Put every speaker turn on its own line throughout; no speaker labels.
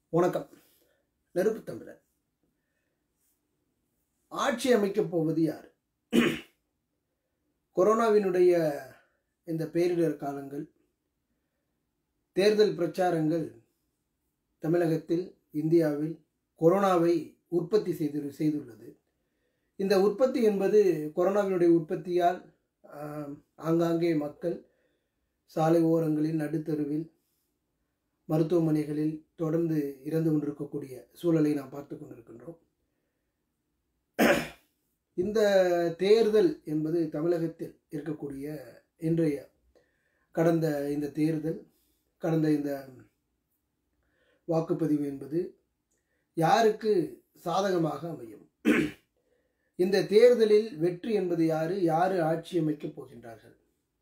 வணக்கம் நெருப்பு தமிழர் ஆட்சி அமைக்கப் போவது யார் கொரோனாவினுடைய இந்த பேரிடர் காலங்கள் தேர்தல் பிரச்சாரங்கள் தமிழகத்தில் இந்தியாவில் கொரோனாவை உற்பத்தி செய்து செய்துள்ளது இந்த உற்பத்தி என்பது கொரோனாவினுடைய உற்பத்தியால் ஆம், ஆங்காங்கே மக்கள் சாலை ஓரங்களில் நடுத்தருவில் மருத்துவமனைகளில் தொடர்ந்து இறந்து கொண்டிருக்கக்கூடிய சூழலை நாம் பார்த்து கொண்டிருக்கின்றோம் இந்த தேர்தல் என்பது தமிழகத்தில் இருக்கக்கூடிய இன்றைய கடந்த இந்த தேர்தல் கடந்த இந்த வாக்குப்பதிவு என்பது யாருக்கு சாதகமாக அமையும் இந்த தேர்தலில் வெற்றி என்பது யாரு யாரு ஆட்சி அமைக்கப் போகின்றார்கள்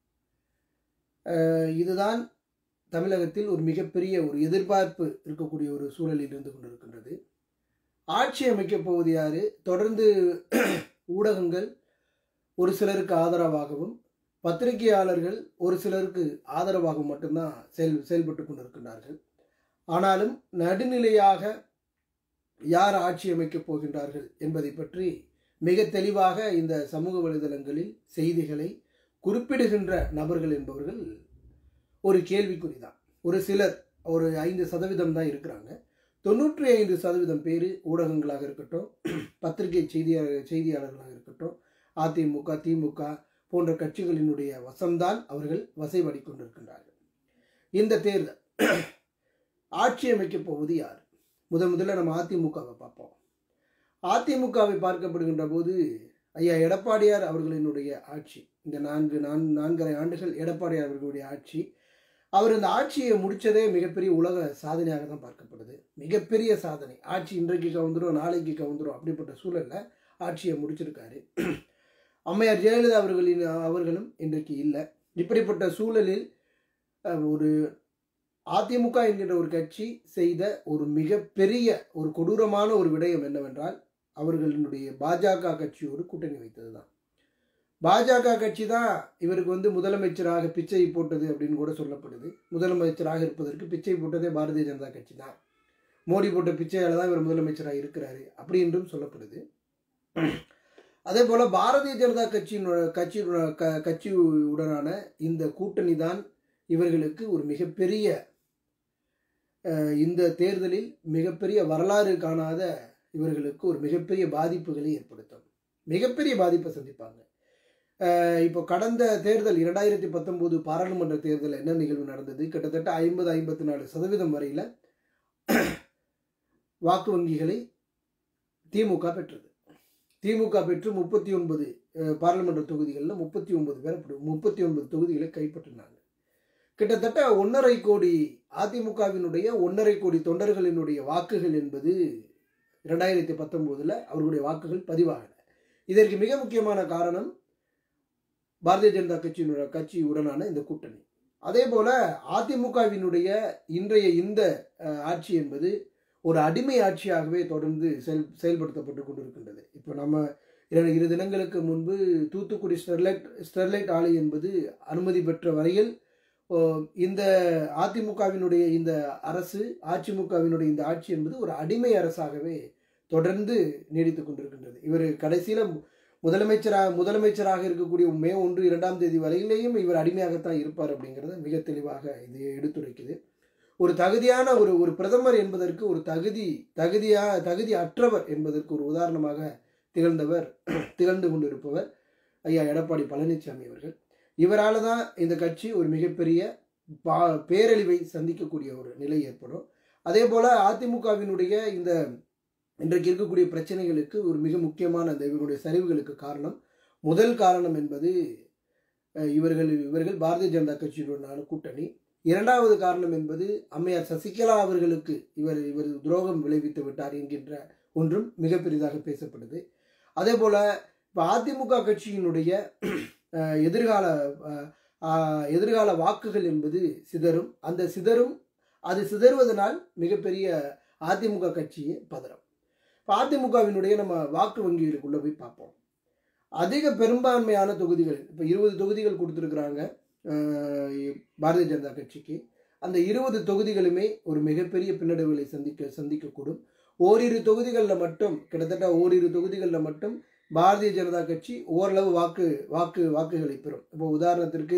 அஹ் இதுதான் தமிழகத்தில் ஒரு மிகப்பெரிய ஒரு எதிர்பார்ப்பு இருக்கக்கூடிய ஒரு சூழலில் இருந்து கொண்டிருக்கின்றது ஆட்சி அமைக்கப் போவது யாரு தொடர்ந்து ஊடகங்கள் ஒரு சிலருக்கு ஆதரவாகவும் பத்திரிகையாளர்கள் ஒரு சிலருக்கு ஆதரவாகவும் மட்டும்தான் செயல் செயல்பட்டு கொண்டிருக்கின்றார்கள் ஆனாலும் நடுநிலையாக யார் ஆட்சி அமைக்கப் போகின்றார்கள் என்பதை பற்றி மிக தெளிவாக இந்த சமூக வலைதளங்களில் செய்திகளை குறிப்பிடுகின்ற நபர்கள் என்பவர்கள் ஒரு கேள்விக்குறிதான் ஒரு சிலர் ஒரு ஐந்து சதவீதம் தான் இருக்கிறாங்க தொண்ணூற்றி ஐந்து சதவீதம் பேர் ஊடகங்களாக இருக்கட்டும் பத்திரிகை செய்தியாளர் செய்தியாளர்களாக இருக்கட்டும் அதிமுக திமுக போன்ற கட்சிகளினுடைய வசம்தான் அவர்கள் வசைவடி கொண்டிருக்கின்றார்கள் இந்த தேர்தல் ஆட்சி அமைக்கப் போவது யார் முதன் முதல்ல நம்ம அதிமுகவை பார்ப்போம் அதிமுகவை பார்க்கப்படுகின்ற போது ஐயா எடப்பாடியார் அவர்களினுடைய ஆட்சி இந்த நான்கு நான் நான்கரை ஆண்டுகள் எடப்பாடியார் அவர்களுடைய ஆட்சி அவர் இந்த ஆட்சியை முடிச்சதே மிகப்பெரிய உலக சாதனையாக தான் பார்க்கப்படுது மிகப்பெரிய சாதனை ஆட்சி இன்றைக்கு கவுந்துரும் நாளைக்கு கவுந்துரும் அப்படிப்பட்ட சூழல்ல ஆட்சியை முடிச்சிருக்காரு அம்மையார் ஜெயலலிதா அவர்களின் அவர்களும் இன்றைக்கு இல்லை இப்படிப்பட்ட சூழலில் அஹ், ஒரு அதிமுக என்கின்ற ஒரு கட்சி செய்த ஒரு மிகப்பெரிய ஒரு கொடூரமான ஒரு விடயம் என்னவென்றால் அவர்களினுடைய பாஜக கட்சியோடு கூட்டணி வைத்தது தான் பாஜக கட்சி தான் இவருக்கு வந்து முதலமைச்சராக பிச்சை போட்டது அப்படின்னு கூட சொல்லப்படுது முதலமைச்சராக இருப்பதற்கு பிச்சை போட்டதே பாரதிய ஜனதா கட்சி தான் மோடி போட்ட பிச்சையால தான் இவர் முதலமைச்சராக இருக்கிறாரு அப்படி என்றும் சொல்லப்படுது அதே போல பாரதிய ஜனதா கட்சியினோட கட்சியோட க கட்சியுடனான இந்த கூட்டணி தான் இவர்களுக்கு ஒரு மிகப்பெரிய அஹ், இந்த தேர்தலில் மிகப்பெரிய வரலாறு காணாத இவர்களுக்கு ஒரு மிகப்பெரிய பாதிப்புகளை ஏற்படுத்தும் மிகப்பெரிய பாதிப்பை சந்திப்பாங்க அஹ், இப்போ கடந்த தேர்தல் இரண்டாயிரத்தி பத்தொம்போது பாராளுமன்ற தேர்தல் என்ன நிகழ்வு நடந்தது கிட்டத்தட்ட ஐம்பது ஐம்பத்தி நாலு சதவீதம் வரையில் வாக்கு வங்கிகளை திமுக பெற்றது திமுக பெற்று முப்பத்தி ஒன்பது பாராளுமன்ற தொகுதிகளில் முப்பத்தி ஒன்பது பேர் முப்பத்தி ஒன்பது தொகுதிகளை கைப்பற்றினாங்க கிட்டத்தட்ட ஒன்றரை கோடி அதிமுகவினுடைய ஒன்றரை கோடி தொண்டர்களினுடைய வாக்குகள் என்பது இரண்டாயிரத்தி பத்தொம்போதில் அவர்களுடைய வாக்குகள் பதிவாகல இதற்கு மிக முக்கியமான காரணம் பாரதிய ஜனதா கட்சியினுடைய கட்சியுடனான இந்த கூட்டணி அதே போல அதிமுகவினுடைய இன்றைய இந்த அஹ், ஆட்சி என்பது ஒரு அடிமை ஆட்சியாகவே தொடர்ந்து செயல் செயல்படுத்தப்பட்டு கொண்டிருக்கின்றது இப்போ நம்ம இரு இரு தினங்களுக்கு முன்பு தூத்துக்குடி ஸ்டெர்லைட் ஸ்டெர்லைட் ஆலை என்பது அனுமதி பெற்ற வரையில் ஓ, இந்த அதிமுகவினுடைய இந்த அரசு அதிமுகவினுடைய இந்த ஆட்சி என்பது ஒரு அடிமை அரசாகவே தொடர்ந்து நீடித்துக் கொண்டிருக்கின்றது இவர் கடைசியில் முதலமைச்சராக முதலமைச்சராக இருக்கக்கூடிய மே ஒன்று இரண்டாம் தேதி வரையிலேயும் இவர் அடிமையாகத்தான் இருப்பார் அப்படிங்கிறத மிக தெளிவாக இது எடுத்துரைக்குது ஒரு தகுதியான ஒரு ஒரு பிரதமர் என்பதற்கு ஒரு தகுதி தகுதியா தகுதி அற்றவர் என்பதற்கு ஒரு உதாரணமாக திகழ்ந்தவர் திகழ்ந்து கொண்டிருப்பவர் ஐயா எடப்பாடி பழனிசாமி அவர்கள் இவரால் தான் இந்த கட்சி ஒரு மிகப்பெரிய பா பேரழிவை சந்திக்கக்கூடிய ஒரு நிலை ஏற்படும் அதே போல் அதிமுகவினுடைய இந்த இன்றைக்கு இருக்கக்கூடிய பிரச்சனைகளுக்கு ஒரு மிக முக்கியமான அந்த இவருடைய சரிவுகளுக்கு காரணம் முதல் காரணம் என்பது அஹ், இவர்கள் இவர்கள் பாரதிய ஜனதா கட்சியுடனான கூட்டணி இரண்டாவது காரணம் என்பது அம்மையார் சசிகலா அவர்களுக்கு இவர் இவர் துரோகம் விளைவித்து விட்டார் என்கின்ற ஒன்றும் மிக பெரிதாக பேசப்படுது அதே போல இப்போ அதிமுக கட்சியினுடைய அஹ், எதிர்கால அஹ், அஹ், எதிர்கால வாக்குகள் என்பது சிதறும் அந்த சிதறும் அது சிதறுவதனால் மிகப்பெரிய அதிமுக கட்சியே பதறும் இப்போ அதிமுகவினுடைய நம்ம வாக்கு வங்கிகளுக்குள்ள போய் பார்ப்போம் அதிக பெரும்பான்மையான தொகுதிகள் இப்போ இருபது தொகுதிகள் கொடுத்துருக்குறாங்க பாரதிய ஜனதா கட்சிக்கு அந்த இருபது தொகுதிகளுமே ஒரு மிகப்பெரிய பின்னடைவுகளை சந்திக்க சந்திக்கக்கூடும் ஓரிரு தொகுதிகளில் மட்டும் கிட்டத்தட்ட ஓரிரு தொகுதிகளில் மட்டும் பாரதிய ஜனதா கட்சி ஓரளவு வாக்கு வாக்கு வாக்குகளை பெறும் இப்போ உதாரணத்திற்கு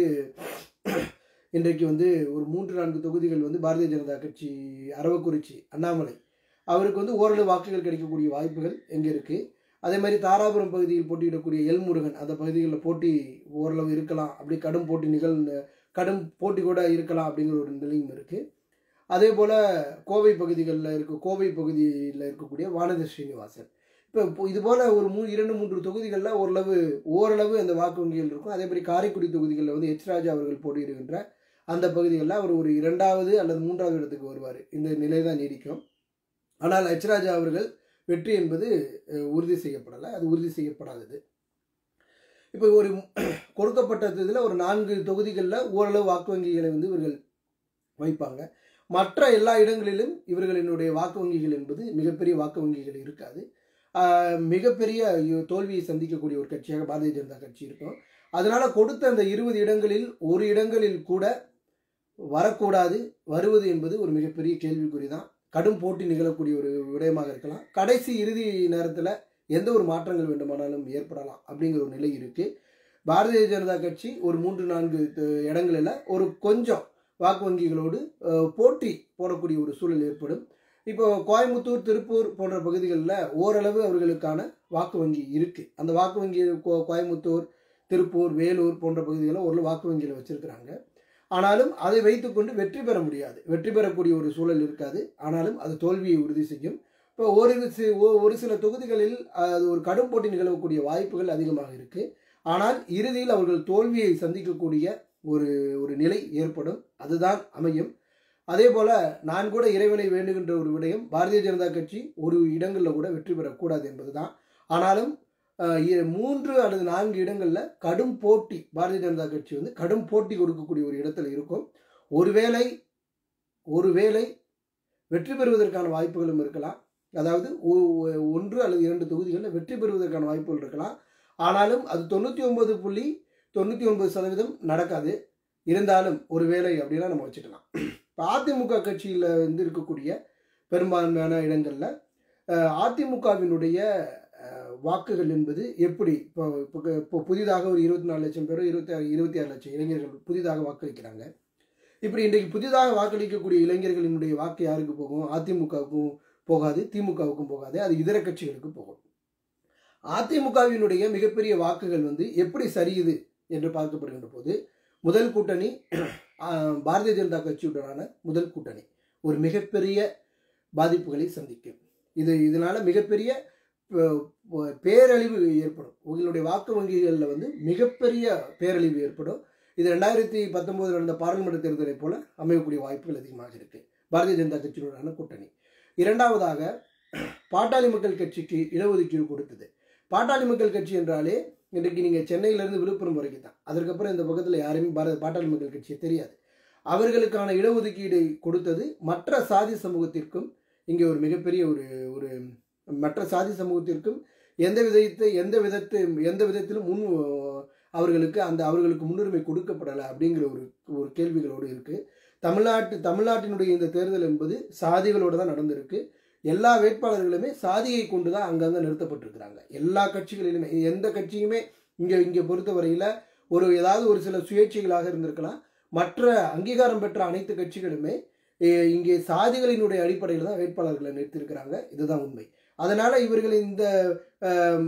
இன்றைக்கு வந்து ஒரு மூன்று நான்கு தொகுதிகள் வந்து பாரதிய ஜனதா கட்சி அரவக்குறிச்சி அண்ணாமலை அவருக்கு வந்து ஓரளவு வாக்குகள் கிடைக்கக்கூடிய வாய்ப்புகள் எங்கே இருக்குது அதே மாதிரி தாராபுரம் பகுதியில் போட்டியிடக்கூடிய எல்முருகன் அந்த பகுதிகளில் போட்டி ஓரளவு இருக்கலாம் அப்படி கடும் போட்டி நிகழ் கடும் போட்டி கூட இருக்கலாம் அப்படிங்கிற ஒரு நிலையும் இருக்குது அதே போல் கோவை பகுதிகளில் இருக்க கோவை பகுதியில் இருக்கக்கூடிய வானதி ஸ்ரீனிவாசன் இப்போ இது போல் ஒரு மூ இரண்டு மூன்று தொகுதிகளில் ஓரளவு ஓரளவு அந்த வாக்கு வங்கிகள் இருக்கும் அதே மாதிரி காரைக்குடி தொகுதிகளில் வந்து எச் ராஜா அவர்கள் போட்டியிடுகின்ற அந்த பகுதிகளில் அவர் ஒரு இரண்டாவது அல்லது மூன்றாவது இடத்துக்கு வருவார் இந்த நிலை தான் நீடிக்கும் ஆனால் எச் ராஜா அவர்கள் வெற்றி என்பது அஹ், உறுதி செய்யப்படலை அது உறுதி செய்யப்படாதது இப்போ ஒரு கொடுக்கப்பட்ட இதில் ஒரு நான்கு தொகுதிகளில் ஓரளவு வாக்கு வங்கிகளை வந்து இவர்கள் வைப்பாங்க மற்ற எல்லா இடங்களிலும் இவர்களினுடைய வாக்கு வங்கிகள் என்பது மிகப்பெரிய வாக்கு வங்கிகள் இருக்காது ஆஹ், மிகப்பெரிய தோல்வியை சந்திக்கக்கூடிய ஒரு கட்சியாக பாரதிய ஜனதா கட்சி இருக்கும் அதனால கொடுத்த அந்த இருபது இடங்களில் ஒரு இடங்களில் கூட வரக்கூடாது வருவது என்பது ஒரு மிகப்பெரிய கேள்விக்குறி தான் கடும் போட்டி நிகழக்கூடிய ஒரு விடயமாக இருக்கலாம் கடைசி இறுதி நேரத்தில் எந்த ஒரு மாற்றங்கள் வேண்டுமானாலும் ஏற்படலாம் அப்படிங்கிற ஒரு நிலை இருக்குது பாரதிய ஜனதா கட்சி ஒரு மூன்று நான்கு த- இடங்களில் ஒரு கொஞ்சம் வாக்கு வங்கிகளோடு அஹ், போட்டி போடக்கூடிய ஒரு சூழல் ஏற்படும் இப்போ கோயம்புத்தூர் திருப்பூர் போன்ற பகுதிகளில் ஓரளவு அவர்களுக்கான வாக்கு வங்கி இருக்குது அந்த வாக்கு வங்கி கோ- கோயம்புத்தூர் திருப்பூர் வேலூர் போன்ற பகுதிகளில் ஒரு வாக்கு வங்கியில் வச்சுருக்கிறாங்க ஆனாலும் அதை வைத்துக்கொண்டு வெற்றி பெற முடியாது வெற்றி பெறக்கூடிய ஒரு சூழல் இருக்காது ஆனாலும் அது தோல்வியை உறுதி செய்யும் இப்போ ஓரிரு சி ஒ- ஒரு சில தொகுதிகளில் அது ஒரு கடும் போட்டி நிகழக்கூடிய வாய்ப்புகள் அதிகமாக இருக்குது ஆனால் இறுதியில் அவர்கள் தோல்வியை சந்திக்கக்கூடிய ஒரு ஒரு நிலை ஏற்படும் அதுதான் அமையும் அதே போல நான் கூட இறைவனை வேண்டுகின்ற ஒரு விடயம் பாரதிய ஜனதா கட்சி ஒரு இடங்களில் கூட வெற்றி பெறக்கூடாது என்பதுதான் ஆனாலும் அஹ், இ- மூன்று அல்லது நான்கு இடங்களில் கடும் போட்டி பாரதிய ஜனதா கட்சி வந்து கடும் போட்டி கொடுக்கக்கூடிய ஒரு இடத்துல இருக்கும் ஒருவேளை ஒருவேளை வெற்றி பெறுவதற்கான வாய்ப்புகளும் இருக்கலாம் அதாவது ஒ- ஒ- ஒன்று அல்லது இரண்டு தொகுதிகளில் வெற்றி பெறுவதற்கான வாய்ப்புகள் இருக்கலாம் ஆனாலும் அது தொண்ணூற்றி ஒன்பது புள்ளி தொண்ணூற்றி ஒன்பது சதவீதம் நடக்காது இருந்தாலும் ஒரு வேலை அப்படின்னா நம்ம வச்சுக்கலாம் இப்போ அதிமுக கட்சியில் வந்து இருக்கக்கூடிய பெரும்பான்மையான இடங்களில் அஹ், அதிமுகவினுடைய அஹ், வாக்குகள் என்பது எப்படி இப்போ இப்போ இப்போ புதிதாக ஒரு இருபத்தி நாலு லட்சம் பேர் இருபத்தி ஆறு இருபத்தி ஆறு லட்சம் இளைஞர்கள் புதிதாக வாக்களிக்கிறாங்க இப்படி இன்றைக்கு புதிதாக வாக்களிக்கக்கூடிய இளைஞர்களினுடைய வாக்கு யாருக்கு போகும் அதிமுகவுக்கும் போகாது திமுகவுக்கும் போகாது அது இதர கட்சிகளுக்கு போகும் அதிமுகவினுடைய மிகப்பெரிய வாக்குகள் வந்து எப்படி சரியுது என்று பார்க்கப்படுகின்ற போது முதல் கூட்டணி ஆஹ், பாரதிய ஜனதா கட்சியுடனான முதல் கூட்டணி ஒரு மிகப்பெரிய பாதிப்புகளை சந்திக்கும் இது இதனால மிகப்பெரிய ப- ப- பேரழிவு ஏற்படும் உங்களுடைய வாக்கு வங்கிகளில் வந்து மிகப்பெரிய பேரழிவு ஏற்படும் இது ரெண்டாயிரத்தி பத்தொன்பது நடந்த பாராளுமன்ற தேர்தலை போல அமையக்கூடிய வாய்ப்புகள் அதிகமாக இருக்கு பாரதிய ஜனதா கட்சியினுடான கூட்டணி இரண்டாவதாக பாட்டாளி மக்கள் கட்சிக்கு இடஒதுக்கீடு கொடுத்தது பாட்டாளி மக்கள் கட்சி என்றாலே இன்றைக்கு நீங்கள் சென்னையிலேருந்து விழுப்புரம் வரைக்கும் தான் அதற்கப்புறம் இந்த பக்கத்தில் யாருமே பாரத பாட்டாளி மக்கள் கட்சியை தெரியாது அவர்களுக்கான இடஒதுக்கீடை கொடுத்தது மற்ற சாதி சமூகத்திற்கும் இங்கே ஒரு மிகப்பெரிய ஒரு ஒரு மற்ற சாதி சமூகத்திற்கும் எந்த விதத்தை எந்த விதத்தை எந்த விதத்திலும் முன் அவர்களுக்கு அந்த அவர்களுக்கு முன்னுரிமை கொடுக்கப்படலை அப்படிங்கிற ஒரு ஒரு கேள்விகளோடு இருக்குது தமிழ்நாட்டு தமிழ்நாட்டினுடைய இந்த தேர்தல் என்பது சாதிகளோடு தான் நடந்திருக்கு எல்லா வேட்பாளர்களுமே சாதியை கொண்டு தான் அங்கங்கே நிறுத்தப்பட்டிருக்கிறாங்க எல்லா கட்சிகளிலுமே எந்த கட்சியுமே இங்கே இங்கே பொறுத்தவரையில் ஒரு ஏதாவது ஒரு சில சுயேட்சைகளாக இருந்திருக்கலாம் மற்ற அங்கீகாரம் பெற்ற அனைத்து கட்சிகளுமே எ- இங்கே சாதிகளினுடைய அடிப்படையில் தான் வேட்பாளர்களை நிறுத்தியிருக்கிறாங்க இதுதான் உண்மை அதனால் இவர்கள் இந்த ஆம்,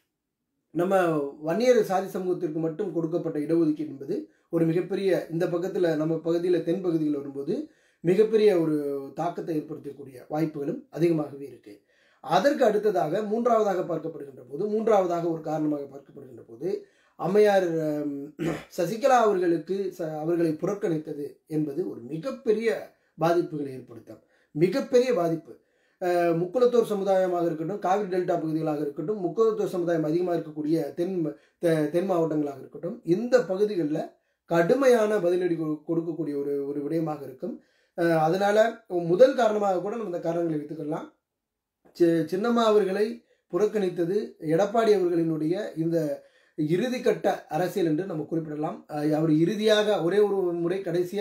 நம்ம வன்னியர் சாதி சமூகத்திற்கு மட்டும் கொடுக்கப்பட்ட இடஒதுக்கீடு என்பது ஒரு மிகப்பெரிய இந்த பக்கத்தில் நம்ம பகுதியில் தென் பகுதியில் வரும்போது மிகப்பெரிய ஒரு தாக்கத்தை ஏற்படுத்தக்கூடிய வாய்ப்புகளும் அதிகமாகவே இருக்கு அதற்கு அடுத்ததாக மூன்றாவதாக பார்க்கப்படுகின்ற போது மூன்றாவதாக ஒரு காரணமாக பார்க்கப்படுகின்ற போது அம்மையார் ஆம், சசிகலா அவர்களுக்கு ச- அவர்களை புறக்கணித்தது என்பது ஒரு மிகப்பெரிய பாதிப்புகளை ஏற்படுத்தும் மிகப்பெரிய பாதிப்பு அஹ், முக்குளத்தோர் சமுதாயமாக இருக்கட்டும் காவிரி டெல்டா பகுதிகளாக இருக்கட்டும் முக்குளத்தோர் சமுதாயம் அதிகமாக இருக்கக்கூடிய தென் தெ- தென் மாவட்டங்களாக இருக்கட்டும் இந்த பகுதிகளில் கடுமையான பதிலடி கொ- கொடுக்கக்கூடிய ஒரு ஒரு விடயமாக இருக்கும் அஹ், அதனால முதல் காரணமாக கூட நம்ம இந்த காரணங்களை வைத்துக்கொள்ளலாம் சி- சின்னம்மா அவர்களை புறக்கணித்தது எடப்பாடி அவர்களினுடைய இந்த இறுதிக்கட்ட அரசியல் என்று நம்ம குறிப்பிடலாம் அஹ் அவர் இறுதியாக ஒரே ஒரு முறை கடைசியாக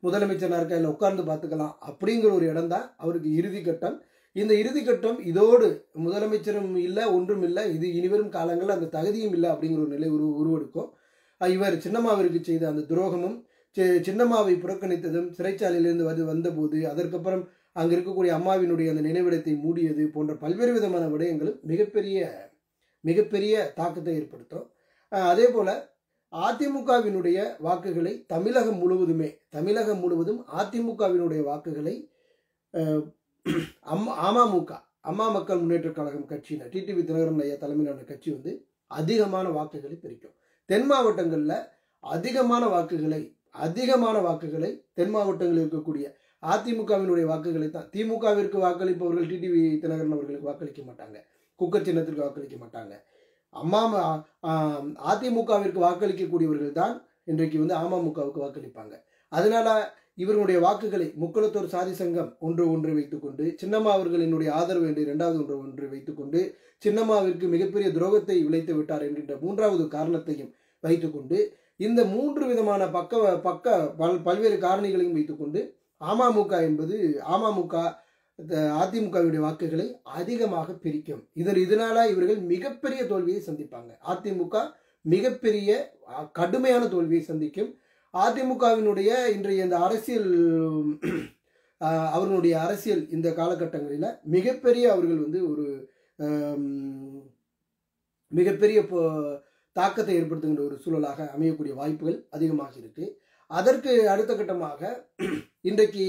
முதலமைச்சர் நாற்காலியில் உட்கார்ந்து பார்த்துக்கலாம் அப்படிங்கிற ஒரு இடம் தான் அவருக்கு இறுதி கட்டம் இந்த இறுதி கட்டம் இதோடு முதலமைச்சரும் இல்லை ஒன்றும் இல்லை இது இனிவரும் காலங்களில் அந்த தகுதியும் இல்லை அப்படிங்கிற ஒரு நிலை உரு உருவெடுக்கும் அஹ் இவர் சின்னம்மாவிற்கு செய்த அந்த துரோகமும் சி- சின்னம்மாவை புறக்கணித்ததும் சிறைச்சாலையிலிருந்து வந்து வந்தபோது அதற்கப்புறம் அங்கே இருக்கக்கூடிய அம்மாவினுடைய அந்த நினைவிடத்தை மூடியது போன்ற பல்வேறு விதமான விடயங்களும் மிகப்பெரிய மிகப்பெரிய தாக்கத்தை ஏற்படுத்தும் அஹ் அதே போல அதிமுகவினுடைய வாக்குகளை தமிழகம் முழுவதுமே தமிழகம் முழுவதும் அதிமுகவினுடைய வாக்குகளை அஹ், அம்மா அமமுக அம்மா மக்கள் முன்னேற்றக் கழகம் கட்சியினர் டிடிவி தினகரன் ஐயா தலைமையிலான கட்சி வந்து அதிகமான வாக்குகளை பிரிக்கும் தென் மாவட்டங்களில் அதிகமான வாக்குகளை அதிகமான வாக்குகளை தென் மாவட்டங்களில் இருக்கக்கூடிய அதிமுகவினுடைய வாக்குகளை தான் திமுகவிற்கு வாக்களிப்பவர்கள் டிடிவி தினகரன் அவர்களுக்கு வாக்களிக்க மாட்டாங்க குக்கர் சின்னத்திற்கு வாக்களிக்க மாட்டாங்க அம்மா ஆம், அதிமுகவிற்கு வாக்களிக்கக்கூடியவர்கள் தான் இன்றைக்கு வந்து அமமுகவுக்கு வாக்களிப்பாங்க அதனால இவர்களுடைய வாக்குகளை முக்குளத்தூர் சாதி சங்கம் ஒன்று ஒன்று வைத்துக்கொண்டு சின்னம்மா அவர்களினுடைய ஆதரவு என்று இரண்டாவது ஒன்று ஒன்று வைத்துக்கொண்டு சின்னம்மாவிற்கு மிகப்பெரிய துரோகத்தை விளைத்து விட்டார் என்கின்ற மூன்றாவது காரணத்தையும் வைத்துக்கொண்டு இந்த மூன்று விதமான பக்க பக்க பல் பல்வேறு காரணிகளையும் வைத்துக்கொண்டு அமமுக என்பது அமமுக த- அதிமுகவுடைய வாக்குகளை அதிகமாக பிரிக்கும் இதன் இதனால இவர்கள் மிகப்பெரிய தோல்வியை சந்திப்பாங்க அதிமுக மிகப்பெரிய அ, கடுமையான தோல்வியை சந்திக்கும் அதிமுகவினுடைய இன்றைய இந்த அரசியல் அ, அவர்களுடைய அரசியல் இந்த காலகட்டங்களில் மிகப்பெரிய அவர்கள் வந்து ஒரு ஆம், மிகப்பெரிய போ- தாக்கத்தை ஏற்படுத்துகின்ற ஒரு சூழலாக அமையக்கூடிய வாய்ப்புகள் அதிகமாக இருக்கு அதற்கு அடுத்த கட்டமாக இன்றைக்கு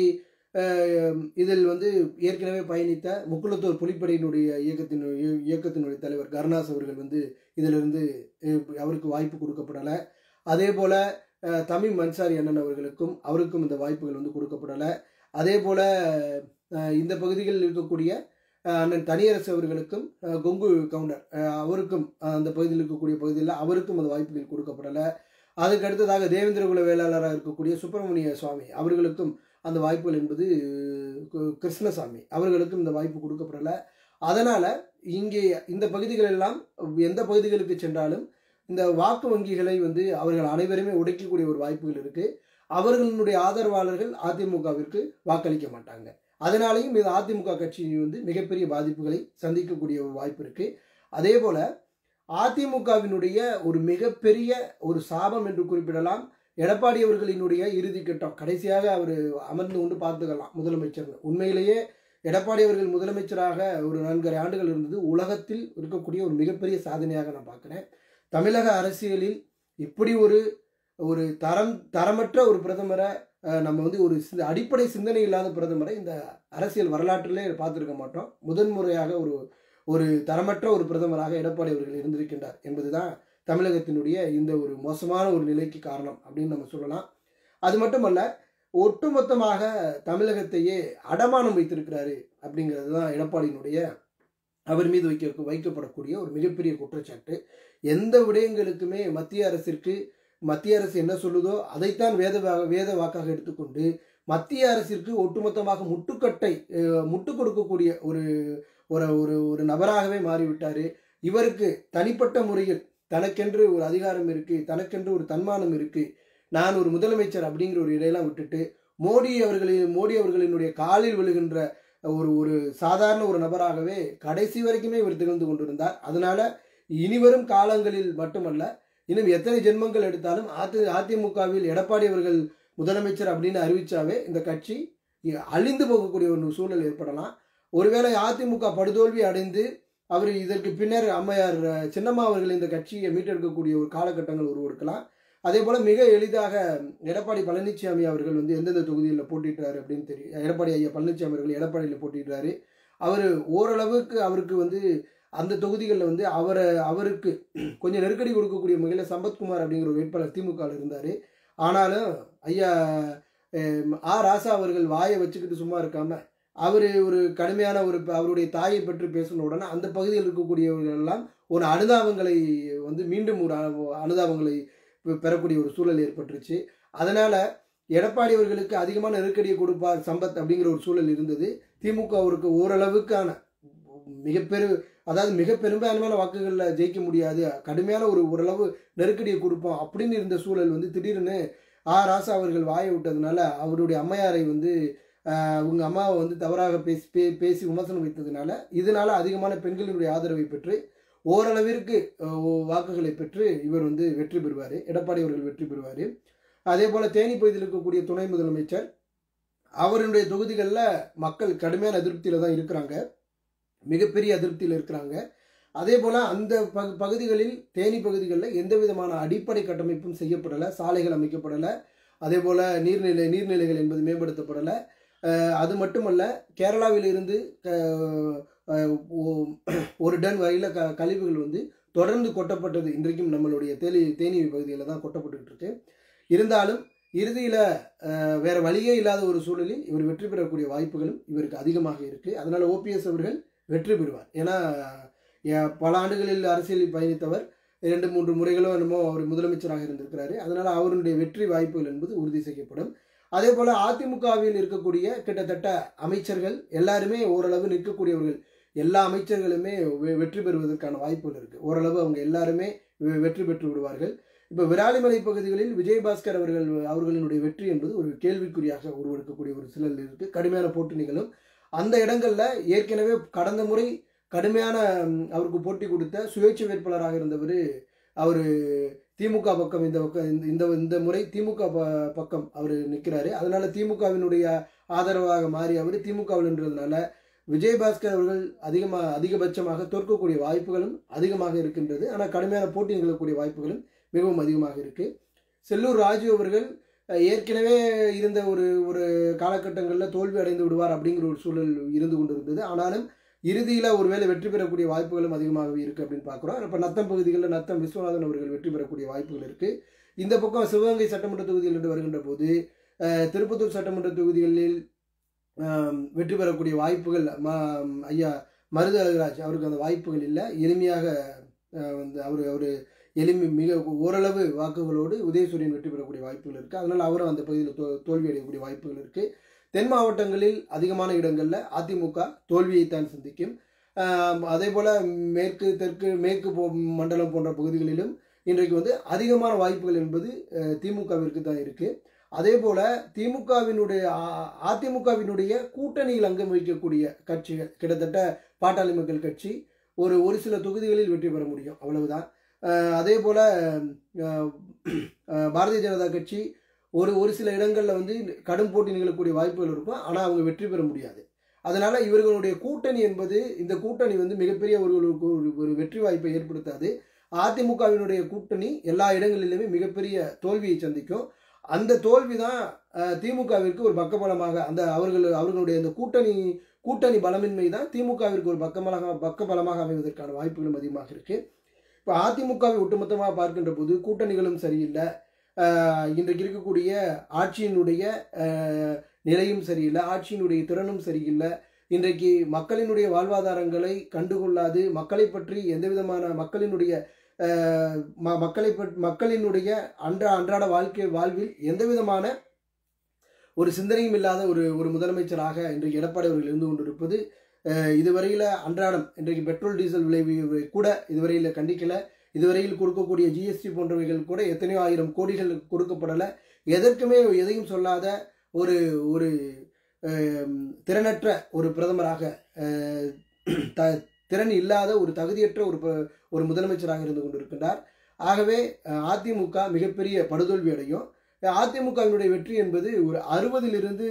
அஹ், இதில் வந்து ஏற்கனவே பயணித்த முக்குளத்தூர் புலிப்படையினுடைய இயக்கத்தின் இயக்கத்தினுடைய தலைவர் கருணாஸ் அவர்கள் வந்து இதிலிருந்து அஹ், அவருக்கு வாய்ப்பு கொடுக்கப்படலை அதே போல அஹ், தமிம் அன்சாரி அண்ணன் அவர்களுக்கும் அவருக்கும் இந்த வாய்ப்புகள் வந்து கொடுக்கப்படலை அதே போல அஹ், இந்த பகுதிகளில் இருக்கக்கூடிய அஹ், அண்ணன் தனியரசு அவர்களுக்கும் அஹ், கொங்கு கவுண்டர் அஹ், அவருக்கும் அஹ், அந்த பகுதியில் இருக்கக்கூடிய பகுதியில் அவருக்கும் அந்த வாய்ப்புகள் கொடுக்கப்படலை அதுக்கு அடுத்ததாக தேவேந்திரகுல வேளாளராக இருக்கக்கூடிய சுப்பிரமணிய சுவாமி அவர்களுக்கும் அந்த வாய்ப்புகள் என்பது கு- கிருஷ்ணசாமி அவர்களுக்கும் இந்த வாய்ப்பு கொடுக்கப்படலை அதனால் இங்கே இந்த பகுதிகள் எல்லாம் எந்த பகுதிகளுக்கு சென்றாலும் இந்த வாக்கு வங்கிகளை வந்து அவர்கள் அனைவருமே உடைக்கக்கூடிய ஒரு வாய்ப்புகள் இருக்குது அவர்களுடைய ஆதரவாளர்கள் அதிமுகவிற்கு வாக்களிக்க மாட்டாங்க அதனாலையும் இது அதிமுக கட்சி வந்து மிகப்பெரிய பாதிப்புகளை சந்திக்கக்கூடிய ஒரு வாய்ப்பு இருக்கு அதே போல அதிமுகவினுடைய ஒரு மிகப்பெரிய ஒரு சாபம் என்று குறிப்பிடலாம் எடப்பாடி அவர்களினுடைய இறுதி கட்டம் கடைசியாக அவர் அமர்ந்து கொண்டு பார்த்துக்கலாம் முதலமைச்சர் உண்மையிலேயே எடப்பாடி அவர்கள் முதலமைச்சராக ஒரு நான்கரை ஆண்டுகள் இருந்தது உலகத்தில் இருக்கக்கூடிய ஒரு மிகப்பெரிய சாதனையாக நான் பார்க்குறேன் தமிழக அரசியலில் இப்படி ஒரு ஒரு தரம் தரமற்ற ஒரு பிரதமரை அஹ், நம்ம வந்து ஒரு சி- அடிப்படை சிந்தனை இல்லாத பிரதமரை இந்த அரசியல் வரலாற்றிலே பார்த்துருக்க மாட்டோம் முதன்முறையாக ஒரு ஒரு தரமற்ற ஒரு பிரதமராக எடப்பாடி அவர்கள் இருந்திருக்கின்றார் என்பதுதான் தமிழகத்தினுடைய இந்த ஒரு மோசமான ஒரு நிலைக்கு காரணம் அப்படின்னு நம்ம சொல்லலாம் அது மட்டுமல்ல ஒட்டுமொத்தமாக தமிழகத்தையே அடமானம் வைத்திருக்கிறாரு அப்படிங்கிறது தான் எடப்பாடியினுடைய அவர் மீது வைக்க வைக்கப்படக்கூடிய ஒரு மிகப்பெரிய குற்றச்சாட்டு எந்த விடயங்களுக்குமே மத்திய அரசிற்கு மத்திய அரசு என்ன சொல்லுதோ அதைத்தான் வேத வா- வேத வாக்காக எடுத்துக்கொண்டு மத்திய அரசிற்கு ஒட்டுமொத்தமாக முட்டுக்கட்டை அஹ், முட்டு கொடுக்கக்கூடிய ஒரு ஒரு ஒரு ஒரு நபராகவே மாறிவிட்டாரு இவருக்கு தனிப்பட்ட முறையில் தனக்கென்று ஒரு அதிகாரம் இருக்கு தனக்கென்று ஒரு தன்மானம் இருக்கு நான் ஒரு முதலமைச்சர் அப்படிங்கிற ஒரு இடையெல்லாம் விட்டுட்டு மோடி அவர்களின் மோடி அவர்களினுடைய காலில் விழுகின்ற ஒரு ஒரு சாதாரண ஒரு நபராகவே கடைசி வரைக்குமே இவர் திகழ்ந்து கொண்டிருந்தார் அதனால இனிவரும் காலங்களில் மட்டுமல்ல இன்னும் எத்தனை ஜென்மங்கள் எடுத்தாலும் அதி அதிமுகவில் எடப்பாடி அவர்கள் முதலமைச்சர் அப்படின்னு அறிவிச்சாவே இந்த கட்சி அழிந்து போகக்கூடிய ஒரு சூழல் ஏற்படலாம் ஒருவேளை அதிமுக படுதோல்வி அடைந்து அவர் இதற்கு பின்னர் அம்மையார் அஹ், சின்னம்மா அவர்கள் இந்த கட்சியை மீட்டெடுக்கக்கூடிய ஒரு காலகட்டங்கள் உருவெடுக்கலாம் அதே போல மிக எளிதாக எடப்பாடி பழனிசாமி அவர்கள் வந்து எந்தெந்த தொகுதியில் போட்டிடுறாரு அப்படின்னு தெரியும் எடப்பாடி ஐயா பழனிசாமி அவர்கள் எடப்பாடியில் போட்டிடுறாரு அவர் ஓரளவுக்கு அவருக்கு வந்து அந்த தொகுதிகளில் வந்து அவரை அவருக்கு கொஞ்சம் நெருக்கடி கொடுக்கக்கூடிய வகையில் சம்பத்குமார் அப்படிங்கிற ஒரு வேட்பாளர் திமுகவில் இருந்தார் ஆனாலும் ஐயா அஹ், ஆ ராசா அவர்கள் வாயை வச்சுக்கிட்டு சும்மா இருக்காம அவர் ஒரு கடுமையான ஒரு அவருடைய தாயை பற்றி பேசின உடனே அந்த பகுதியில் இருக்கக்கூடியவர்கள் எல்லாம் ஒரு அனுதாபங்களை வந்து மீண்டும் ஒரு அனு- அனுதாபங்களை பெ- பெறக்கூடிய ஒரு சூழல் ஏற்பட்டுருச்சு அதனால எடப்பாடி அவர்களுக்கு அதிகமான நெருக்கடியை கொடுப்பார் சம்பத் அப்படிங்கிற ஒரு சூழல் இருந்தது திமுக அவருக்கு ஓரளவுக்கான மிகப்பெரு அதாவது மிக பெரும்பான்மையான வாக்குகளில் ஜெயிக்க முடியாது கடுமையான ஒரு ஓரளவு நெருக்கடியை கொடுப்போம் அப்படின்னு இருந்த சூழல் வந்து திடீர்னு ஆ ராசா அவர்கள் வாயை விட்டதுனால அவருடைய அம்மையாரை வந்து ஆஹ், அவங்க அம்மாவை வந்து தவறாக பேசி பே பேசி விமர்சனம் வைத்ததுனால இதனால அதிகமான பெண்களினுடைய ஆதரவை பெற்று ஓரளவிற்கு அஹ், ஓ- வாக்குகளை பெற்று இவர் வந்து வெற்றி பெறுவார் எடப்பாடி அவர்கள் வெற்றி பெறுவார் அதே போல் தேனி பகுதியில் இருக்கக்கூடிய துணை முதலமைச்சர் அவருடைய தொகுதிகளில் மக்கள் கடுமையான அதிருப்தியில் தான் இருக்கிறாங்க மிகப்பெரிய அதிருப்தியில் இருக்கிறாங்க அதே போல் அந்த பகு பகுதிகளில் தேனி பகுதிகளில் எந்த விதமான அடிப்படை கட்டமைப்பும் செய்யப்படலை சாலைகள் அமைக்கப்படலை அதே போல் நீர்நிலை நீர்நிலைகள் என்பது மேம்படுத்தப்படலை அஹ் அது மட்டுமல்ல கேரளாவில் இருந்து அஹ், அஹ், ஓ- ஒரு டன் வரையில் க கழிவுகள் வந்து தொடர்ந்து கொட்டப்பட்டது இன்றைக்கும் நம்மளுடைய தேனி தேனி பகுதியில் தான் கொட்டப்பட்டுக்கிட்டு இருக்கு இருந்தாலும் இறுதியில் வேற வழியே இல்லாத ஒரு சூழலில் இவர் வெற்றி பெறக்கூடிய வாய்ப்புகளும் இவருக்கு அதிகமாக இருக்குது அதனால் ஓபிஎஸ் அவர்கள் வெற்றி பெறுவார் ஏன்னா அஹ், பல ஆண்டுகளில் அரசியலில் பயணித்தவர் இரண்டு மூன்று முறைகளோ என்னமோ அவர் முதலமைச்சராக இருந்திருக்கிறாரு அதனால் அவருடைய வெற்றி வாய்ப்புகள் என்பது உறுதி செய்யப்படும் அதே போல் அதிமுகவில் இருக்கக்கூடிய கிட்டத்தட்ட அமைச்சர்கள் எல்லாருமே ஓரளவு நிற்கக்கூடியவர்கள் எல்லா அமைச்சர்களுமே வெ- வெற்றி பெறுவதற்கான வாய்ப்புகள் இருக்குது ஓரளவு அவங்க எல்லாருமே வெ- வெற்றி பெற்று விடுவார்கள் இப்போ விராலிமலை பகுதிகளில் விஜயபாஸ்கர் அவர்கள் அவர்களினுடைய வெற்றி என்பது ஒரு கேள்விக்குறியாக உருவெடுக்கக்கூடிய ஒரு சிலர் இருக்கு கடுமையான போட்டி நிகழும் அந்த இடங்கள்ல ஏற்கனவே கடந்த முறை கடுமையான ம், அவருக்கு போட்டி கொடுத்த சுயேட்சை வேட்பாளராக இருந்தவர் அவர் திமுக பக்கம் இந்த பக்கம் இந்த- இந்த இந்த முறை திமுக ப- பக்கம் அவர் நிற்கிறாரு அதனால திமுகவினுடைய ஆதரவாக மாறி அவர் திமுகவில் நின்றதுனால விஜயபாஸ்கர் அவர்கள் அதிகமாக அதிகபட்சமாக தோற்கக்கூடிய வாய்ப்புகளும் அதிகமாக இருக்கின்றது ஆனால் கடுமையான போட்டி நிகழக்கூடிய வாய்ப்புகளும் மிகவும் அதிகமாக இருக்கு செல்லூர் ராஜு அவர்கள் அஹ், ஏற்கனவே இருந்த ஒரு ஒரு காலகட்டங்களில் தோல்வி அடைந்து விடுவார் அப்படிங்கிற ஒரு சூழல் இருந்து கொண்டிருந்தது ஆனாலும் இறுதியில் ஒருவேளை வெற்றி பெறக்கூடிய வாய்ப்புகளும் அதிகமாகவே இருக்குது அப்படின்னு பார்க்குறோம் இப்போ நத்தம் பகுதிகளில் நத்தம் விஸ்வநாதன் அவர்கள் வெற்றி பெறக்கூடிய வாய்ப்புகள் இருக்குது இந்த பக்கம் சிவகங்கை சட்டமன்ற தொகுதியில் இருந்து வருகின்ற போது அஹ், திருப்பத்தூர் சட்டமன்ற தொகுதிகளில் ஆம், வெற்றி பெறக்கூடிய வாய்ப்புகள் ம- ஐயா மருது அழகராஜ் அவருக்கு அந்த வாய்ப்புகள் இல்லை எளிமையாக அஹ், வந்து அவர் அவர் எளிமை மிக ஓரளவு வாக்குகளோடு உதயசூரியன் வெற்றி பெறக்கூடிய வாய்ப்புகள் இருக்குது அதனால் அவரும் அந்த பகுதியில் தோ தோல்வி அடையக்கூடிய வாய்ப்புகள் இருக்குது தென் மாவட்டங்களில் அதிகமான இடங்களில் அதிமுக தோல்வியைத்தான் சந்திக்கும் ஆம், அதே போல் மேற்கு தெற்கு மேற்கு போ மண்டலம் போன்ற பகுதிகளிலும் இன்றைக்கு வந்து அதிகமான வாய்ப்புகள் என்பது அஹ், திமுகவிற்கு தான் இருக்குது அதே போல திமுகவினுடைய அ- அதிமுகவினுடைய கூட்டணியில் அங்கம் வகிக்கக்கூடிய கட்சிகள் கிட்டத்தட்ட பாட்டாளி மக்கள் கட்சி ஒரு ஒரு சில தொகுதிகளில் வெற்றி பெற முடியும் அவ்வளவுதான் அஹ் அதே போல அஹ், அஹ், பாரதிய ஜனதா கட்சி ஒரு ஒரு சில இடங்களில் வந்து கடும் போட்டி நிகழக்கூடிய வாய்ப்புகள் இருக்கும் ஆனால் அவங்க வெற்றி பெற முடியாது அதனால இவர்களுடைய கூட்டணி என்பது இந்த கூட்டணி வந்து மிகப்பெரிய ஒரு ஒரு- ஒரு ஒரு வெற்றி வாய்ப்பை ஏற்படுத்தாது அதிமுகவினுடைய கூட்டணி எல்லா இடங்களிலுமே மிகப்பெரிய தோல்வியை சந்திக்கும் அந்த தோல்வி தான் திமுகவிற்கு ஒரு பக்கபலமாக அந்த அவர்கள் அவர்களுடைய அந்த கூட்டணி கூட்டணி பலமின்மை தான் திமுகவிற்கு ஒரு பக்கபலமாக பக்கபலமாக அமைவதற்கான வாய்ப்புகளும் அதிகமாக இருக்கு இப்போ அதிமுகவை ஒட்டுமொத்தமாக பார்க்கின்ற போது கூட்டணிகளும் சரியில்லை ஆஹ் இன்றைக்கு இருக்கக்கூடிய ஆட்சியினுடைய ஆஹ் நிலையும் சரியில்லை ஆட்சியினுடைய திறனும் சரியில்லை இன்றைக்கு மக்களினுடைய வாழ்வாதாரங்களை கண்டுகொள்ளாது மக்களை பற்றி எந்த விதமான மக்களினுடைய ஆஹ் ம- மக்களை பற்- மக்களினுடைய அன்றா அன்றாட வாழ்க்கை வாழ்வில் எந்த விதமான ஒரு சிந்தனையும் இல்லாத ஒரு ஒரு முதலமைச்சராக இன்றைக்கு எடப்பாடி அவர்கள் இருந்து கொண்டிருப்பது அஹ், இதுவரையில அன்றாடம் இன்றைக்கு பெட்ரோல் டீசல் விலை உயர்வை கூட இதுவரையில கண்டிக்கல இதுவரையில் கொடுக்கக்கூடிய ஜிஎஸ்டி போன்றவைகள் கூட எத்தனையோ ஆயிரம் கோடிகள் கொடுக்கப்படலை எதற்குமே எதையும் சொல்லாத ஒரு ஒரு அஹ், திறனற்ற ஒரு பிரதமராக அஹ், த திறன் இல்லாத ஒரு தகுதியற்ற ஒரு ப- ஒரு முதலமைச்சராக இருந்து கொண்டிருக்கின்றார் ஆகவே அஹ், அதிமுக மிகப்பெரிய படுதோல்வி அடையும் அதிமுகவினுடைய வெற்றி என்பது ஒரு அறுபதிலிருந்து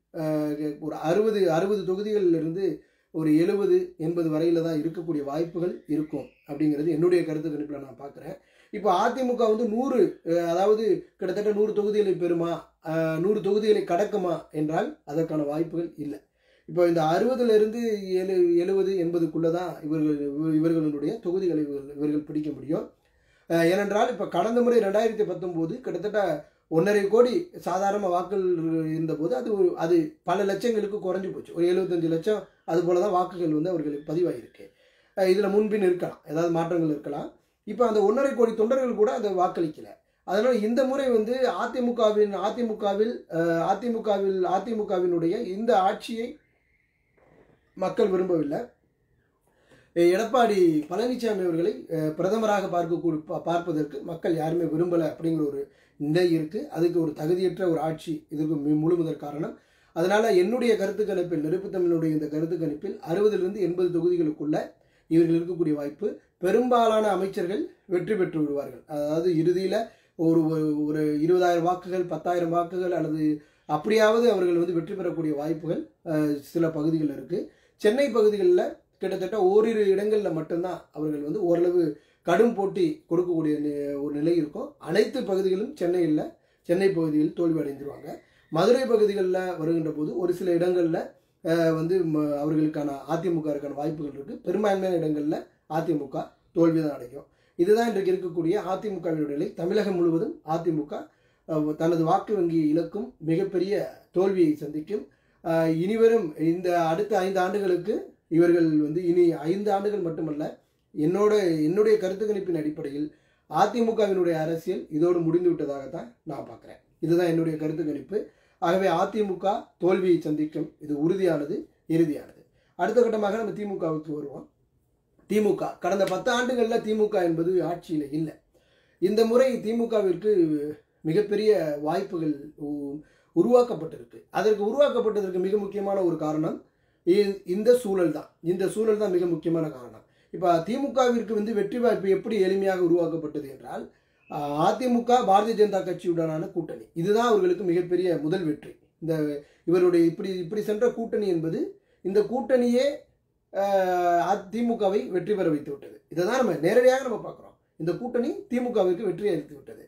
ஒரு அறுபது அறுபது தொகுதிகளிலிருந்து ஒரு எழுபது எண்பது வரையில தான் இருக்கக்கூடிய வாய்ப்புகள் இருக்கும் அப்படிங்கிறது என்னுடைய கருத்து கணிப்பில் நான் பார்க்குறேன் இப்போ அதிமுக வந்து நூறு அஹ், அதாவது கிட்டத்தட்ட நூறு தொகுதிகளை பெறுமா அஹ், நூறு தொகுதிகளை கடக்குமா என்றால் அதற்கான வாய்ப்புகள் இல்லை இப்போ இந்த அறுபதுல இருந்து எழு எழுபது எண்பதுக்குள்ள தான் இவர்கள் இவர்களுடைய தொகுதிகளை இவர்கள் இவர்கள் பிடிக்க முடியும் அஹ், ஏனென்றால் இப்போ கடந்த முறை ரெண்டாயிரத்தி பத்தொம்போது கிட்டத்தட்ட ஒன்றரை கோடி சாதாரண வாக்குகள் இருந்தபோது அது ஒரு அது பல லட்சங்களுக்கு குறைஞ்சு போச்சு ஒரு எழுபத்தஞ்சு லட்சம் அது போல தான் வாக்குகள் வந்து அவர்களுக்கு பதிவாயிருக்கு அஹ் இதுல முன்பின் இருக்கலாம் ஏதாவது மாற்றங்கள் இருக்கலாம் இப்போ அந்த ஒன்றரை கோடி தொண்டர்கள் கூட அதை வாக்களிக்கல அதனால இந்த முறை வந்து அதிமுகவின் அதிமுகவில் அஹ், அதிமுகவில் அதிமுகவினுடைய இந்த ஆட்சியை மக்கள் விரும்பவில்லை அஹ் எடப்பாடி பழனிசாமி அவர்களை அஹ், பிரதமராக பார்க்க பார்ப்பதற்கு மக்கள் யாருமே விரும்பலை அப்படிங்கிற ஒரு நிலை இருக்கு அதுக்கு ஒரு தகுதியற்ற ஒரு ஆட்சி இதுக்கு மு- முழு முதல் காரணம் அதனால என்னுடைய கருத்து கணிப்பில் நெருப்பு தமிழனுடைய இந்த கருத்து கணிப்பில் அறுபதிலிருந்து எண்பது தொகுதிகளுக்குள்ள இவர்கள் இருக்கக்கூடிய வாய்ப்பு பெரும்பாலான அமைச்சர்கள் வெற்றி பெற்று விடுவார்கள் அதாவது இறுதியில ஒரு ஒரு- ஒரு இருபதாயிரம் வாக்குகள் பத்தாயிரம் வாக்குகள் அல்லது அப்படியாவது அவர்கள் வந்து வெற்றி பெறக்கூடிய வாய்ப்புகள் அஹ், சில பகுதிகளில் இருக்கு சென்னை பகுதிகளில் கிட்டத்தட்ட ஓரிரு இடங்களில் மட்டும்தான் அவர்கள் வந்து ஓரளவு கடும் போட்டி கொடுக்கக்கூடிய நி- ஒரு நிலை இருக்கும் அனைத்து பகுதிகளும் சென்னையில் சென்னை பகுதியில் தோல்வி அடைந்துருவாங்க மதுரை பகுதிகளில் வருகின்ற போது ஒரு சில இடங்களில் வந்து ம- அவர்களுக்கான அதிமுக இருக்கான வாய்ப்புகள் இருக்கு பெரும்பான்மையான இடங்களில் அதிமுக தோல்வி தான் அடையும் இதுதான் இன்றைக்கு இருக்கக்கூடிய அதிமுகவினுடைய நிலை தமிழகம் முழுவதும் அதிமுக அஹ், தனது வாக்கு வங்கி இழக்கும் மிகப்பெரிய தோல்வியை சந்திக்கும் அஹ், இனிவரும் இந்த அடுத்த ஐந்து ஆண்டுகளுக்கு இவர்கள் வந்து இனி ஐந்து ஆண்டுகள் மட்டுமல்ல என்னோட என்னுடைய கருத்து கணிப்பின் அடிப்படையில் அதிமுகவினுடைய அரசியல் இதோடு முடிந்து விட்டதாகத்தான் நான் பார்க்குறேன் இதுதான் என்னுடைய கருத்து கணிப்பு ஆகவே அதிமுக தோல்வியை சந்திக்கும் இது உறுதியானது இறுதியானது அடுத்த கட்டமாக நம்ம திமுகவுக்கு வருவோம் திமுக கடந்த பத்து ஆண்டுகளில் திமுக என்பது ஆட்சியில் இல்லை இந்த முறை திமுகவிற்கு மிகப்பெரிய வாய்ப்புகள் உ- உருவாக்கப்பட்டிருக்கு அதற்கு உருவாக்கப்பட்டதற்கு மிக முக்கியமான ஒரு காரணம் இ- இந்த சூழல் தான் இந்த சூழல் தான் மிக முக்கியமான காரணம் இப்போ திமுகவிற்கு வந்து வெற்றி வாய்ப்பு எப்படி எளிமையாக உருவாக்கப்பட்டது என்றால் அஹ், அதிமுக பாரதிய ஜனதா கட்சியுடனான கூட்டணி இதுதான் அவர்களுக்கு மிகப்பெரிய முதல் வெற்றி இந்த இவருடைய இப்படி இப்படி சென்ற கூட்டணி என்பது இந்த கூட்டணியே அஹ், திமுகவை வெற்றி பெற வைத்து விட்டது இதை தான் நம்ம நேரடியாக நம்ம பார்க்குறோம் இந்த கூட்டணி திமுகவிற்கு வெற்றி அளித்து விட்டது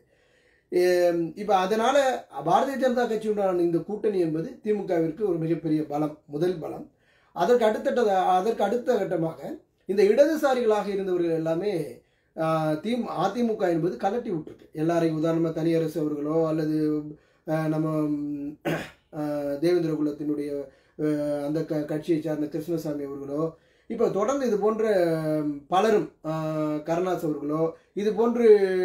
இப்போ அதனால பாரதிய ஜனதா கட்சியுடனான இந்த கூட்டணி என்பது திமுகவிற்கு ஒரு மிகப்பெரிய பலம் முதல் பலம் அதற்கு அடுத்த அதற்கு அடுத்த கட்டமாக இந்த இடதுசாரிகளாக இருந்தவர்கள் எல்லாமே ஆஹ், திம் அதிமுக என்பது கலட்டி விட்டுருக்கு எல்லாரையும் உதாரணமாக தனியரசு அவர்களோ அல்லது ஆஹ், நம்ம ம், ஆஹ், தேவேந்திர குலத்தினுடைய ஆஹ், அந்த க கட்சியை சார்ந்த கிருஷ்ணசாமி அவர்களோ இப்போ தொடர்ந்து இது போன்ற ம், பலரும் ஆஹ், கருணாஸ் அவர்களோ இது போன்று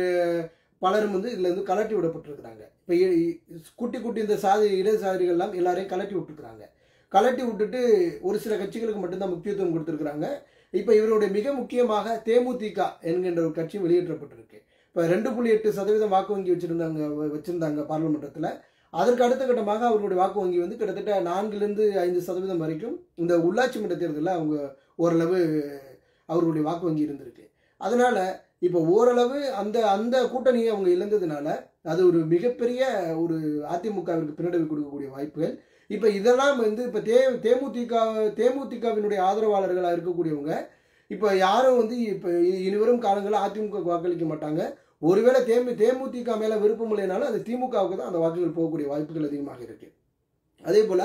பலரும் வந்து இதுல இருந்து கலட்டி விடப்பட்டிருக்கிறாங்க இப்போ குட்டி குட்டி இந்த சாதி இடதுசாரிகள் எல்லாம் எல்லாரையும் கலட்டி விட்டுருக்குறாங்க கலட்டி விட்டுட்டு ஒரு சில கட்சிகளுக்கு மட்டும்தான் முக்கியத்துவம் கொடுத்துருக்குறாங்க இப்போ இவருடைய மிக முக்கியமாக தேமுதிக என்கின்ற ஒரு கட்சி வெளியேற்றப்பட்டிருக்கு இப்போ ரெண்டு புள்ளி எட்டு சதவீதம் வாக்கு வங்கி வச்சிருந்தாங்க வ- வச்சிருந்தாங்க பார்லிமெண்டத்தில் அதற்கு அடுத்த கட்டமாக அவர்களுடைய வாக்கு வங்கி வந்து கிட்டத்தட்ட நான்குலேருந்து ஐந்து சதவீதம் வரைக்கும் இந்த உள்ளாட்சி மன்ற தேர்தலில் அவங்க ஓரளவு அவர்களுடைய வாக்கு வங்கி இருந்திருக்கு அதனால இப்போ ஓரளவு அந்த அந்த கூட்டணியை அவங்க இழந்ததுனால அது ஒரு மிகப்பெரிய ஒரு அதிமுகவிற்கு பின்னடைவு கொடுக்கக்கூடிய வாய்ப்புகள் இப்போ இதெல்லாம் வந்து இப்போ தே தேமுதிக தேமுதிகவினுடைய ஆதரவாளர்களாக இருக்கக்கூடியவங்க இப்போ யாரும் வந்து இப்போ இனிவரும் காலங்களில் அதிமுக வாக்களிக்க மாட்டாங்க ஒருவேளை தேமு தேமுதிக மேலே விருப்பம் இல்லைனாலும் அது திமுகவுக்கு தான் அந்த வாக்குகள் போகக்கூடிய வாய்ப்புகள் அதிகமாக இருக்கு அதே போல்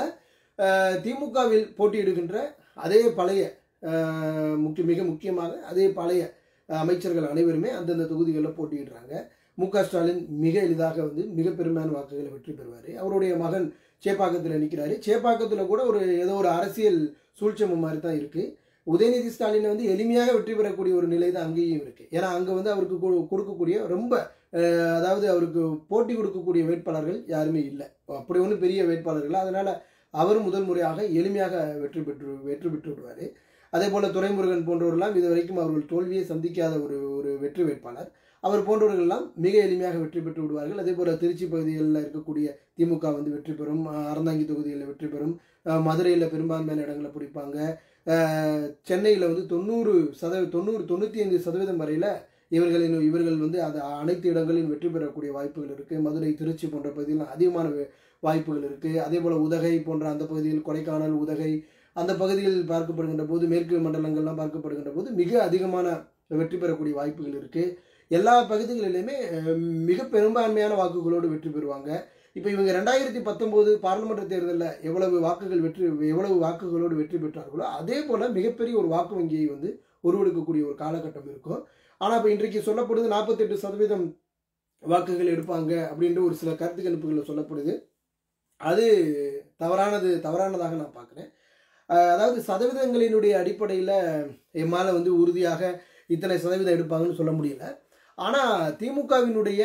திமுகவில் போட்டியிடுகின்ற அதே பழைய அஹ், முக்கிய மிக முக்கியமாக அதே பழைய அஹ், அமைச்சர்கள் அனைவருமே அந்தந்த தொகுதிகளில் போட்டியிடுறாங்க மு க ஸ்டாலின் மிக எளிதாக வந்து மிக பெருமையான வாக்குகளை வெற்றி பெறுவார் அவருடைய மகன் சேப்பாக்கத்தில் நிற்கிறாரு சேப்பாக்கத்தில் கூட ஒரு ஏதோ ஒரு அரசியல் சூழ்ச்சமம் மாதிரி தான் இருக்குது உதயநிதி ஸ்டாலினை வந்து எளிமையாக வெற்றி பெறக்கூடிய ஒரு நிலை தான் அங்கேயும் இருக்குது ஏன்னா அங்கே வந்து அவருக்கு கொடு- கொடுக்கக்கூடிய ரொம்ப அஹ், அதாவது அவருக்கு போட்டி கொடுக்கக்கூடிய வேட்பாளர்கள் யாருமே இல்லை அப்படி ஒன்றும் பெரிய வேட்பாளர்கள் அதனால் அவர் முதல் முறையாக எளிமையாக வெற்றி பெற்று வெற்றி பெற்று விடுவார் அதே போல் துரைமுருகன் போன்றவர்கள்லாம் இது வரைக்கும் அவர்கள் தோல்வியை சந்திக்காத ஒரு ஒரு வெற்றி வேட்பாளர் அவர் போன்றவர்கள் எல்லாம் மிக எளிமையாக வெற்றி பெற்று விடுவார்கள் அதே போல் திருச்சி பகுதிகளில் இருக்கக்கூடிய திமுக வந்து வெற்றி பெறும் அஹ் அறந்தாங்கி தொகுதிகளில் வெற்றி பெறும் அஹ் மதுரையில் பெரும்பான்மையான இடங்களை பிடிப்பாங்க அஹ் சென்னையில் வந்து தொண்ணூறு சதவீ தொண்ணூறு தொண்ணூற்றி ஐந்து சதவீதம் வரையில் இவர்களின் இவர்கள் வந்து அது அனைத்து இடங்களிலும் வெற்றி பெறக்கூடிய வாய்ப்புகள் இருக்குது மதுரை திருச்சி போன்ற பகுதியில் அதிகமான வே- வாய்ப்புகள் இருக்குது அதே போல் உதகை போன்ற அந்த பகுதியில் கொடைக்கானல் உதகை அந்த பகுதியில் பார்க்கப்படுகின்ற போது மேற்கு மண்டலங்கள்லாம் பார்க்கப்படுகின்ற போது மிக அதிகமான வெற்றி பெறக்கூடிய வாய்ப்புகள் இருக்குது எல்லா பகுதிகளிலுமே அஹ், மிக பெரும்பான்மையான வாக்குகளோடு வெற்றி பெறுவாங்க இப்போ இவங்க ரெண்டாயிரத்தி பத்தொம்போது பாராளுமன்ற தேர்தலில் எவ்வளவு வாக்குகள் வெற்றி எவ்வளவு வாக்குகளோடு வெற்றி பெற்றார்களோ அதே போல் மிகப்பெரிய ஒரு வாக்கு வங்கியை வந்து உருவெடுக்கக்கூடிய ஒரு காலகட்டம் இருக்கும் ஆனால் இப்போ இன்றைக்கு சொல்லப்படுது நாற்பத்தெட்டு சதவீதம் வாக்குகள் எடுப்பாங்க அப்படின்ற ஒரு சில கருத்து கணிப்புகளில் சொல்லப்படுது அது தவறானது தவறானதாக நான் பார்க்குறேன் அதாவது சதவீதங்களினுடைய அடிப்படையில் எம்மால் வந்து உறுதியாக இத்தனை சதவீதம் எடுப்பாங்கன்னு சொல்ல முடியல ஆனால் திமுகவினுடைய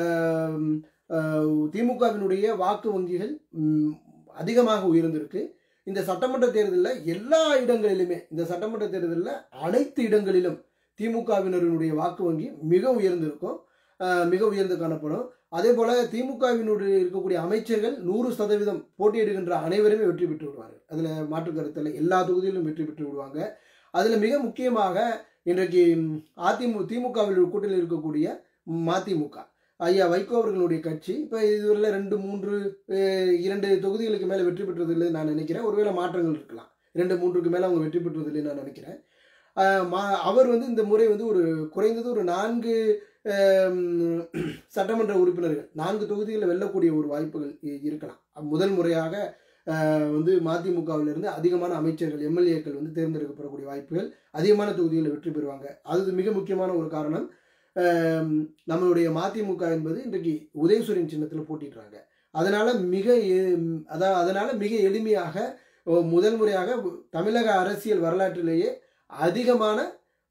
ஆம், ஆஹ், திமுகவினுடைய வாக்கு வங்கிகள் ம், அதிகமாக உயர்ந்திருக்கு இந்த சட்டமன்ற தேர்தலில் எல்லா இடங்களிலுமே இந்த சட்டமன்ற தேர்தலில் அனைத்து இடங்களிலும் திமுகவினருடைய வாக்கு வங்கி மிக உயர்ந்திருக்கும் ஆஹ், மிக உயர்ந்து காணப்படும் அதே போல திமுகவினுடைய இருக்கக்கூடிய அமைச்சர்கள் நூறு சதவீதம் போட்டியிடுகின்ற அனைவருமே வெற்றி பெற்று விடுவார்கள் அதில் மாற்று கருத்தில் எல்லா தொகுதியிலும் வெற்றி பெற்று விடுவாங்க அதில் மிக முக்கியமாக இன்றைக்கு அதிமுக திமுகவில் கூட்டத்தில் இருக்கக்கூடிய மதிமுக ஐயா வைகோ அவர்களுடைய கட்சி இப்போ இதுவரையில் ரெண்டு மூன்று அஹ், இரண்டு தொகுதிகளுக்கு மேலே வெற்றி பெற்றதில்லை நான் நினைக்கிறேன் ஒருவேளை மாற்றங்கள் இருக்கலாம் இரண்டு மூன்றுக்கு மேலே அவங்க வெற்றி பெற்றதில்லை நான் நினைக்கிறேன் அஹ், மா- அவர் வந்து இந்த முறை வந்து ஒரு குறைந்தது ஒரு நான்கு அஹ், சட்டமன்ற உறுப்பினர்கள் நான்கு தொகுதிகளில் வெல்லக்கூடிய ஒரு வாய்ப்புகள் இ- இருக்கலாம் முதல் முறையாக அஹ், வந்து மதிமுகவிலிருந்து அதிகமான அமைச்சர்கள் எம்எல்ஏக்கள் வந்து தேர்ந்தெடுக்கப்படக்கூடிய வாய்ப்புகள் அதிகமான தொகுதிகளில் வெற்றி பெறுவாங்க அது மிக முக்கியமான ஒரு காரணம் அஹ், நம்மளுடைய மதிமுக என்பது இன்றைக்கு உதயசூரியன் சின்னத்தில் போட்டிடுறாங்க அதனால மிக எ- அதா அதனால மிக எளிமையாக ஓ, முதல் முறையாக தமிழக அரசியல் வரலாற்றிலேயே அதிகமான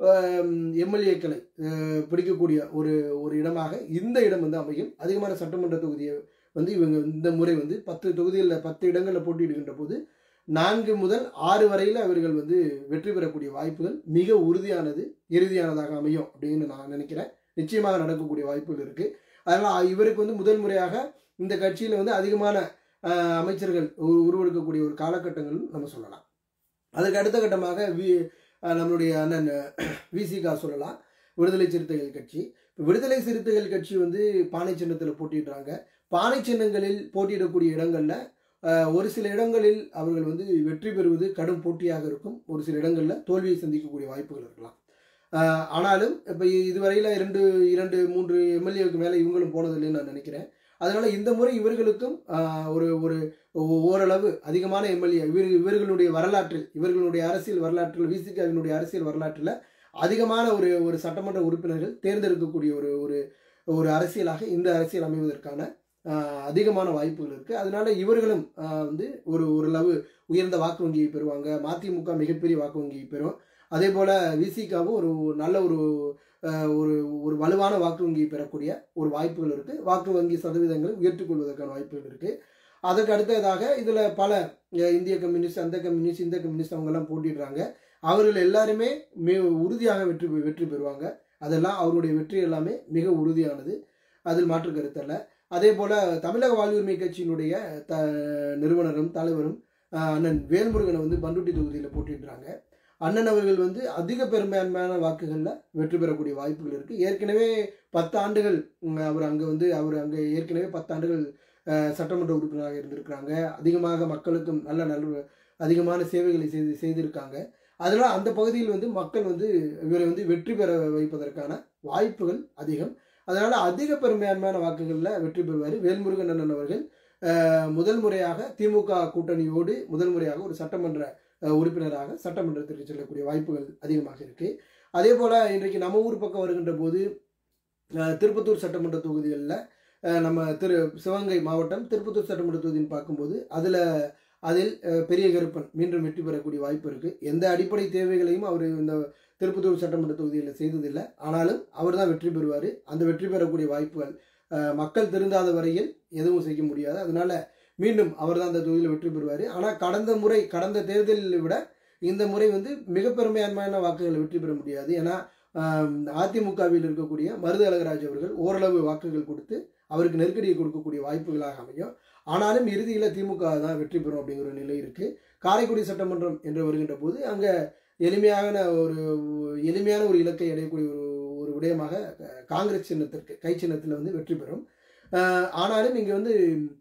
எம்எல்ஏக்களை பிடிக்கக்கூடிய ஒரு ஒரு இடமாக இந்த இடம் வந்து அமையும் அதிகமான சட்டமன்ற தொகுதியை வந்து இவங்க இந்த முறை வந்து பத்து தொகுதிகளில் பத்து இடங்களில் போட்டியிடுகின்ற போது நான்கு முதல் ஆறு வரையில் அவர்கள் வந்து வெற்றி பெறக்கூடிய வாய்ப்புகள் மிக உறுதியானது இறுதியானதாக அமையும் அப்படின்னு நான் நினைக்கிறேன் நிச்சயமாக நடக்கக்கூடிய வாய்ப்புகள் இருக்குது அதனால் இவருக்கு வந்து முதல் முறையாக இந்த கட்சியில் வந்து அதிகமான அஹ், அமைச்சர்கள் உரு- உருவெடுக்கக்கூடிய ஒரு காலகட்டங்கள் நம்ம சொல்லலாம் அதுக்கு அடுத்த கட்டமாக வி அஹ், நம்மளுடைய அண்ணன் விசிகா சொல்லலாம் விடுதலை சிறுத்தைகள் கட்சி இப்ப விடுதலை சிறுத்தைகள் கட்சி வந்து பானை சின்னத்தில் போட்டிடுறாங்க பானை சின்னங்களில் போட்டியிடக்கூடிய இடங்களில் அஹ், ஒரு சில இடங்களில் அவர்கள் வந்து வெற்றி பெறுவது கடும் போட்டியாக இருக்கும் ஒரு சில இடங்களில் தோல்வியை சந்திக்கக்கூடிய வாய்ப்புகள் இருக்கலாம் அஹ், ஆனாலும் இப்போ இதுவரையில் இரண்டு இரண்டு மூன்று எம்எல்ஏவுக்கு மேலே இவங்களும் போனதில்லைன்னு நான் நினைக்கிறேன் அதனால இந்த முறை இவர்களுக்கும் ஆஹ், ஒரு ஒரு ஓ- ஓரளவு அதிகமான எம்எல்ஏ இவர் இவர்களுடைய வரலாற்றில் இவர்களுடைய அரசியல் வரலாற்றில் விசிகாவினுடைய அரசியல் வரலாற்றில் அதிகமான ஒரு ஒரு சட்டமன்ற உறுப்பினர்கள் தேர்ந்தெடுக்கக்கூடிய ஒரு ஒரு ஒரு அரசியலாக இந்த அரசியல் அமைவதற்கான ஆஹ், அதிகமான வாய்ப்புகள் இருக்குது அதனால இவர்களும் ஆஹ், வந்து ஒரு ஓரளவு உயர்ந்த வாக்கு வங்கியை பெறுவாங்க மதிமுக மிகப்பெரிய வாக்கு வங்கியை பெறும் அதே போல் விசிகாவும் ஒரு நல்ல ஒரு ஆஹ், ஒரு ஒரு வலுவான வாக்கு வங்கியை பெறக்கூடிய ஒரு வாய்ப்புகள் இருக்குது வாக்கு வங்கி சதவீதங்களை உயர்த்திக் கொள்வதற்கான வாய்ப்புகள் இருக்குது அதற்கு அடுத்ததாக இதில் பல அஹ், இந்திய கம்யூனிஸ்ட் அந்த கம்யூனிஸ்ட் இந்த கம்யூனிஸ்ட் அவங்கெல்லாம் போட்டிடுறாங்க அவர்கள் எல்லாருமே மிக உறுதியாக வெற்றி பெ- வெற்றி பெறுவாங்க அதெல்லாம் அவருடைய வெற்றி எல்லாமே மிக உறுதியானது அதில் மாற்று கருத்தல்ல அதே போல் தமிழக வாழ்வுரிமை கட்சியினுடைய த நிறுவனரும் தலைவரும் அஹ், அண்ணன் வேல்முருகனை வந்து பண்ருட்டி தொகுதியில் போட்டிடுறாங்க அண்ணன் அவர்கள் வந்து அதிக பெரும்பான்மையான வாக்குகளில் வெற்றி பெறக்கூடிய வாய்ப்புகள் இருக்குது ஏற்கனவே பத்து ஆண்டுகள் உம், அவர் அங்கே வந்து அவர் அங்கே ஏற்கனவே பத்தாண்டுகள் அஹ், சட்டமன்ற உறுப்பினராக இருந்திருக்கிறாங்க அதிகமாக மக்களுக்கும் நல்ல நல்ல அதிகமான சேவைகளை செய்து செய்திருக்காங்க அதனால் அந்த பகுதியில் வந்து மக்கள் வந்து இவரை வந்து வெற்றி பெற வைப்பதற்கான வாய்ப்புகள் அதிகம் அதனால் அதிக பெரும்பான்மையான வாக்குகளில் வெற்றி பெறுவார் வேல்முருகன் அண்ணன் அவர்கள் அஹ், முதல் முறையாக திமுக கூட்டணியோடு முதல் முறையாக ஒரு சட்டமன்ற அஹ், உறுப்பினராக சட்டமன்றத்திற்கு செல்லக்கூடிய வாய்ப்புகள் அதிகமாக இருக்குது அதே போல் இன்றைக்கு நம்ம ஊர் பக்கம் வருகின்ற போது அஹ், திருப்பத்தூர் சட்டமன்ற தொகுதிகளில் நம்ம திரு சிவகங்கை மாவட்டம் திருப்பத்தூர் சட்டமன்ற தொகுதின்னு பார்க்கும்போது அதில் அதில் அஹ், பெரிய கருப்பன் மீண்டும் வெற்றி பெறக்கூடிய வாய்ப்பு இருக்குது எந்த அடிப்படை தேவைகளையும் அவர் இந்த திருப்பத்தூர் சட்டமன்ற தொகுதியில் செய்ததில்லை ஆனாலும் அவர் தான் வெற்றி பெறுவார் அந்த வெற்றி பெறக்கூடிய வாய்ப்புகள் அஹ், மக்கள் திருந்தாத வரையில் எதுவும் செய்ய முடியாது அதனால மீண்டும் அவர் தான் அந்த தொகுதியில் வெற்றி பெறுவார் ஆனால் கடந்த முறை கடந்த தேர்தலில் விட இந்த முறை வந்து மிக பெரும்பான்மையான வாக்குகளை வெற்றி பெற முடியாது ஏன்னா ஆம், அதிமுகவில் இருக்கக்கூடிய மருது அழகராஜ் அவர்கள் ஓரளவு வாக்குகள் கொடுத்து அவருக்கு நெருக்கடியை கொடுக்கக்கூடிய வாய்ப்புகளாக அமையும் ஆனாலும் இறுதியில் திமுக தான் வெற்றி பெறும் அப்படிங்கிற ஒரு நிலை இருக்குது காரைக்குடி சட்டமன்றம் என்று வருகின்ற போது அங்கே எளிமையான ஒரு எளிமையான ஒரு இலக்கை அடையக்கூடிய ஒரு ஒரு விடயமாக அஹ், காங்கிரஸ் சின்னத்திற்கு கை சின்னத்தில் வந்து வெற்றி பெறும் அஹ், ஆனாலும் இங்கே வந்து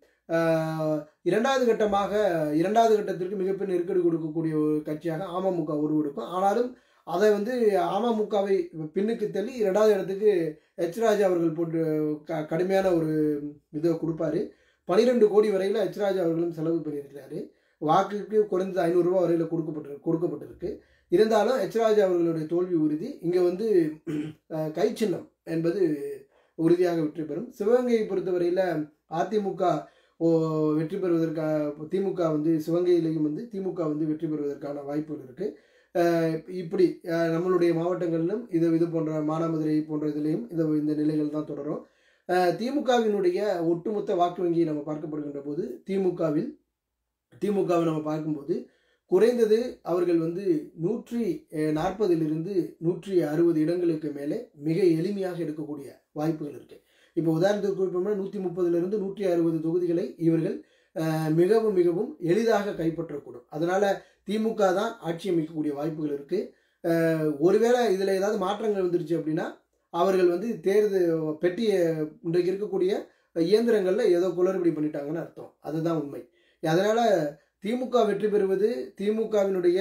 அஹ், இரண்டாவது கட்டமாக இரண்டாவது கட்டத்திற்கு மிகப்பெரிய நெருக்கடி கொடுக்கக்கூடிய ஒரு கட்சியாக அமமுக உருவெடுக்கும் ஆனாலும் அதை வந்து அமமுகவை பின்னுக்கு தள்ளி இரண்டாவது இடத்துக்கு எச் ராஜா அவர்கள் போட்டு க கடுமையான ஒரு இதை கொடுப்பாரு பனிரெண்டு கோடி வரையில் எச் ராஜா அவர்களும் செலவு பண்ணியிருக்கிறாரு வாக்குக்கு குறைந்தது ஐநூறுரூவா வரையில் கொடுக்கப்பட்டு கொடுக்கப்பட்டிருக்கு இருந்தாலும் எச் ராஜா அவர்களுடைய தோல்வி உறுதி இங்கே வந்து அஹ், கை சின்னம் என்பது உறுதியாக வெற்றி பெறும் சிவகங்கையை பொறுத்தவரையில் அதிமுக ஓ வெற்றி பெறுவதற்காக திமுக வந்து சிவகங்கையிலையும் வந்து திமுக வந்து வெற்றி பெறுவதற்கான வாய்ப்புகள் இருக்குது இப்படி அஹ், நம்மளுடைய மாவட்டங்களிலும் இது இது போன்ற மானாமதுரை போன்ற இதுலேயும் இந்த இந்த நிலைகள் தான் தொடரும் அஹ், திமுகவினுடைய ஒட்டுமொத்த வாக்கு வங்கியை நம்ம பார்க்கப்படுகின்ற போது திமுகவில் திமுகவை நம்ம பார்க்கும்போது குறைந்தது அவர்கள் வந்து நூற்றி அஹ், நாற்பதிலிருந்து நூற்றி அறுபது இடங்களுக்கு மேலே மிக எளிமையாக எடுக்கக்கூடிய வாய்ப்புகள் இருக்கு இப்போ உதாரணத்துக்கு குறிப்பிட்டோம்னா நூற்றி முப்பதுலேருந்து நூற்றி அறுபது தொகுதிகளை இவர்கள் அஹ், மிகவும் மிகவும் எளிதாக கைப்பற்றக்கூடும் அதனால திமுக தான் ஆட்சி அமைக்கக்கூடிய வாய்ப்புகள் இருக்கு அஹ், ஒருவேளை இதில் ஏதாவது மாற்றங்கள் வந்துருச்சு அப்படின்னா அவர்கள் வந்து தேர்தல் பெட்டிய இன்றைக்கு இருக்கக்கூடிய இயந்திரங்களில் ஏதோ குளறுபடி பண்ணிட்டாங்கன்னு அர்த்தம் அதுதான் உண்மை அதனால திமுக வெற்றி பெறுவது திமுகவினுடைய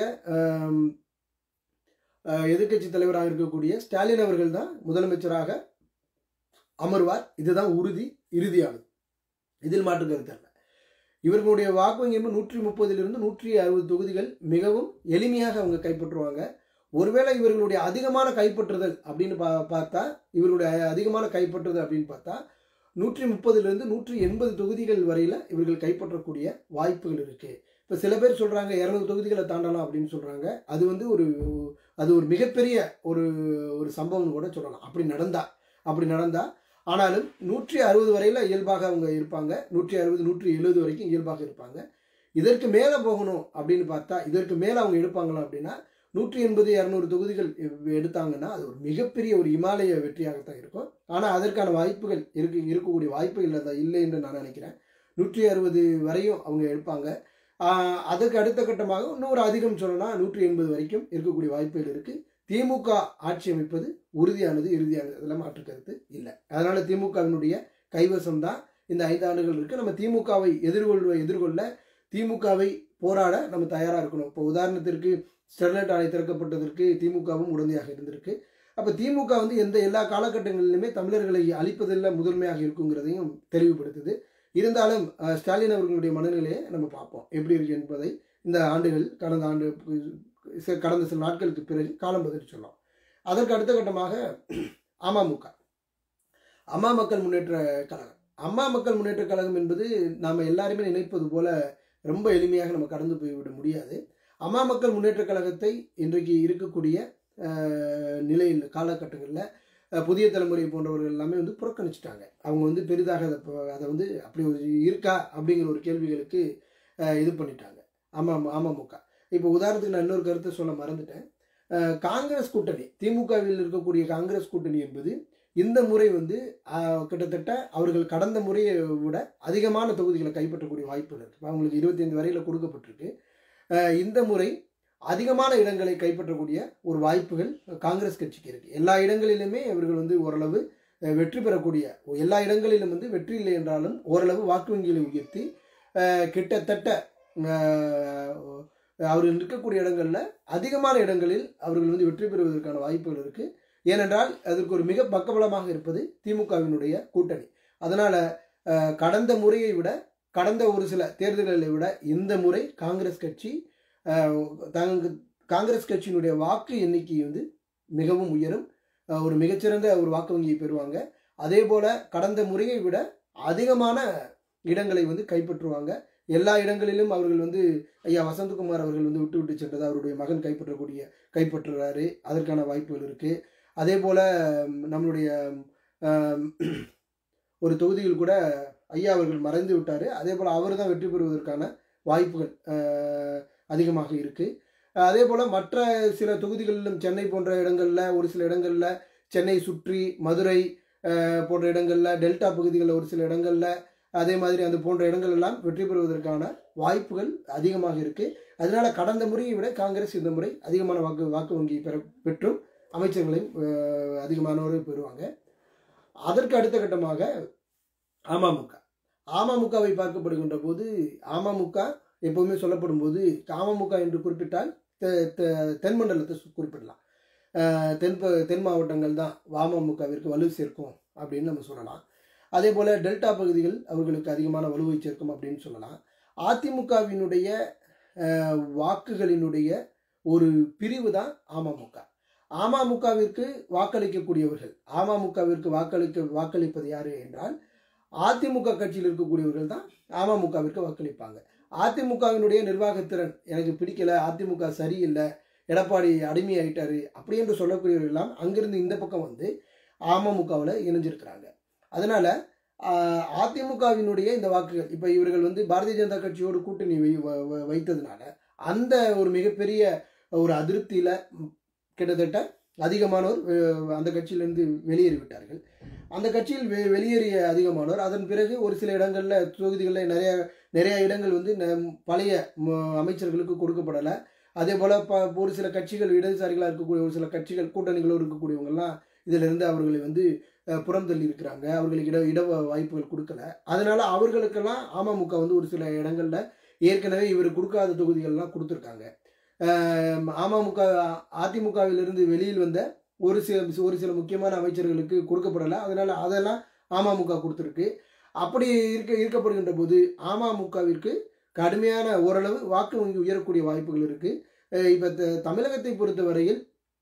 எதிர்க்கட்சி தலைவராக இருக்கக்கூடிய ஸ்டாலின் அவர்கள் தான் முதலமைச்சராக அமர்வார் இதுதான் உறுதி இறுதியானது இதில் மாற்று கருத்து அல்ல இவர்களுடைய வாக்கு வங்கி என்பது நூற்றி முப்பதிலிருந்து நூற்றி அறுபது தொகுதிகள் மிகவும் எளிமையாக அவங்க கைப்பற்றுவாங்க ஒருவேளை இவர்களுடைய அதிகமான கைப்பற்றுதல் அப்படின்னு பா பார்த்தா இவர்களுடைய அதிகமான கைப்பற்றுதல் அப்படின்னு பார்த்தா நூற்றி முப்பதுலேருந்து நூற்றி எண்பது தொகுதிகள் வரையில் இவர்கள் கைப்பற்றக்கூடிய வாய்ப்புகள் இருக்கு இப்போ சில பேர் சொல்கிறாங்க இரநூறு தொகுதிகளை தாண்டலாம் அப்படின்னு சொல்கிறாங்க அது வந்து ஒரு அது ஒரு மிகப்பெரிய ஒரு ஒரு சம்பவம் கூட சொல்லலாம் அப்படி நடந்தா அப்படி நடந்தா ஆனாலும் நூற்றி அறுபது வரையில் இயல்பாக அவங்க இருப்பாங்க நூற்றி அறுபது நூற்றி எழுபது வரைக்கும் இயல்பாக இருப்பாங்க இதற்கு மேலே போகணும் அப்படின்னு பார்த்தா இதற்கு மேலே அவங்க எடுப்பாங்களா அப்படின்னா நூற்றி எண்பது இரநூறு தொகுதிகள் எ- எடுத்தாங்கன்னா அது ஒரு மிகப்பெரிய ஒரு இமாலய வெற்றியாகத்தான் இருக்கும் ஆனால் அதற்கான வாய்ப்புகள் இருக்கு இருக்கக்கூடிய வாய்ப்புகள் இல்லை இல்லை என்று நான் நினைக்கிறேன் நூற்றி அறுபது வரையும் அவங்க எடுப்பாங்க ஆஹ் அதற்கு அடுத்த கட்டமாக இன்னொரு அதிகம் சொல்லலாம் நூற்றி எண்பது வரைக்கும் இருக்கக்கூடிய வாய்ப்புகள் இருக்கு திமுக ஆட்சி அமைப்பது உறுதியானது இறுதியானது அதெல்லாம் மாற்று கருத்து இல்லை அதனால திமுகவினுடைய கைவசம் தான் இந்த ஐந்து ஆண்டுகள் இருக்கு நம்ம திமுகவை எதிர்கொள்வ எதிர்கொள்ள திமுகவை போராட நம்ம தயாராக இருக்கணும் இப்போ உதாரணத்திற்கு ஸ்டெர்லைட் ஆலை திறக்கப்பட்டதற்கு திமுகவும் உடந்தையாக இருந்திருக்கு அப்போ திமுக வந்து எந்த எல்லா காலகட்டங்களிலுமே தமிழர்களை அழிப்பதில் முதன்மையாக இருக்குங்கிறதையும் தெளிவுபடுத்துது இருந்தாலும் அஹ், ஸ்டாலின் அவர்களுடைய மனநிலையை நம்ம பார்ப்போம் எப்படி இருக்கு என்பதை இந்த ஆண்டுகள் கடந்த ஆண்டு சில- கடந்த சில நாட்களுக்கு பிறகு காலம் பதில் சொல்லலாம் அதற்கு அடுத்த கட்டமாக அமமுக அம்மா மக்கள் முன்னேற்ற கழகம் அம்மா மக்கள் முன்னேற்ற கழகம் என்பது நாம் எல்லாருமே நினைப்பது போல ரொம்ப எளிமையாக நம்ம கடந்து போய்விட முடியாது அம்மா மக்கள் முன்னேற்ற கழகத்தை இன்றைக்கு இருக்கக்கூடிய அஹ், நிலையில் காலகட்டங்களில் புதிய தலைமுறை போன்றவர்கள் எல்லாமே வந்து புறக்கணிச்சிட்டாங்க அவங்க வந்து பெரிதாக அதை ப- அதை வந்து அப்படி ஒரு இருக்கா அப்படிங்கிற ஒரு கேள்விகளுக்கு அஹ், இது பண்ணிட்டாங்க ஆமாம் அமமுக இப்போ உதாரணத்துக்கு நான் இன்னொரு கருத்தை சொல்ல மறந்துட்டேன் அஹ், காங்கிரஸ் கூட்டணி திமுகவில் இருக்கக்கூடிய காங்கிரஸ் கூட்டணி என்பது இந்த முறை வந்து அஹ், கிட்டத்தட்ட அவர்கள் கடந்த முறையை விட அதிகமான தொகுதிகளை கைப்பற்றக்கூடிய வாய்ப்புகள் இருக்கு அவங்களுக்கு இருபத்தைந்து வரையில் கொடுக்கப்பட்டிருக்கு அஹ், இந்த முறை அதிகமான இடங்களை கைப்பற்றக்கூடிய ஒரு வாய்ப்புகள் காங்கிரஸ் கட்சிக்கு இருக்கு எல்லா இடங்களிலுமே இவர்கள் வந்து ஓரளவு அஹ், வெற்றி பெறக்கூடிய எல்லா இடங்களிலும் வந்து வெற்றி இல்லை என்றாலும் ஓரளவு வாக்கு வங்கிகளை உயர்த்தி அஹ், கிட்டத்தட்ட அஹ், அவர்கள் இருக்கக்கூடிய இடங்கள்ல அதிகமான இடங்களில் அவர்கள் வந்து வெற்றி பெறுவதற்கான வாய்ப்புகள் இருக்கு ஏனென்றால் அதற்கு ஒரு மிக பக்கபலமாக இருப்பது திமுகவினுடைய கூட்டணி அதனால அஹ், கடந்த முறையை விட கடந்த ஒரு சில தேர்தல்களை விட இந்த முறை காங்கிரஸ் கட்சி அஹ், தங்க காங்கிரஸ் கட்சியினுடைய வாக்கு எண்ணிக்கை வந்து மிகவும் உயரும் அஹ், ஒரு மிகச்சிறந்த ஒரு வாக்கு வங்கியை பெறுவாங்க அதே போல கடந்த முறையை விட அதிகமான இடங்களை வந்து கைப்பற்றுவாங்க எல்லா இடங்களிலும் அவர்கள் வந்து ஐயா வசந்தகுமார் அவர்கள் வந்து விட்டு விட்டு சென்றது அவருடைய மகன் கைப்பற்றக்கூடிய கைப்பற்றுறாரு அதற்கான வாய்ப்புகள் இருக்கு அதே போல ம், நம்மளுடைய ஆம், ஒரு தொகுதியில் கூட ஐயா அவர்கள் மறைந்து விட்டார் அதே போல் அவர் தான் வெற்றி பெறுவதற்கான வாய்ப்புகள் அஹ், அதிகமாக இருக்கு அதே போல் மற்ற சில தொகுதிகளிலும் சென்னை போன்ற இடங்களில் ஒரு சில இடங்களில் சென்னை சுற்றி மதுரை அஹ், போன்ற இடங்களில் டெல்டா பகுதிகளில் ஒரு சில இடங்களில் அதே மாதிரி அந்த போன்ற இடங்கள் எல்லாம் வெற்றி பெறுவதற்கான வாய்ப்புகள் அதிகமாக இருக்கு அதனால கடந்த முறையை விட காங்கிரஸ் இந்த முறை அதிகமான வாக்கு வாக்கு வங்கி பெற பெற்றும் அமைச்சர்களையும் அஹ், அதிகமானவரை பெறுவாங்க அதற்கு அடுத்த கட்டமாக அமமுக அமமுகவை பார்க்கப்படுகின்ற போது அமமுக எப்பவுமே சொல்லப்படும் போது அமமுக என்று குறிப்பிட்டால் தெ- தெ- தென் மண்டலத்தை சு- குறிப்பிடலாம் அஹ், தென் ப- தென் மாவட்டங்கள் தான் அமமுகவிற்கு வலு சேர்க்கும் அப்படின்னு நம்ம சொல்லலாம் அதே போல் டெல்டா பகுதிகள் அவர்களுக்கு அதிகமான வலுவை சேர்க்கும் அப்படின்னு சொல்லலாம் அதிமுகவினுடைய அஹ், வாக்குகளினுடைய ஒரு பிரிவு தான் அமமுக அமமுகவிற்கு வாக்களிக்கக்கூடியவர்கள் அமமுகவிற்கு வாக்களிக்க வாக்களிப்பது யாரு என்றால் அதிமுக கட்சியில் இருக்கக்கூடியவர்கள் தான் அமமுகவிற்கு வாக்களிப்பாங்க அதிமுகவினுடைய நிர்வாகத்திறன் எனக்கு பிடிக்கல அதிமுக சரியில்லை எடப்பாடி அடிமையாயிட்டாரு அப்படி என்று சொல்லக்கூடியவர்கள் எல்லாம் அங்கிருந்து இந்த பக்கம் வந்து அமமுகவில் இணைஞ்சிருக்கிறாங்க அதனால ஆஹ், அதிமுகவினுடைய இந்த வாக்குகள் இப்போ இவர்கள் வந்து பாரதிய ஜனதா கட்சியோடு கூட்டணி வை வ- வ- வைத்ததுனால அந்த ஒரு மிகப்பெரிய ஒரு அதிருப்தியில் கிட்டத்தட்ட அதிகமானோர் அஹ், அந்த கட்சியிலிருந்து வெளியேறிவிட்டார்கள் அந்த கட்சியில் வெ வெளியேறிய அதிகமானோர் அதன் பிறகு ஒரு சில இடங்களில் தொகுதிகளில் நிறைய நிறைய இடங்கள் வந்து ந- பழைய ம- அமைச்சர்களுக்கு கொடுக்கப்படலை அதே போல் ப ஒரு சில கட்சிகள் இடதுசாரிகளாக இருக்கக்கூடிய ஒரு சில கட்சிகள் கூட்டணிகளும் இருக்கக்கூடியவங்கெல்லாம் இதிலிருந்து அவர்களை வந்து அஹ், புறம் தள்ளி இருக்கிறாங்க அவர்களுக்கு இட இட வாய்ப்புகள் கொடுக்கல அதனால அவர்களுக்கெல்லாம் அமமுக வந்து ஒரு சில இடங்கள்ல ஏற்கனவே இவர் கொடுக்காத தொகுதிகள்லாம் கொடுத்துருக்காங்க அஹ், அமமுக அதிமுகவிலிருந்து வெளியில் வந்த ஒரு சில ஒரு சில முக்கியமான அமைச்சர்களுக்கு கொடுக்கப்படலை அதனால அதெல்லாம் அமமுக கொடுத்துருக்கு அப்படி இருக்க இருக்கப்படுகின்ற போது அமமுகவிற்கு கடுமையான ஓரளவு வாக்கு வங்கி உயரக்கூடிய வாய்ப்புகள் இருக்கு அஹ் இப்ப த- தமிழகத்தை பொறுத்தவரையில்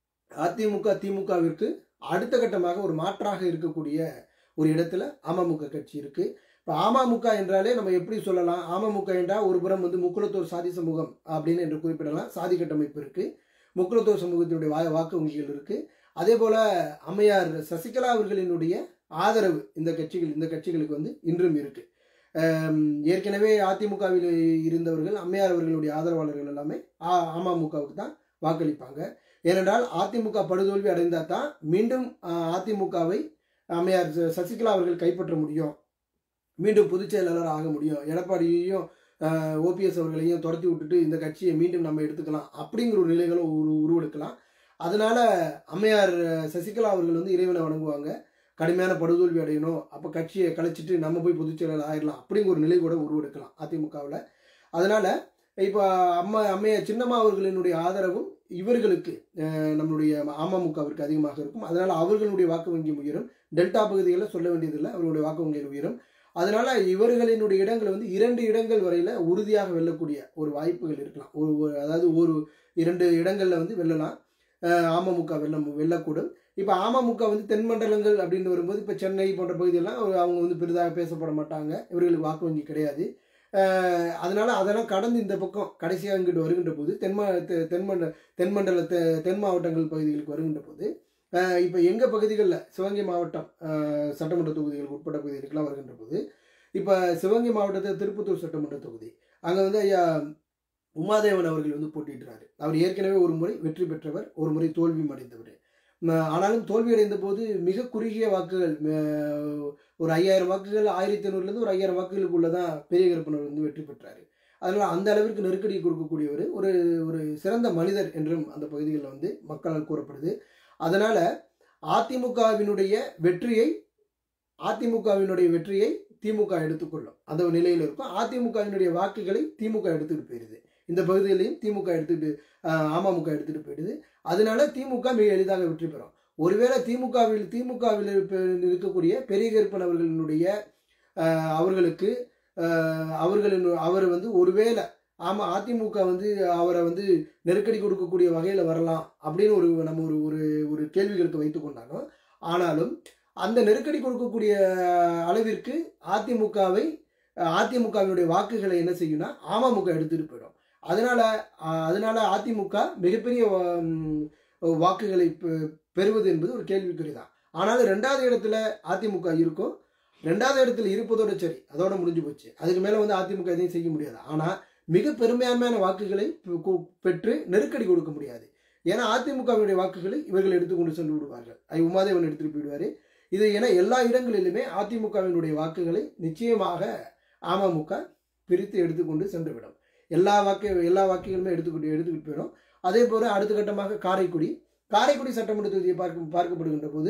அதிமுக திமுகவிற்கு அடுத்த கட்டமாக ஒரு மாற்றாக இருக்கக்கூடிய ஒரு இடத்துல அமமுக கட்சி இருக்கு இப்போ அமமுக என்றாலே நம்ம எப்படி சொல்லலாம் அமமுக என்றால் ஒரு புறம் வந்து முக்குளத்தூர் சாதி சமூகம் அப்படின்னு என்று குறிப்பிடலாம் சாதி கட்டமைப்பு இருக்கு முக்குளத்தூர் சமூகத்தினுடைய வா வாக்கு வங்கிகள் இருக்கு அதே போல அம்மையார் சசிகலா அவர்களினுடைய ஆதரவு இந்த கட்சிகள் இந்த கட்சிகளுக்கு வந்து இன்றும் இருக்கு ஆம், ஏற்கனவே அதிமுகவில் இருந்தவர்கள் அம்மையார் அவர்களுடைய ஆதரவாளர்கள் எல்லாமே அ- அமமுகவுக்கு தான் வாக்களிப்பாங்க ஏனென்றால் அதிமுக படுதோல்வி அடைந்தால் தான் மீண்டும் அஹ், அதிமுகவை அம்மையார் ச- சசிகலா அவர்கள் கைப்பற்ற முடியும் மீண்டும் பொதுச் செயலாளர் ஆக முடியும் எடப்பாடியையும் ஓபிஎஸ் அவர்களையும் துரத்தி விட்டுட்டு இந்த கட்சியை மீண்டும் நம்ம எடுத்துக்கலாம் அப்படிங்கிற ஒரு நிலைகளை உரு உருவெடுக்கலாம் அதனால அம்மையார் அஹ், சசிகலா அவர்கள் வந்து இறைவனை வணங்குவாங்க கடுமையான படுதோல்வி அடையணும் அப்போ கட்சியை கழிச்சிட்டு நம்ம போய் பொதுச் செயலாளர் ஆயிடலாம் அப்படிங்கிற ஒரு நிலை கூட உருவெடுக்கலாம் அதிமுகவில் அதனால இப்போ அம்மா அம்மைய சின்னம்மா அவர்களினுடைய ஆதரவும் இவர்களுக்கு அஹ், நம்மளுடைய அமமுகவிற்கு அதிகமாக இருக்கும் அதனால அவர்களுடைய வாக்கு வங்கி உயரும் டெல்டா பகுதிகளில் சொல்ல வேண்டியதில்லை அவர்களுடைய வாக்கு வங்கியில் உயரும் அதனால இவர்களினுடைய இடங்கள் வந்து இரண்டு இடங்கள் வரையில உறுதியாக வெல்லக்கூடிய ஒரு வாய்ப்புகள் இருக்கலாம் ஒரு ஒரு- அதாவது ஒரு இரண்டு இடங்கள்ல வந்து வெல்லலாம் அஹ், அமமுக வெல்ல வெல்லக்கூடும் இப்போ அமமுக வந்து தென் மண்டலங்கள் அப்படின்னு வரும்போது இப்போ சென்னை போன்ற பகுதியெல்லாம் ஒரு அவங்க வந்து பெரிதாக பேசப்பட மாட்டாங்க இவர்களுக்கு வாக்கு வங்கி கிடையாது அஹ், அதனால அதெல்லாம் கடந்து இந்த பக்கம் கடைசியாக இங்கிட்டு வருகின்ற போது தென்மா தெ- தென்மண்ட தென்மண்டல தெ- தென் மாவட்டங்கள் பகுதிகளுக்கு வருகின்ற போது இப்போ எங்கள் பகுதிகளில் சிவகங்கை மாவட்டம் அஹ், சட்டமன்ற தொகுதிகளுக்கு உட்பட்ட பகுதிகளுக்கெல்லாம் வருகின்ற போது இப்போ சிவகங்கை மாவட்டத்தில் திருப்பத்தூர் சட்டமன்ற தொகுதி அங்கே வந்து ஐயா உமாதேவன் அவர்கள் வந்து போட்டியிடுறாரு அவர் ஏற்கனவே ஒரு முறை வெற்றி பெற்றவர் ஒரு முறை தோல்வியும் அடைந்தவர் ம- ஆனாலும் தோல்வி அடைந்த போது மிக குறுகிய வாக்குகள் ம- ஒரு ஐயாயிரம் வாக்குகள் ஆயிரத்தி ஐநூறுலேருந்து ஒரு ஐயாயிரம் வாக்குகளுக்குள்ள தான் பெரிய கருப்பனர் வந்து வெற்றி பெற்றார் அதனால் அந்த அளவிற்கு நெருக்கடி கொடுக்கக்கூடியவர் ஒரு ஒரு சிறந்த மனிதர் என்றும் அந்த பகுதிகளில் வந்து மக்களால் கூறப்படுது அதனால அதிமுகவினுடைய வெற்றியை அதிமுகவினுடைய வெற்றியை திமுக எடுத்துக்கொள்ளும் அந்த ஒரு நிலையில் இருக்கும் அதிமுகவினுடைய வாக்குகளை திமுக எடுத்துட்டு போயிடுது இந்த பகுதியிலையும் திமுக எடுத்துட்டு ஆஹ், அமமுக எடுத்துட்டு போயிடுது அதனால திமுக மிக எளிதாக வெற்றி பெறும் ஒருவேளை திமுகவில் திமுகவில் இருக்கக்கூடிய பெரிய கருப்பன் அவர்களினுடைய ஆஹ், அவர்களுக்கு ஆஹ், அவர்களின் அவர் வந்து ஒருவேளை ஆமாம் அதிமுக வந்து அவரை வந்து நெருக்கடி கொடுக்கக்கூடிய வகையில் வரலாம் அப்படின்னு ஒரு நம்ம ஒரு ஒரு ஒரு கேள்விகளுக்கு வைத்து கொண்டாலும் ஆனாலும் அந்த நெருக்கடி கொடுக்கக்கூடிய அளவிற்கு அதிமுகவை அதிமுகவினுடைய வாக்குகளை என்ன செய்யும்னா அமமுக எடுத்துட்டு போயிடும் அதனால அஹ், அதனால அதிமுக மிகப்பெரிய உம், வாக்குகளை பெ- பெறுவது என்பது ஒரு கேள்விக்குறி தான் ஆனாலும் ரெண்டாவது இடத்துல அதிமுக இருக்கும் ரெண்டாவது இடத்துல இருப்பதோட சரி அதோட முடிஞ்சு போச்சு அதுக்கு மேலே வந்து அதிமுக எதையும் செய்ய முடியாது ஆனால் மிக பெரும்பான்மையான வாக்குகளை பெ- கு- பெற்று நெருக்கடி கொடுக்க முடியாது ஏன்னா அதிமுகவினுடைய வாக்குகளை இவர்கள் எடுத்துக்கொண்டு சென்று விடுவார்கள் ஐ உமாதேவன் எடுத்துட்டு போயிடுவாரு இது என எல்லா இடங்களிலுமே அதிமுகவினுடைய வாக்குகளை நிச்சயமாக அமமுக பிரித்து எடுத்துக்கொண்டு சென்றுவிடும் எல்லா வாக்கு எல்லா வாக்குகளுமே எடுத்துக்கிட்டு எடுத்துக்கிட்டு போயிடும் அதே போல அடுத்த கட்டமாக காரைக்குடி காரைக்குடி சட்டமன்ற தொகுதியை பார்க்க பார்க்கப்படுகின்ற போது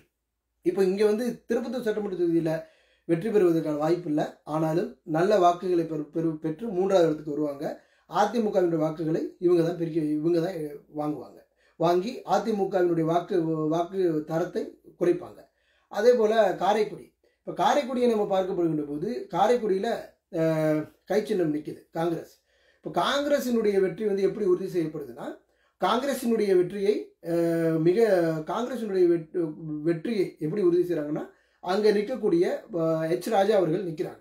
இப்போ இங்கே வந்து திருப்பத்தூர் சட்டமன்ற தொகுதியில் வெற்றி பெறுவதற்கான வாய்ப்பு இல்லை ஆனாலும் நல்ல வாக்குகளை பெறு பெறு பெற்று மூன்றாவது இடத்துக்கு வருவாங்க அதிமுகவினுடைய வாக்குகளை இவங்க தான் பிரிக்க இவங்க தான் வாங்குவாங்க வாங்கி அதிமுகவினுடைய வாக்கு வாக்கு தரத்தை குறைப்பாங்க அதே போல் காரைக்குடி இப்போ காரைக்குடியை நம்ம பார்க்கப்படுகின்ற போது காரைக்குடியில் கைச்சின்னம் நிற்கிது காங்கிரஸ் இப்போ காங்கிரசினுடைய வெற்றி வந்து எப்படி உறுதி செய்யப்படுதுன்னா காங்கிரசினுடைய வெற்றியை அஹ், மிக காங்கிரசினுடைய வெற்றி வெற்றியை எப்படி உறுதி செய்கிறாங்கன்னா அங்கே நிற்கக்கூடிய எச் ராஜா அவர்கள் நிற்கிறாங்க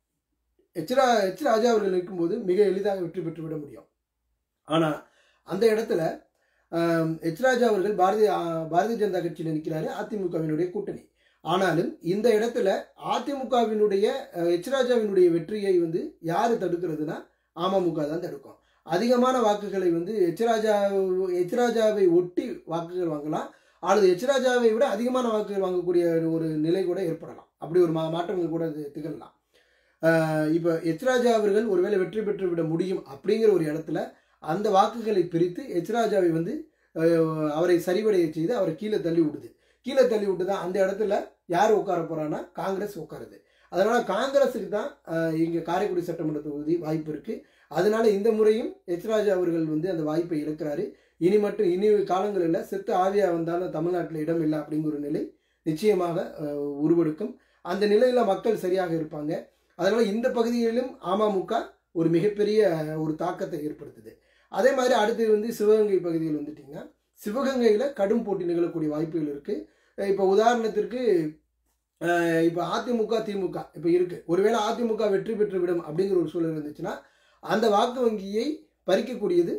எச் ரா எச் ராஜா அவர்கள் நிற்கும்போது மிக எளிதாக வெற்றி பெற்று விட முடியும் ஆனால் அந்த இடத்துல ஆம், எச் ராஜா அவர்கள் பாரதிய ஆ, பாரதிய ஜனதா கட்சியில் நிற்கிறாரு அதிமுகவினுடைய கூட்டணி ஆனாலும் இந்த இடத்துல அதிமுகவினுடைய அஹ், எச் ராஜாவினுடைய வெற்றியை வந்து யார் தடுக்கிறதுனா அமமுக தான் தடுக்கும் அதிகமான வாக்குகளை வந்து எச் ராஜா எச் ராஜாவை ஒட்டி வாக்குகள் வாங்கலாம் அல்லது எச் ராஜாவை விட அதிகமான வாக்குகள் வாங்கக்கூடிய ஒரு நிலை கூட ஏற்படலாம் அப்படி ஒரு மா மாற்றங்கள் கூட அது திகழலாம் ஆஹ் இப்போ எச் ராஜா அவர்கள் ஒருவேளை வெற்றி பெற்று விட முடியும் அப்படிங்கிற ஒரு இடத்துல அந்த வாக்குகளை பிரித்து எச் ராஜாவை வந்து ஆஹ் அவரை சரிவடைய செய்து அவரை கீழே தள்ளி விடுது கீழே தள்ளி விட்டு தான் அந்த இடத்துல யார் உட்கார போறான்னா காங்கிரஸ் உட்காருது அதனால காங்கிரஸுக்கு தான் ஆஹ் இங்க காரைக்குடி சட்டமன்ற தொகுதி வாய்ப்பு இருக்கு அதனால இந்த முறையும் எச் ராஜா அவர்கள் வந்து அந்த வாய்ப்பை இழக்கிறாரு இனி மட்டும் இனி காலங்களில் செத்து ஆவியா வந்தாலும் தமிழ்நாட்டில் இடம் இல்லை அப்படிங்கிற ஒரு நிலை நிச்சயமாக ஆஹ் உருவெடுக்கும் அந்த நிலையில மக்கள் சரியாக இருப்பாங்க அதனால இந்த பகுதிகளிலும் அமமுக ஒரு மிகப்பெரிய ஒரு தாக்கத்தை ஏற்படுத்துது அதே மாதிரி அடுத்து வந்து சிவகங்கை பகுதியில் வந்துட்டிங்கன்னா சிவகங்கையில் கடும் போட்டி நிகழக்கூடிய வாய்ப்புகள் இருக்குது இப்போ உதாரணத்திற்கு அஹ் இப்போ அதிமுக திமுக இப்போ இருக்குது ஒருவேளை அதிமுக வெற்றி பெற்று விடும் அப்படிங்கிற ஒரு சூழல் இருந்துச்சுன்னா அந்த வாக்கு வங்கியை பறிக்கக்கூடியது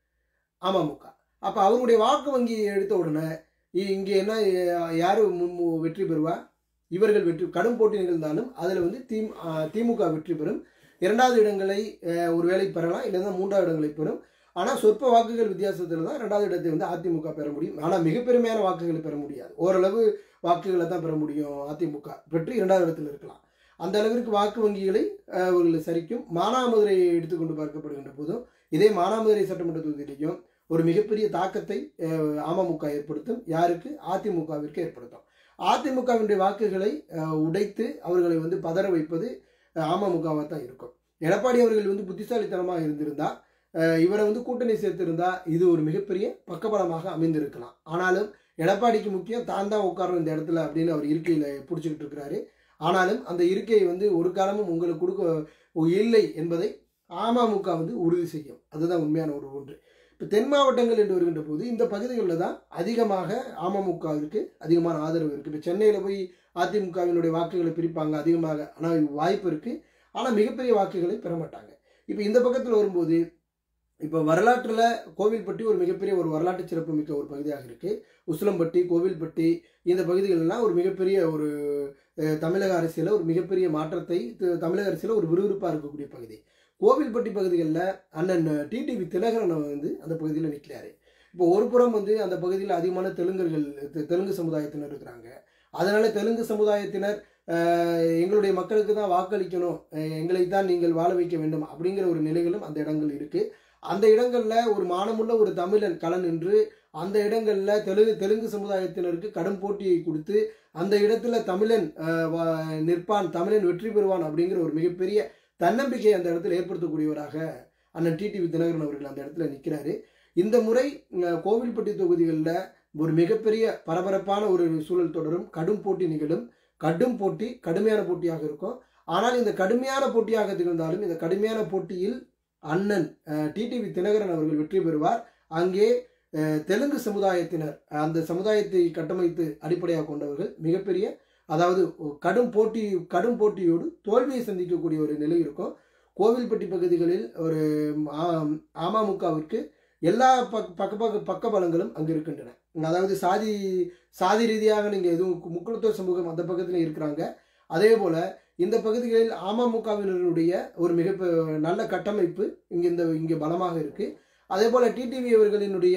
அமமுக அப்போ அவருடைய வாக்கு வங்கியை எடுத்த உடனே இ- இங்கே என்ன அஹ், யாரு மு- மு- வெற்றி பெறுவா இவர்கள் வெற்றி கடும் போட்டி நிகழ்ந்தாலும் அதில் வந்து தி திமுக வெற்றி பெறும் இரண்டாவது இடங்களை அஹ், ஒருவேளை பெறலாம் இல்லைன்னா மூன்றாவது இடங்களை பெறும் ஆனால் சொற்ப வாக்குகள் வித்தியாசத்தில் தான் ரெண்டாவது இடத்தை வந்து அதிமுக பெற முடியும் ஆனால் மிக பெருமையான வாக்குகளை பெற முடியாது ஓரளவு வாக்குகளை தான் பெற முடியும் அதிமுக பெற்று இரண்டாவது இடத்தில் இருக்கலாம் அந்த அளவிற்கு வாக்கு வங்கிகளை அஹ், அவர்கள் சரிக்கும் மானாமதுரையை எடுத்துக்கொண்டு பார்க்கப்படுகின்ற போதும் இதே மானாமதுரை சட்டமன்ற தொகுதியிலையும் ஒரு மிகப்பெரிய தாக்கத்தை அஹ், அமமுக ஏற்படுத்தும் யாருக்கு அதிமுகவிற்கு ஏற்படுத்தும் அதிமுகவினுடைய வாக்குகளை அஹ், உடைத்து அவர்களை வந்து பதற வைப்பது அஹ், அமமுகவாக தான் இருக்கும் எடப்பாடி அவர்கள் வந்து புத்திசாலித்தனமாக இருந்திருந்தா அஹ், இவரை வந்து கூட்டணி சேர்த்திருந்தா இது ஒரு மிகப்பெரிய பக்கபலமாக அமைந்திருக்கலாம் ஆனாலும் எடப்பாடிக்கு முக்கியம் தான் தான் உட்காரணும் இந்த இடத்துல அப்படின்னு அவர் இருக்கையில் பிடிச்சிக்கிட்டு இருக்கிறாரு ஆனாலும் அந்த இருக்கையை வந்து ஒரு காலமும் உங்களுக்கு கொடுக்க இல்லை என்பதை அமமுக வந்து உறுதி செய்யும் அதுதான் உண்மையான ஒரு ஒன்று இப்போ தென் மாவட்டங்கள் என்று வருகின்ற போது இந்த பகுதிகளில் தான் அதிகமாக அமமுகவிற்கு அதிகமான ஆதரவு இருக்குது இப்போ சென்னையில் போய் அதிமுகவினுடைய வாக்குகளை பிரிப்பாங்க அதிகமாக ஆனால் வாய்ப்பு இருக்குது ஆனால் மிகப்பெரிய வாக்குகளை பெற மாட்டாங்க இப்போ இந்த பக்கத்தில் வரும்போது இப்போ வரலாற்றில் கோவில்பட்டி ஒரு மிகப்பெரிய ஒரு வரலாற்று சிறப்பு மிக்க ஒரு பகுதியாக இருக்குது உசிலம்பட்டி கோவில்பட்டி இந்த பகுதிகளெல்லாம் ஒரு மிகப்பெரிய ஒரு அஹ், தமிழக அரசியலில் ஒரு மிகப்பெரிய மாற்றத்தை த- தமிழக அரசியலில் ஒரு விறுவிறுப்பாக இருக்கக்கூடிய பகுதி கோவில்பட்டி பகுதிகளில் அண்ணன் டிடிவி தினகரன் வந்து அந்த பகுதியில் நிற்கிறாரு இப்போ ஒரு புறம் வந்து அந்த பகுதியில் அதிகமான தெலுங்கர்கள் தெ- தெலுங்கு சமுதாயத்தினர் இருக்கிறாங்க அதனால தெலுங்கு சமுதாயத்தினர் அஹ், எங்களுடைய மக்களுக்கு தான் வாக்களிக்கணும் அஹ், எங்களை தான் நீங்கள் வாழ வைக்க வேண்டும் அப்படிங்கிற ஒரு நிலைகளும் அந்த இடங்கள் இருக்கு அந்த இடங்கள்ல ஒரு மானமுள்ள ஒரு தமிழன் களம் நின்று அந்த இடங்கள்ல தெலுங்கு தெலுங்கு சமுதாயத்தினருக்கு கடும் போட்டியை கொடுத்து அந்த இடத்துல தமிழன் அஹ், வா- நிற்பான் தமிழன் வெற்றி பெறுவான் அப்படிங்கிற ஒரு மிகப்பெரிய தன்னம்பிக்கை அந்த இடத்துல ஏற்படுத்தக்கூடியவராக அண்ணன் டிடிவி தினகரன் அவர்கள் அந்த இடத்துல நிற்கிறாரு இந்த முறை அஹ், கோவில்பட்டி தொகுதிகளில் ஒரு மிகப்பெரிய பரபரப்பான ஒரு சூழல் தொடரும் கடும் போட்டி நிகழும் கடும் போட்டி கடுமையான போட்டியாக இருக்கும் ஆனால் இந்த கடுமையான போட்டியாக திகழ்ந்தாலும் இந்த கடுமையான போட்டியில் அண்ணன் டிடிவி தினகரன் அவர்கள் வெற்றி பெறுவார் அங்கே அஹ், தெலுங்கு சமுதாயத்தினர் அந்த சமுதாயத்தை கட்டமைத்து அடிப்படையாக கொண்டவர்கள் மிகப்பெரிய அதாவது கடும் போட்டி கடும் போட்டியோடு தோல்வியை சந்திக்கக்கூடிய ஒரு நிலை இருக்கும் கோவில்பட்டி பகுதிகளில் ஒரு ஆ- அமமுகவிற்கு எல்லா பக்க பக்க பக்க பக்க பலங்களும் அங்கு இருக்கின்றன அதாவது சாதி சாதி ரீதியாக நீங்கள் எதுவும் முக்குளத்தோர் சமூகம் அந்த பக்கத்தில் இருக்கிறாங்க அதே போல இந்த பகுதிகளில் அமமுகவினருடைய ஒரு மிக பெ- நல்ல கட்டமைப்பு இங்கே இந்த இங்கே பலமாக இருக்கு அதே போல டிடிவி அவர்களினுடைய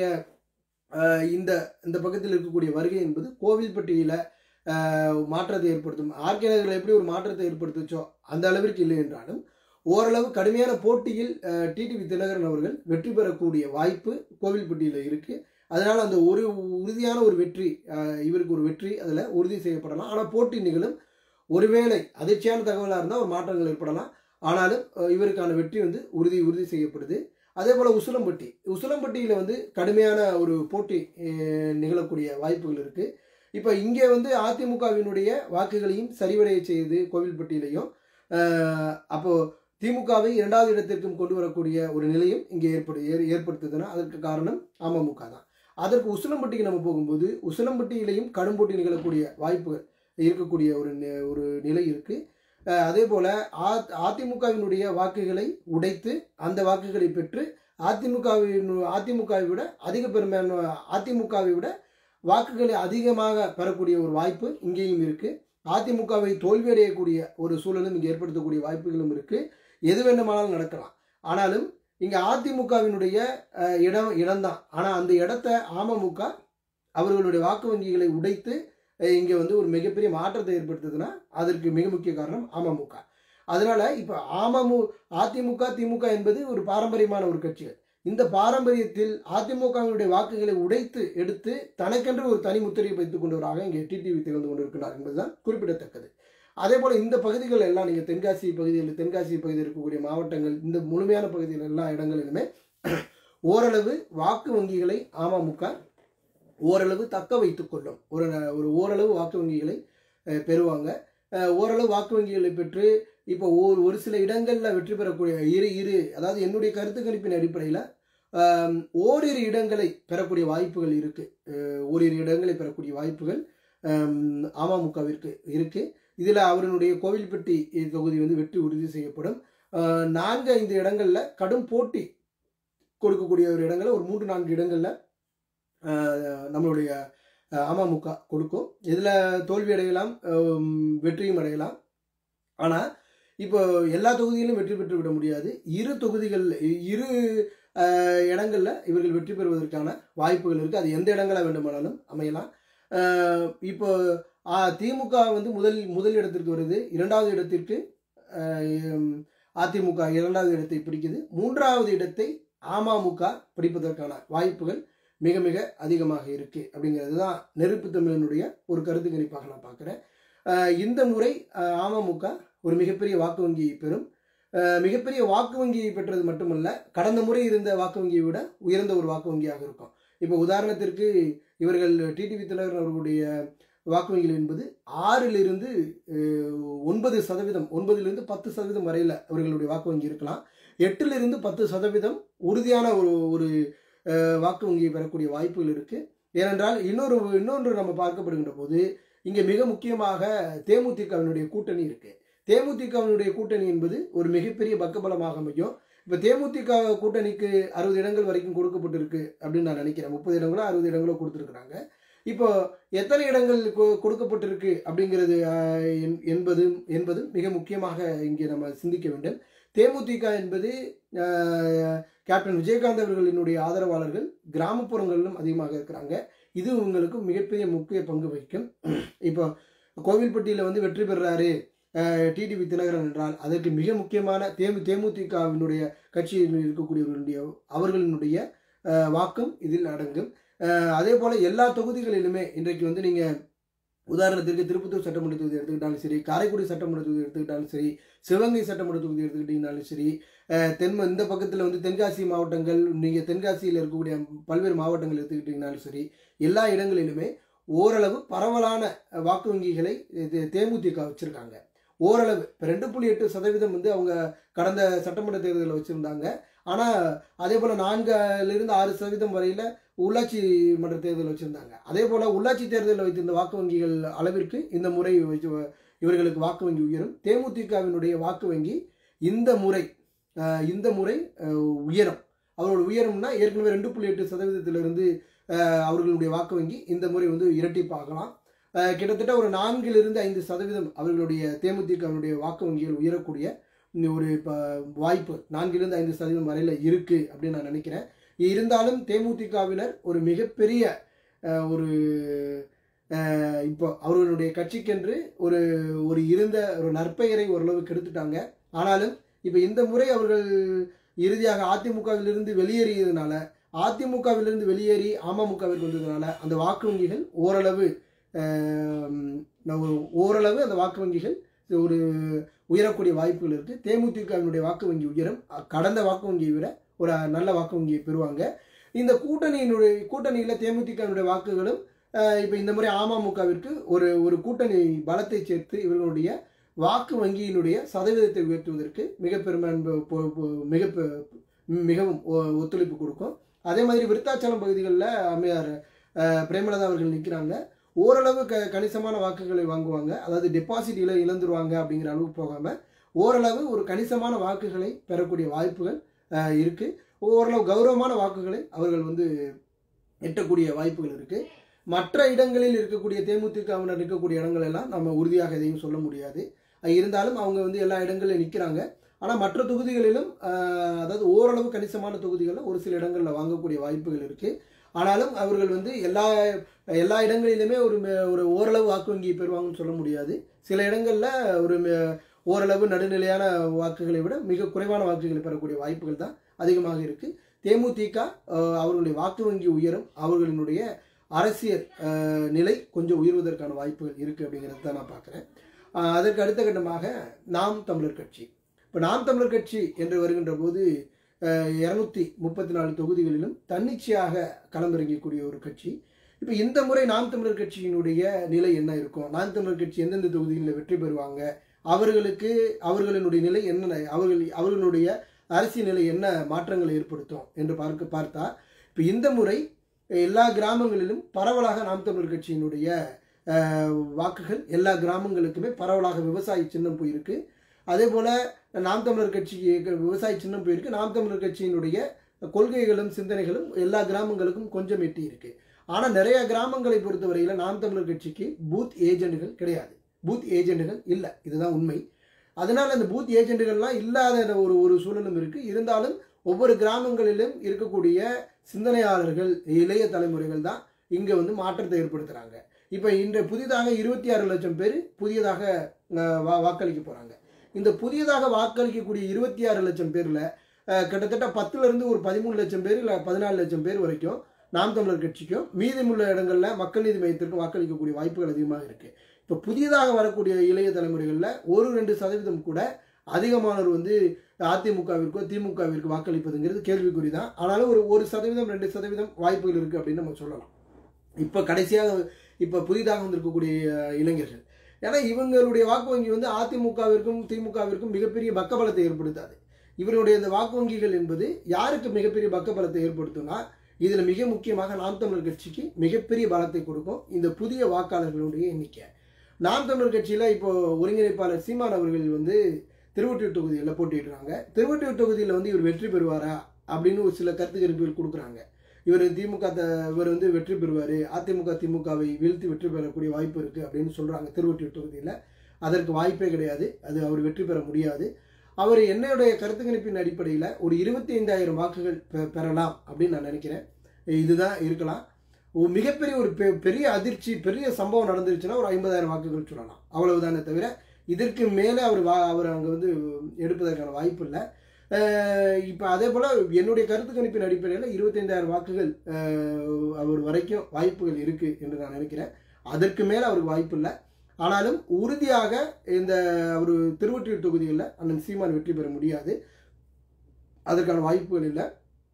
அஹ், இந்த இந்த பக்கத்தில் இருக்கக்கூடிய வருகை என்பது கோவில்பட்டியில அஹ், மாற்றத்தை ஏற்படுத்தும் ஆர்கே நகரில் எப்படி ஒரு மாற்றத்தை ஏற்படுத்துச்சோ அந்த அளவிற்கு இல்லை என்றாலும் ஓரளவு கடுமையான போட்டியில் டிடிவி தினகரன் அவர்கள் வெற்றி பெறக்கூடிய வாய்ப்பு கோவில்பட்டியில் இருக்கு அதனால அந்த ஒரு உறுதியான ஒரு வெற்றி அஹ், இவருக்கு ஒரு வெற்றி அதில் உறுதி செய்யப்படலாம் ஆனால் போட்டி நிகழும் ஒருவேளை அதிர்ச்சியான தகவலாக இருந்தால் ஒரு மாற்றங்கள் ஏற்படலாம் ஆனாலும் அஹ், இவருக்கான வெற்றி வந்து உறுதி உறுதி செய்யப்படுது அதே போல் உசிலம்பட்டி உசிலம்பட்டியில் வந்து கடுமையான ஒரு போட்டி அஹ், நிகழக்கூடிய வாய்ப்புகள் இருக்குது இப்போ இங்கே வந்து அதிமுகவினுடைய வாக்குகளையும் சரிவடைய செய்யுது கோவில்பட்டியிலையும் அஹ், அப்போ திமுகவை இரண்டாவது இடத்திற்கும் கொண்டு வரக்கூடிய ஒரு நிலையும் இங்கே ஏற்படு ஏற்- ஏற்படுத்துதுன்னா அதற்கு காரணம் அமமுக தான் அதற்கு உசிலம்பட்டிக்கு நம்ம போகும்போது உசிலம்பட்டியிலையும் கடும் போட்டி நிகழக்கூடிய வாய்ப்புகள் இருக்கக்கூடிய ஒரு நி- ஒரு நிலை இருக்கு அஹ் அதே போல அ- அதிமுகவினுடைய வாக்குகளை உடைத்து அந்த வாக்குகளை பெற்று அதிமுகவின் அதிமுகவை விட அதிக பெருமையான அதிமுகவை விட வாக்குகளை அதிகமாக பெறக்கூடிய ஒரு வாய்ப்பு இங்கேயும் இருக்கு அதிமுகவை தோல்வியடையக்கூடிய ஒரு சூழலும் இங்கே ஏற்படுத்தக்கூடிய வாய்ப்புகளும் இருக்கு எது வேண்டுமானாலும் நடக்கலாம் ஆனாலும் இங்க அதிமுகவினுடைய அஹ், இடம் இடம்தான் ஆனா அந்த இடத்த அமமுக அவர்களுடைய வாக்கு வங்கிகளை உடைத்து அஹ், இங்கே வந்து ஒரு மிகப்பெரிய மாற்றத்தை ஏற்படுத்துதுன்னா அதற்கு மிக முக்கிய காரணம் அமமுக அதனால இப்போ அமமு அதிமுக திமுக என்பது ஒரு பாரம்பரியமான ஒரு கட்சிகள் இந்த பாரம்பரியத்தில் அதிமுகவினுடைய வாக்குகளை உடைத்து எடுத்து தனக்கென்று ஒரு தனி முத்திரையை வைத்துக் கொண்டவராக இங்கே டிடிவி திகழ்ந்து கொண்டிருக்கிறார் என்பதுதான் குறிப்பிடத்தக்கது அதே போல இந்த பகுதிகள் எல்லாம் நீங்கள் தென்காசி பகுதியில் தென்காசி பகுதியில் இருக்கக்கூடிய மாவட்டங்கள் இந்த முழுமையான பகுதியில் எல்லா இடங்களிலுமே ஓரளவு வாக்கு வங்கிகளை அமமுக ஓரளவு தக்க வைத்துக் கொள்ளும் ஒரு ஒரு ஓரளவு வாக்கு வங்கிகளை அஹ், பெறுவாங்க அஹ், ஓரளவு வாக்கு வங்கிகளை பெற்று இப்போ ஒரு ஒரு சில இடங்களில் வெற்றி பெறக்கூடிய இரு இரு அதாவது என்னுடைய கருத்து கணிப்பின் அடிப்படையில் ஓரிரு இடங்களை பெறக்கூடிய வாய்ப்புகள் இருக்கு அஹ், ஓரிரு இடங்களை பெறக்கூடிய வாய்ப்புகள் அம், அமமுகவிற்கு இருக்கு இதில் அவருடைய கோவில்பட்டி தொகுதி வந்து வெற்றி உறுதி செய்யப்படும் அஹ், நான்கு ஐந்து இடங்கள்ல கடும் போட்டி கொடுக்கக்கூடிய ஒரு இடங்கள்ல ஒரு மூன்று நான்கு இடங்கள்ல அஹ், நம்மளுடைய அஹ், அமமுக கொடுக்கும் இதில் தோல்வி அடையலாம் அம், வெற்றியும் அடையலாம் ஆனால் இப்போ எல்லா தொகுதியிலும் வெற்றி பெற்று விட முடியாது இரு தொகுதிகள் இரு அஹ், இடங்கள்ல இவர்கள் வெற்றி பெறுவதற்கான வாய்ப்புகள் இருக்குது அது எந்த இடங்களாக வேண்டுமானாலும் அமையலாம் அஹ், இப்போ ஆ, திமுக வந்து முதல் முதல் இடத்திற்கு வருது இரண்டாவது இடத்திற்கு அஹ், அதிமுக இரண்டாவது இடத்தை பிடிக்குது மூன்றாவது இடத்தை அமமுக பிடிப்பதற்கான வாய்ப்புகள் மிக மிக அதிகமாக இருக்கு அப்படிங்கிறது தான் நெருப்பு தமிழனுடைய ஒரு கருத்து கணிப்பாக நான் பார்க்குறேன் இந்த முறை அஹ், அமமுக ஒரு மிகப்பெரிய வாக்கு வங்கியை பெறும் அஹ், மிகப்பெரிய வாக்கு வங்கியை பெற்றது மட்டுமல்ல கடந்த முறை இருந்த வாக்கு வங்கியை விட உயர்ந்த ஒரு வாக்கு வங்கியாக இருக்கும் இப்போ உதாரணத்திற்கு இவர்கள் டிடிவி தினகரன் அவர்களுடைய வாக்கு வங்கிகள் என்பது ஆறிலிருந்து அஹ், ஒன்பது சதவீதம் ஒன்பதிலிருந்து பத்து சதவீதம் வரையில் அவர்களுடைய வாக்கு வங்கி இருக்கலாம் எட்டிலிருந்து பத்து சதவீதம் உறுதியான ஒரு ஒரு அஹ், வாக்கு வங்கியை பெறக்கூடிய வாய்ப்புகள் இருக்கு ஏனென்றால் இன்னொரு இன்னொன்று நம்ம பார்க்கப்படுகின்ற போது இங்கே மிக முக்கியமாக தேமுதிகவினுடைய கூட்டணி இருக்கு தேமுதிகவினுடைய கூட்டணி என்பது ஒரு மிகப்பெரிய பக்கபலமாக அமையும் இப்போ தேமுதிக கூட்டணிக்கு அறுபது இடங்கள் வரைக்கும் கொடுக்கப்பட்டிருக்கு அப்படின்னு நான் நினைக்கிறேன் முப்பது இடங்களோ அறுபது இடங்களோ கொடுத்துருக்குறாங்க இப்போ எத்தனை இடங்கள் கொ- கொடுக்கப்பட்டிருக்கு அப்படிங்கிறது ஆஹ், என்- என்பது என்பது மிக முக்கியமாக இங்கே நம்ம சிந்திக்க வேண்டும் தேமுதிக என்பது ஆஹ், கேப்டன் விஜயகாந்த் அவர்களினுடைய ஆதரவாளர்கள் கிராமப்புறங்களிலும் அதிகமாக இருக்கிறாங்க இது உங்களுக்கு மிகப்பெரிய முக்கிய பங்கு வகிக்கும் இப்போ கோவில்பட்டியில் வந்து வெற்றி பெறுறாரு டிடிவி தினகரன் என்றால் அதற்கு மிக முக்கியமான தேமு தேமுதிகவினுடைய கட்சியில் இருக்கக்கூடியவர்களுடைய அவர்களினுடைய அஹ், வாக்கும் இதில் அடங்கும் அஹ், அதே போல எல்லா தொகுதிகளிலுமே இன்றைக்கு வந்து நீங்க உதாரணத்திற்கு திருப்பத்தூர் சட்டமன்ற தொகுதி எடுத்துக்கிட்டாலும் சரி காரைக்குடி சட்டமன்ற தொகுதி எடுத்துக்கிட்டாலும் சரி சிவகங்கை சட்டமன்ற தொகுதி எடுத்துக்கிட்டீங்கனாலும் சரி அஹ், தென் இந்த பக்கத்தில் வந்து தென்காசி மாவட்டங்கள் நீங்கள் தென்காசியில் இருக்கக்கூடிய பல்வேறு மாவட்டங்கள் எடுத்துக்கிட்டீங்கனாலும் சரி எல்லா இடங்களிலுமே ஓரளவு பரவலான வாக்கு வங்கிகளை இது தேமுதிக வச்சிருக்காங்க ஓரளவு இப்போ ரெண்டு புள்ளி எட்டு சதவீதம் வந்து அவங்க கடந்த சட்டமன்ற தேர்தலில் வச்சுருந்தாங்க ஆனால் அதே போல் நான்கிலிருந்து ஆறு சதவீதம் வரையில் உள்ளாட்சி மன்ற தேர்தல் வச்சுருந்தாங்க அதே போல் உள்ளாட்சி தேர்தலில் வைத்திருந்த வாக்கு வங்கிகள் அளவிற்கு இந்த முறை வச்சு இவர்களுக்கு வாக்கு வங்கி உயரும் தேமுதிகவினுடைய வாக்கு வங்கி இந்த முறை அஹ், இந்த முறை அஹ், உயரும் அவரோட உயரம்னா ஏற்கனவே ரெண்டு புள்ளி எட்டு சதவீதத்திலிருந்து அஹ், அவர்களுடைய வாக்கு வங்கி இந்த முறை வந்து இரட்டிப்பாகலாம் அஹ், கிட்டத்தட்ட ஒரு நான்கிலிருந்து ஐந்து சதவீதம் அவர்களுடைய தேமுதிகவினுடைய வாக்கு வங்கிகள் உயரக்கூடிய இந்த ஒரு இப்போ வாய்ப்பு நான்கிலிருந்து ஐந்து சதவீதம் வரையில் இருக்கு அப்படின்னு நான் நினைக்கிறேன் இருந்தாலும் தேமுதிகவினர் ஒரு மிகப்பெரிய அஹ், ஒரு அஹ், இப்போ அவர்களுடைய கட்சிக்கென்று ஒரு ஒரு இருந்த ஒரு நற்பெயரை ஓரளவு கெடுத்துட்டாங்க ஆனாலும் இப்போ இந்த முறை அவர்கள் இறுதியாக அதிமுகவிலிருந்து வெளியேறியதுனால அதிமுகவிலிருந்து வெளியேறி அமமுகவிற்கு வந்ததுனால அந்த வாக்கு வங்கிகள் ஓரளவு ஆம், நான் ஒரு ஓரளவு அந்த வாக்கு வங்கிகள் ஒரு உயரக்கூடிய வாய்ப்புகள் இருக்குது தேமுதிகவினுடைய வாக்கு வங்கி உயரம் அ- கடந்த வாக்கு வங்கியை விட ஒரு நல்ல வாக்கு வங்கியை பெறுவாங்க இந்த கூட்டணியினுடைய கூட்டணியில் தேமுதிகவினுடைய வாக்குகளும் இப்போ இந்த முறை அமமுகவிற்கு ஒரு ஒரு கூட்டணி பலத்தை சேர்த்து இவர்களுடைய வாக்கு வங்கியினுடைய சதவீதத்தை உயர்த்துவதற்கு மிக பெருமை மிக பெ- மிகவும் ஒ- ஒத்துழைப்பு கொடுக்கும் அதே மாதிரி விருத்தாச்சலம் பகுதிகளில் அம்மையார் அஹ், பிரேமலதா அவர்கள் நிற்கிறாங்க ஓரளவு க கணிசமான வாக்குகளை வாங்குவாங்க அதாவது டெபாசிட் இழ இழந்துருவாங்க அப்படிங்கிற அளவுக்கு போகாமல் ஓரளவு ஒரு கணிசமான வாக்குகளை பெறக்கூடிய வாய்ப்புகள் அஹ், இருக்கு ஓரளவு கௌரவமான வாக்குகளை அவர்கள் வந்து எட்டக்கூடிய வாய்ப்புகள் இருக்கு மற்ற இடங்களில் இருக்கக்கூடிய தேமுதிகவினர் இருக்கக்கூடிய இடங்கள் எல்லாம் நம்ம உறுதியாக எதையும் சொல்ல முடியாது அஹ் இருந்தாலும் அவங்க வந்து எல்லா இடங்களிலும் நிற்கிறாங்க ஆனால் மற்ற தொகுதிகளிலும் அஹ், அதாவது ஓரளவு கணிசமான தொகுதிகளில் ஒரு சில இடங்களில் வாங்கக்கூடிய வாய்ப்புகள் இருக்கு ஆனாலும் அவர்கள் வந்து எல்லா எல்லா இடங்களிலுமே ஒரு மே- ஒரு ஓரளவு வாக்கு வங்கியை பெறுவாங்கன்னு சொல்ல முடியாது சில இடங்களில் ஒரு மே- ஓரளவு நடுநிலையான வாக்குகளை விட மிக குறைவான வாக்குகளை பெறக்கூடிய வாய்ப்புகள் தான் அதிகமாக இருக்கு தேமுதிக அஹ், அவர்களுடைய வாக்கு வங்கி உயரும் அவர்களினுடைய அரசியல் அஹ், நிலை கொஞ்சம் உயர்வதற்கான வாய்ப்புகள் இருக்கு அப்படிங்கிறது தான் நான் பார்க்குறேன் அதற்கு அடுத்த கட்டமாக நாம் தமிழர் கட்சி இப்போ நாம் தமிழர் கட்சி என்று வருகின்ற போது இரநூத்தி முப்பத்தி நாலு தொகுதிகளிலும் தன்னிச்சையாக களமிறங்கக்கூடிய ஒரு கட்சி இப்போ இந்த முறை நாம் தமிழர் கட்சியினுடைய நிலை என்ன இருக்கும் நாம் தமிழர் கட்சி எந்தெந்த தொகுதிகளில் வெற்றி பெறுவாங்க அவர்களுக்கு அவர்களினுடைய நிலை என்ன அவர்கள் அவர்களுடைய அரசியல் நிலை என்ன மாற்றங்களை ஏற்படுத்தும் என்று பார்க்க பார்த்தா இப்போ இந்த முறை எல்லா கிராமங்களிலும் பரவலாக நாம் தமிழர் கட்சியினுடைய அஹ், வாக்குகள் எல்லா கிராமங்களுக்குமே பரவலாக விவசாய சின்னம் போயிருக்கு அதே போல நாம் தமிழர் கட்சிக்கு விவசாய சின்னம் போயிருக்கு நாம் தமிழர் கட்சியினுடைய கொள்கைகளும் சிந்தனைகளும் எல்லா கிராமங்களுக்கும் கொஞ்சம் எட்டி இருக்கு ஆனால் நிறைய கிராமங்களை பொறுத்தவரையில் நாம் தமிழர் கட்சிக்கு பூத் ஏஜென்ட்கள் கிடையாது பூத் ஏஜென்ட்கள் இல்லை இதுதான் உண்மை அதனால அந்த பூத் ஏஜென்ட்டுகள்லாம் இல்லாத ஒரு ஒரு சூழலும் இருக்கு இருந்தாலும் ஒவ்வொரு கிராமங்களிலும் இருக்கக்கூடிய சிந்தனையாளர்கள் இளைய தலைமுறைகள் தான் இங்கே வந்து மாற்றத்தை ஏற்படுத்துகிறாங்க இப்போ இன்று புதிதாக இருபத்தி ஆறு லட்சம் பேர் புதியதாக அஹ், வா வாக்களிக்க போகிறாங்க இந்த புதியதாக வாக்களிக்கக்கூடிய இருபத்தி ஆறு லட்சம் பேரில் கிட்டத்தட்ட பத்துலேருந்து ஒரு பதிமூணு லட்சம் பேர் இல்லை பதினாலு லட்சம் பேர் வரைக்கும் நாம் தமிழர் கட்சிக்கும் மீதமுள்ள இடங்களில் மக்கள் நீதி மையத்திற்கும் வாக்களிக்கக்கூடிய வாய்ப்புகள் அதிகமாக இருக்குது இப்போ புதியதாக வரக்கூடிய இளைய தலைமுறைகளில் ஒரு ரெண்டு சதவீதம் கூட அதிகமானவர் வந்து அதிமுகவிற்கோ திமுகவிற்கு வாக்களிப்பதுங்கிறது கேள்விக்குறி தான் ஆனாலும் ஒரு ஒரு சதவீதம் ரெண்டு சதவீதம் வாய்ப்புகள் இருக்குது அப்படின்னு நம்ம சொல்லலாம் இப்போ கடைசியாக இப்போ புதிதாக வந்திருக்கக்கூடிய அஹ், இளைஞர்கள் ஏன்னா இவங்களுடைய வாக்கு வங்கி வந்து அதிமுகவிற்கும் திமுகவிற்கும் மிகப்பெரிய பக்கபலத்தை ஏற்படுத்தாது இவருடைய இந்த வாக்கு வங்கிகள் என்பது யாருக்கு மிகப்பெரிய பக்கபலத்தை ஏற்படுத்தும்னா இதில் மிக முக்கியமாக நாம் தமிழர் கட்சிக்கு மிகப்பெரிய பலத்தை கொடுக்கும் இந்த புதிய வாக்காளர்களுடைய எண்ணிக்கை நாம் தமிழர் கட்சியில் இப்போ ஒருங்கிணைப்பாளர் சீமான் அவர்கள் வந்து திருவொற்றியூர் தொகுதியில் போட்டியிடுறாங்க திருவொற்றியூர் தொகுதியில் வந்து இவர் வெற்றி பெறுவாரா அப்படின்னு ஒரு சில கருத்து கணிப்புகள் கொடுக்குறாங்க இவர் திமுக த- இவர் வந்து வெற்றி பெறுவார் அதிமுக திமுகவை வீழ்த்தி வெற்றி பெறக்கூடிய வாய்ப்பு இருக்குது அப்படின்னு சொல்கிறாங்க திருவொற்றியூர் தொகுதியில் அதற்கு வாய்ப்பே கிடையாது அது அவர் வெற்றி பெற முடியாது அவர் என்னுடைய கருத்து கணிப்பின் அடிப்படையில் ஒரு இருபத்தி ஐந்தாயிரம் வாக்குகள் பெ- பெறலாம் அப்படின்னு நான் நினைக்கிறேன் இதுதான் இருக்கலாம் ஒரு மிகப்பெரிய ஒரு பெ- பெரிய அதிர்ச்சி பெரிய சம்பவம் நடந்துருச்சுன்னா ஒரு ஐம்பதாயிரம் வாக்குகள் சொல்லலாம் அவ்வளவுதானே தவிர இதற்கு மேலே அவர் வா அவர் அங்கே வந்து எடுப்பதற்கான வாய்ப்பு இல்லை இப்போ அதே போல் என்னுடைய கருத்து கணிப்பின் அடிப்படையில் இருபத்தைந்தாயிரம் வாக்குகள் அஹ், அவர் வரைக்கும் வாய்ப்புகள் இருக்குது என்று நான் நினைக்கிறேன் அதற்கு மேலே அவருக்கு வாய்ப்பு இல்லை ஆனாலும் உறுதியாக இந்த அவர் திருவொற்றியூர் தொகுதியில் அண்ணன் சீமான் வெற்றி பெற முடியாது அதற்கான வாய்ப்புகள் இல்லை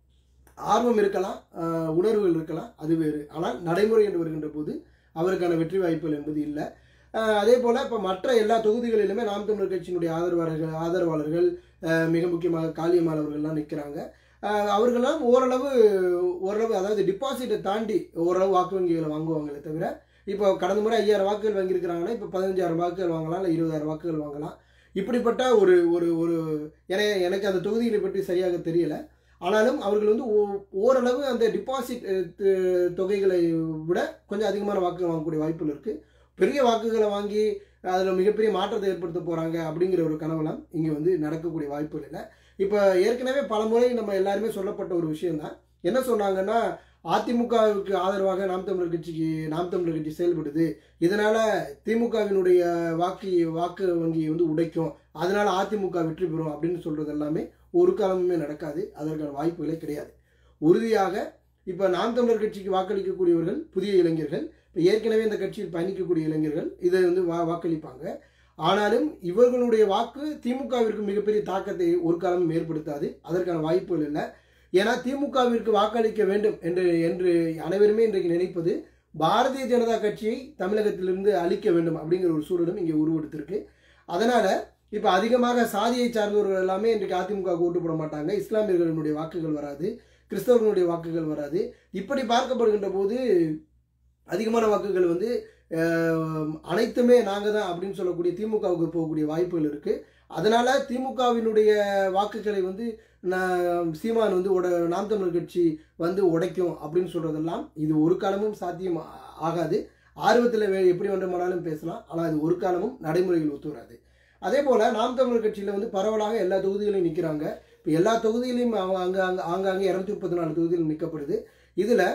ஆர்வம் இருக்கலாம் ஆஹ் உணர்வுகள் இருக்கலாம் அது வேறு ஆனால் நடைமுறை என்று வருகின்ற போது அவருக்கான வெற்றி வாய்ப்புகள் என்பது இல்லை ஆஹ் அதே போல் இப்போ மற்ற எல்லா தொகுதிகளிலுமே நாம் தமிழர் கட்சியினுடைய ஆதரவாளர்கள் ஆதரவாளர்கள் ஆஹ் மிக முக்கியமாக காளியம்மாள் அவர்கள்லாம் நிற்கிறாங்க அவர்களெல்லாம் ஓரளவு ஓரளவு அதாவது டிபாசிட்டை தாண்டி ஓரளவு வாக்கு வங்கிகளை வாங்குவாங்களே தவிர இப்போ கடந்த முறை ஐயாயிரம் வாக்குகள் வாங்கியிருக்கிறாங்கன்னா இப்போ பதினஞ்சாயிரம் வாக்குகள் வாங்கலாம் இல்லை இருபதாயிரம் வாக்குகள் வாங்கலாம் இப்படிப்பட்ட ஒரு ஒரு ஒரு என எனக்கு அந்த தொகுதிகளை பற்றி சரியாக தெரியல ஆனாலும் அவர்கள் வந்து ஓ- ஓரளவு அந்த டிபாசிட் தொகைகளை விட கொஞ்சம் அதிகமான வாக்குகள் வாங்கக்கூடிய வாய்ப்புகள் இருக்குது பெரிய வாக்குகளை வாங்கி அதில் மிகப்பெரிய மாற்றத்தை ஏற்படுத்த போகிறாங்க அப்படிங்கிற ஒரு கனவெல்லாம் இங்கே வந்து நடக்கக்கூடிய வாய்ப்புகள் இல்லை இப்போ ஏற்கனவே பல முறை நம்ம எல்லாருமே சொல்லப்பட்ட ஒரு விஷயம்தான் என்ன சொன்னாங்கன்னா அதிமுகவுக்கு ஆதரவாக நாம் தமிழர் கட்சிக்கு நாம் தமிழர் கட்சி செயல்படுது இதனால திமுகவினுடைய வாக்கு வாக்கு வங்கியை வந்து உடைக்கும் அதனால அதிமுக வெற்றி பெறும் அப்படின்னு சொல்றது எல்லாமே ஒரு காலமுமே நடக்காது அதற்கான வாய்ப்புகளே கிடையாது உறுதியாக இப்போ நாம் தமிழர் கட்சிக்கு வாக்களிக்கக்கூடியவர்கள் புதிய இளைஞர்கள் இப்போ ஏற்கனவே இந்த கட்சியில் பயணிக்கக்கூடிய இளைஞர்கள் இதை வந்து வா வாக்களிப்பாங்க ஆனாலும் இவர்களுடைய வாக்கு திமுகவிற்கு மிகப்பெரிய தாக்கத்தை ஒரு காலமும் ஏற்படுத்தாது அதற்கான வாய்ப்புகள் இல்லை ஏன்னா திமுகவிற்கு வாக்களிக்க வேண்டும் என்று என்று அனைவருமே இன்றைக்கு நினைப்பது பாரதிய ஜனதா கட்சியை தமிழகத்திலிருந்து அழிக்க வேண்டும் அப்படிங்கிற ஒரு சூழலும் இங்கே உருவெடுத்திருக்கு அதனால இப்போ அதிகமாக சாதியை சார்ந்தவர்கள் எல்லாமே இன்றைக்கு அதிமுக ஓட்டு போட மாட்டாங்க இஸ்லாமியர்களுடைய வாக்குகள் வராது கிறிஸ்தவர்களுடைய வாக்குகள் வராது இப்படி பார்க்கப்படுகின்ற போது அதிகமான வாக்குகள் வந்து அஹ், அனைத்துமே நாங்கள் தான் அப்படின்னு சொல்லக்கூடிய திமுகவுக்கு போகக்கூடிய வாய்ப்புகள் இருக்குது அதனால் திமுகவினுடைய வாக்குகளை வந்து நான் சீமான் வந்து உட நாம் தமிழர் கட்சி வந்து உடைக்கும் அப்படின்னு சொல்கிறதெல்லாம் இது ஒரு காலமும் சாத்தியம் ஆ- ஆகாது ஆர்வத்தில் வே எப்படி வேண்டுமானாலும் பேசலாம் ஆனால் இது ஒரு காலமும் நடைமுறையில் ஒத்து வராது அதே போல் நாம் தமிழர் கட்சியில் வந்து பரவலாக எல்லா தொகுதிகளையும் நிற்கிறாங்க இப்போ எல்லா தொகுதியிலையும் அவங்க அங்கே அங்கே ஆங்காங்கே இரநூத்தி முப்பத்தி நாலு தொகுதியில் நிற்கப்படுது இதில்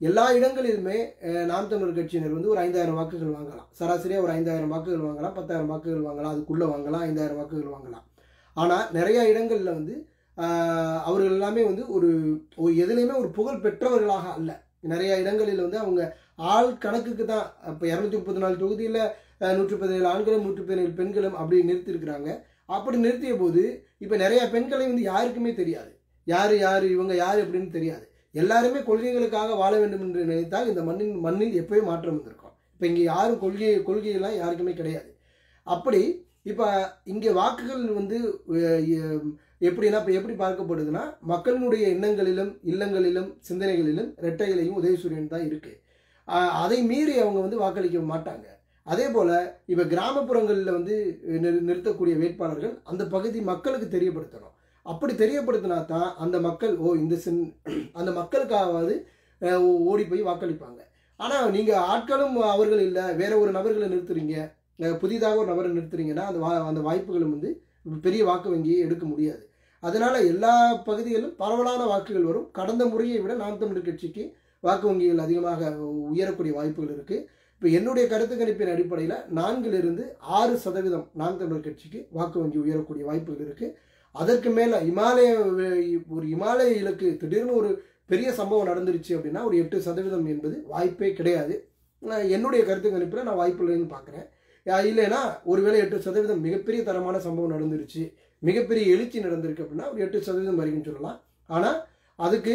எல்லா இடங்களிலுமே அஹ், நாம் தமிழர் கட்சியினர் வந்து ஒரு ஐந்தாயிரம் வாக்குகள் வாங்கலாம் சராசரியாக ஒரு ஐந்தாயிரம் வாக்குகள் வாங்கலாம் பத்தாயிரம் வாக்குகள் வாங்கலாம் அதுக்குள்ளே வாங்கலாம் ஐந்தாயிரம் வாக்குகள் வாங்கலாம் ஆனால் நிறைய இடங்களில் வந்து ஆஹ், அவர்கள் எல்லாமே வந்து ஒரு ஒரு எதுலேயுமே ஒரு புகழ் பெற்றவர்களாக அல்ல நிறைய இடங்களில் வந்து அவங்க ஆள் கணக்குக்கு தான் இப்போ இரநூத்தி முப்பத்தி நாலு தொகுதியில் நூற்றி பதினேழு ஆண்களும் நூற்றி பதினேழு பெண்களும் அப்படி நிறுத்தியிருக்கிறாங்க அப்படி நிறுத்திய போது இப்போ நிறைய பெண்களை வந்து யாருக்குமே தெரியாது யார் யார் இவங்க யார் அப்படின்னு தெரியாது எல்லாருமே கொள்கைகளுக்காக வாழ வேண்டும் என்று நினைத்தால் இந்த மண்ணின் மண்ணில் எப்பயும் மாற்றம் வந்திருக்கும் இப்போ இங்கே யாரும் கொள்கை கொள்கையெல்லாம் யாருக்குமே கிடையாது அப்படி இப்போ இங்கே வாக்குகள் வந்து அஹ், எ- எப்படின்னா இப்போ எப்படி பார்க்கப்படுதுன்னா மக்களினுடைய எண்ணங்களிலும் இல்லங்களிலும் சிந்தனைகளிலும் ரெட்டையிலையும் உதயசூரியன் தான் இருக்கு ஆஹ், அதை மீறி அவங்க வந்து வாக்களிக்க மாட்டாங்க அதே போல் இப்போ கிராமப்புறங்களில் வந்து நிறு- நிறுத்தக்கூடிய வேட்பாளர்கள் அந்த பகுதி மக்களுக்கு தெரியப்படுத்தணும் அப்படி தெரியப்படுத்தினா தான் அந்த மக்கள் ஓ இந்த சின் அந்த மக்களுக்காவது அஹ், ஓ- ஓடி போய் வாக்களிப்பாங்க ஆனால் நீங்கள் ஆட்களும் அவர்கள் இல்லை வேற ஒரு நபர்களை நிறுத்துறீங்க அஹ், புதிதாக ஒரு நபரை நிறுத்துறீங்கன்னா அந்த வா அந்த வாய்ப்புகளும் வந்து பெரிய வாக்கு வங்கியை எடுக்க முடியாது அதனால எல்லா பகுதிகளிலும் பரவலான வாக்குகள் வரும் கடந்த முறையை விட நாம் தமிழர் கட்சிக்கு வாக்கு வங்கிகள் அதிகமாக உயரக்கூடிய வாய்ப்புகள் இருக்கு இப்போ என்னுடைய கருத்து கணிப்பின் அடிப்படையில் நான்கிலிருந்து ஆறு சதவீதம் நாம் தமிழர் கட்சிக்கு வாக்கு வங்கி உயரக்கூடிய வாய்ப்புகள் இருக்கு அதற்கு மேலே இமாலய ஒரு இமாலய இலக்கு திடீர்னு ஒரு பெரிய சம்பவம் நடந்துருச்சு அப்படின்னா ஒரு எட்டு சதவீதம் என்பது வாய்ப்பே கிடையாது நான் என்னுடைய கருத்து கணிப்பில் நான் வாய்ப்பு இல்லைன்னு பார்க்குறேன் இல்லைன்னா ஒருவேளை எட்டு சதவீதம் மிகப்பெரிய தரமான சம்பவம் நடந்துருச்சு மிகப்பெரிய எழுச்சி நடந்திருக்கு அப்படின்னா ஒரு எட்டு சதவீதம் வரைக்கும் சொல்லலாம் ஆனால் அதுக்கு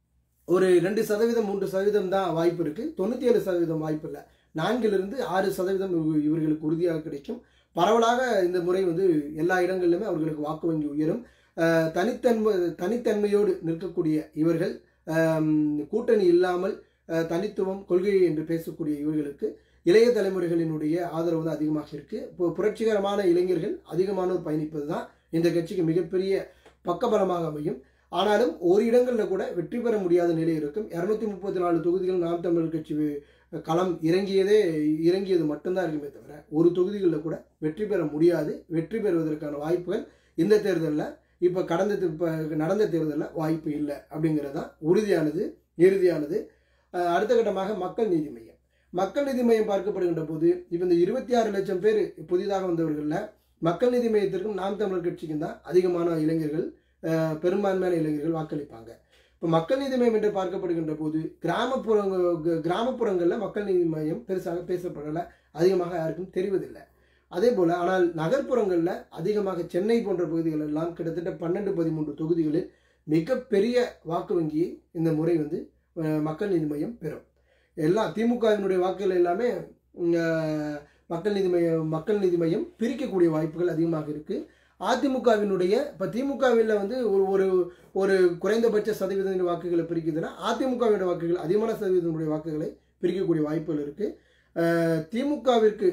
ஒரு ரெண்டு சதவீதம் மூன்று சதவீதம் தான் வாய்ப்பு இருக்கு தொண்ணூற்றி ஏழு சதவீதம் வாய்ப்பு இல்லை நான்கிலிருந்து ஆறு சதவீதம் இவ- இவர்களுக்கு உறுதியாக கிடைக்கும் பரவலாக இந்த முறை வந்து எல்லா இடங்களிலுமே அவர்களுக்கு வாக்கு வங்கி உயரும் அஹ், தனித்தன்மை தனித்தன்மையோடு நிற்கக்கூடிய இவர்கள் ஆம், கூட்டணி இல்லாமல் அஹ், தனித்துவம் கொள்கை என்று பேசக்கூடிய இவர்களுக்கு இளைய தலைமுறைகளினுடைய ஆதரவு வந்து அதிகமாக இருக்கு இப்போ புரட்சிகரமான இளைஞர்கள் அதிகமானோர் பயணிப்பது தான் இந்த கட்சிக்கு மிகப்பெரிய பக்கபலமாக அமையும் ஆனாலும் ஒரு இடங்களில் கூட வெற்றி பெற முடியாத நிலை இருக்கும் இரநூத்தி முப்பத்தி நாலு தொகுதிகள் நாம் தமிழர் கட்சி வி- களம் இறங்கியதே இறங்கியது மட்டும்தான் இருக்குமே தவிர ஒரு தொகுதிகளில் கூட வெற்றி பெற முடியாது வெற்றி பெறுவதற்கான வாய்ப்புகள் இந்த தேர்தலில் இப்போ கடந்த தே- இப்ப நடந்த தேர்தலில் வாய்ப்பு இல்லை அப்படிங்கிறது தான் உறுதியானது இறுதியானது அஹ் அடுத்த கட்டமாக மக்கள் நீதி மையம் மக்கள் நீதி மையம் பார்க்கப்படுகின்ற போது இப்போ இந்த இருபத்தி ஆறு லட்சம் பேர் புதிதாக வந்தவர்களில் மக்கள் நீதி மையத்திற்கும் நாம் தமிழர் கட்சிக்கும் தான் அதிகமான இளைஞர்கள் அஹ், பெரும்பான்மையான இளைஞர்கள் வாக்களிப்பாங்க இப்போ மக்கள் நீதி மையம் என்று பார்க்கப்படுகின்ற போது கிராமப்புறங்க க- கிராமப்புறங்களில் மக்கள் நீதி மையம் பெருசாக பேசப்படலை அதிகமாக யாருக்கும் தெரிவதில்லை அதே போல் ஆனால் நகர்ப்புறங்களில் அதிகமாக சென்னை போன்ற பகுதிகள் எல்லாம் கிட்டத்தட்ட பன்னெண்டு பதிமூன்று தொகுதிகளில் மிகப்பெரிய வாக்கு வங்கியை இந்த முறை வந்து அஹ், மக்கள் நீதி மையம் பெறும் எல்லா திமுகவினுடைய வாக்குகள் எல்லாமே உம், அஹ், மக்கள் நீதி மையம் மக்கள் நீதி மையம் பிரிக்கக்கூடிய வாய்ப்புகள் அதிகமாக இருக்கு அதிமுகவினுடைய இப்போ திமுகவில் வந்து ஒரு ஒரு ஒரு குறைந்தபட்ச சதவீத வாக்குகளை பிரிக்குதுன்னா அதிமுகவினுடைய வாக்குகள் அதிகமான சதவீதனுடைய வாக்குகளை பிரிக்கக்கூடிய வாய்ப்புகள் இருக்கு அஹ், திமுகவிற்கு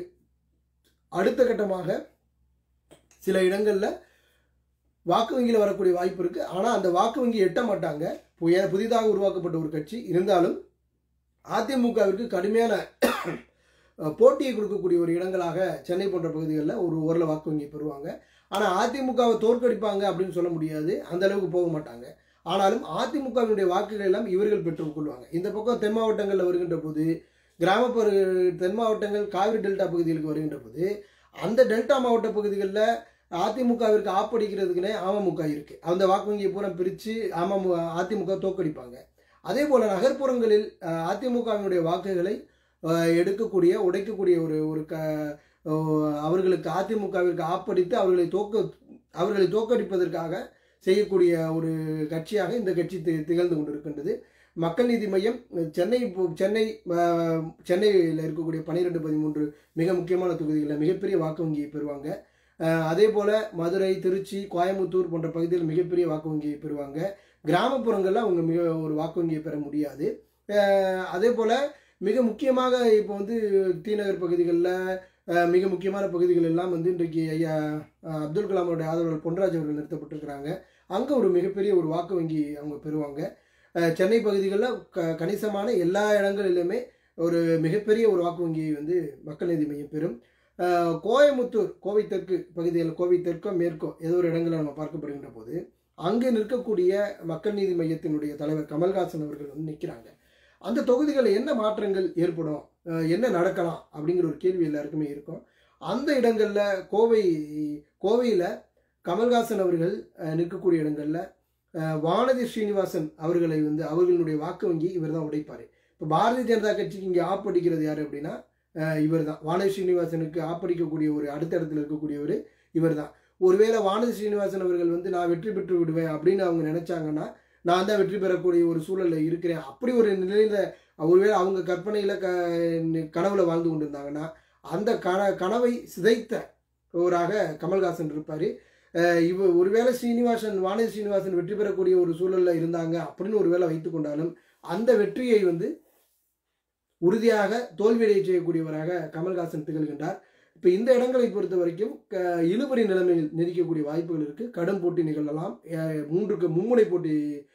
அடுத்த கட்டமாக சில இடங்களில் வாக்கு வங்கியில் வரக்கூடிய வாய்ப்பு இருக்கு ஆனால் அந்த வாக்கு வங்கி எட்ட மாட்டாங்க புய- புதிதாக உருவாக்கப்பட்ட ஒரு கட்சி இருந்தாலும் அதிமுகவிற்கு கடுமையான அஹ், போட்டியை கொடுக்கக்கூடிய ஒரு இடங்களாக சென்னை போன்ற பகுதிகளில் ஒரு ஓரளவு வாக்கு வங்கி பெறுவாங்க ஆனால் அதிமுகவை தோற்கடிப்பாங்க அப்படின்னு சொல்ல முடியாது அந்த அளவுக்கு போக மாட்டாங்க ஆனாலும் அதிமுகவினுடைய வாக்குகள் எல்லாம் இவர்கள் பெற்றுக் கொள்வாங்க இந்த பக்கம் தென் மாவட்டங்களில் வருகின்ற போது கிராமப்புற தென் மாவட்டங்கள் காவிரி டெல்டா பகுதிகளுக்கு வருகின்ற போது அந்த டெல்டா மாவட்ட பகுதிகளில் அதிமுகவிற்கு ஆப்படிக்கிறதுக்குனே அமமுக இருக்கு அந்த வாக்கு வங்கியை பூரா பிரித்து அமமு அதிமுக தோற்கடிப்பாங்க அதே போல நகர்ப்புறங்களில் அஹ், அதிமுகவினுடைய வாக்குகளை அஹ், எடுக்கக்கூடிய உடைக்கக்கூடிய ஒரு ஒரு க அஹ், அவர்களுக்கு அதிமுகவிற்கு ஆப்படித்து அவர்களை தோக்க அவர்களை தோற்கடிப்பதற்காக செய்யக்கூடிய ஒரு கட்சியாக இந்த கட்சி தி- திகழ்ந்து கொண்டிருக்கின்றது மக்கள் நீதி மையம் அஹ், சென்னை இப்போ- சென்னை அஹ், சென்னையில் இருக்கக்கூடிய பன்னிரெண்டு பதிமூன்று மிக முக்கியமான தொகுதிகளில் மிகப்பெரிய வாக்கு வங்கியை பெறுவாங்க அஹ், அதே போல மதுரை திருச்சி கோயம்புத்தூர் போன்ற பகுதிகளில் மிகப்பெரிய வாக்கு வங்கியை பெறுவாங்க கிராமப்புறங்களில் அவங்க மிக ஒரு வாக்கு வங்கியை பெற முடியாது அஹ், அதே போல மிக முக்கியமாக இப்போ வந்து டி நகர் பகுதிகளில் மிக முக்கியமான பகுதிகள் எல்லாம் வந்து இன்றைக்கு ஐயா அஹ், அப்துல் கலாமோட ஆதரவாளர் பொன்ராஜ் அவர்கள் நிறுத்தப்பட்டிருக்கிறாங்க அங்கே ஒரு மிகப்பெரிய ஒரு வாக்கு வங்கி அவங்க பெறுவாங்க அஹ், சென்னை பகுதிகளில் க கணிசமான எல்லா இடங்களிலுமே ஒரு மிகப்பெரிய ஒரு வாக்கு வங்கியை வந்து மக்கள் நீதி மையம் பெறும் அஹ், கோயமுத்தூர் கோவை தெற்கு பகுதியில் கோவை தெற்கோ மேற்கோ ஏதோ ஒரு இடங்களில் நம்ம பார்க்கப்படுகின்ற போது அங்கே நிற்கக்கூடிய மக்கள் நீதி மையத்தினுடைய தலைவர் கமல்ஹாசன் அவர்கள் வந்து நிற்கிறாங்க அந்த தொகுதிகளில் என்ன மாற்றங்கள் ஏற்படும் அஹ் என்ன நடக்கலாம் அப்படிங்கிற ஒரு கேள்வி எல்லாருக்குமே இருக்கும் அந்த இடங்களில் கோவை கோவையில் கமல்ஹாசன் அவர்கள் அஹ், நிற்கக்கூடிய இடங்களில் வானதி ஸ்ரீனிவாசன் அவர்களை வந்து அவர்களுடைய வாக்கு வங்கி இவர் தான் உடைப்பார் இப்போ பாரதிய ஜனதா கட்சிக்கு இங்கே ஆப்படிக்கிறது யார் அப்படின்னா இவர் தான் வானதி ஸ்ரீனிவாசனுக்கு ஆப்படிக்கக்கூடிய ஒரு அடுத்த இடத்துல இருக்கக்கூடியவர் இவர் தான் ஒருவேளை வானதி ஸ்ரீனிவாசன் அவர்கள் வந்து நான் வெற்றி பெற்று விடுவேன் அப்படின்னு அவங்க நினைச்சாங்கன்னா நான் தான் வெற்றி பெறக்கூடிய ஒரு சூழலில் இருக்கிறேன் அப்படி ஒரு நிலையில ஒருவேளை அவங்க கற்பனையில் க கனவுல வாழ்ந்து கொண்டிருந்தாங்கன்னா அந்த கன கனவை சிதைத்த ஒருவராக கமல்ஹாசன் இருப்பார் இவ ஒருவேளை ஸ்ரீனிவாசன் வானதி ஸ்ரீனிவாசன் வெற்றி பெறக்கூடிய ஒரு சூழலில் இருந்தாங்க அப்படின்னு ஒருவேளை வைத்து கொண்டாலும் அந்த வெற்றியை வந்து உறுதியாக தோல்வியடைய செய்யக்கூடியவராக கமல்ஹாசன் திகழ்கின்றார் இப்போ இந்த இடங்களை பொறுத்த வரைக்கும் க இழுபறி நிலைமையில் நிதிக்கக்கூடிய வாய்ப்புகள் இருக்குது கடும் போட்டி நிகழலாம் அஹ் மூன்றுக்கு மும்முனை போட்டி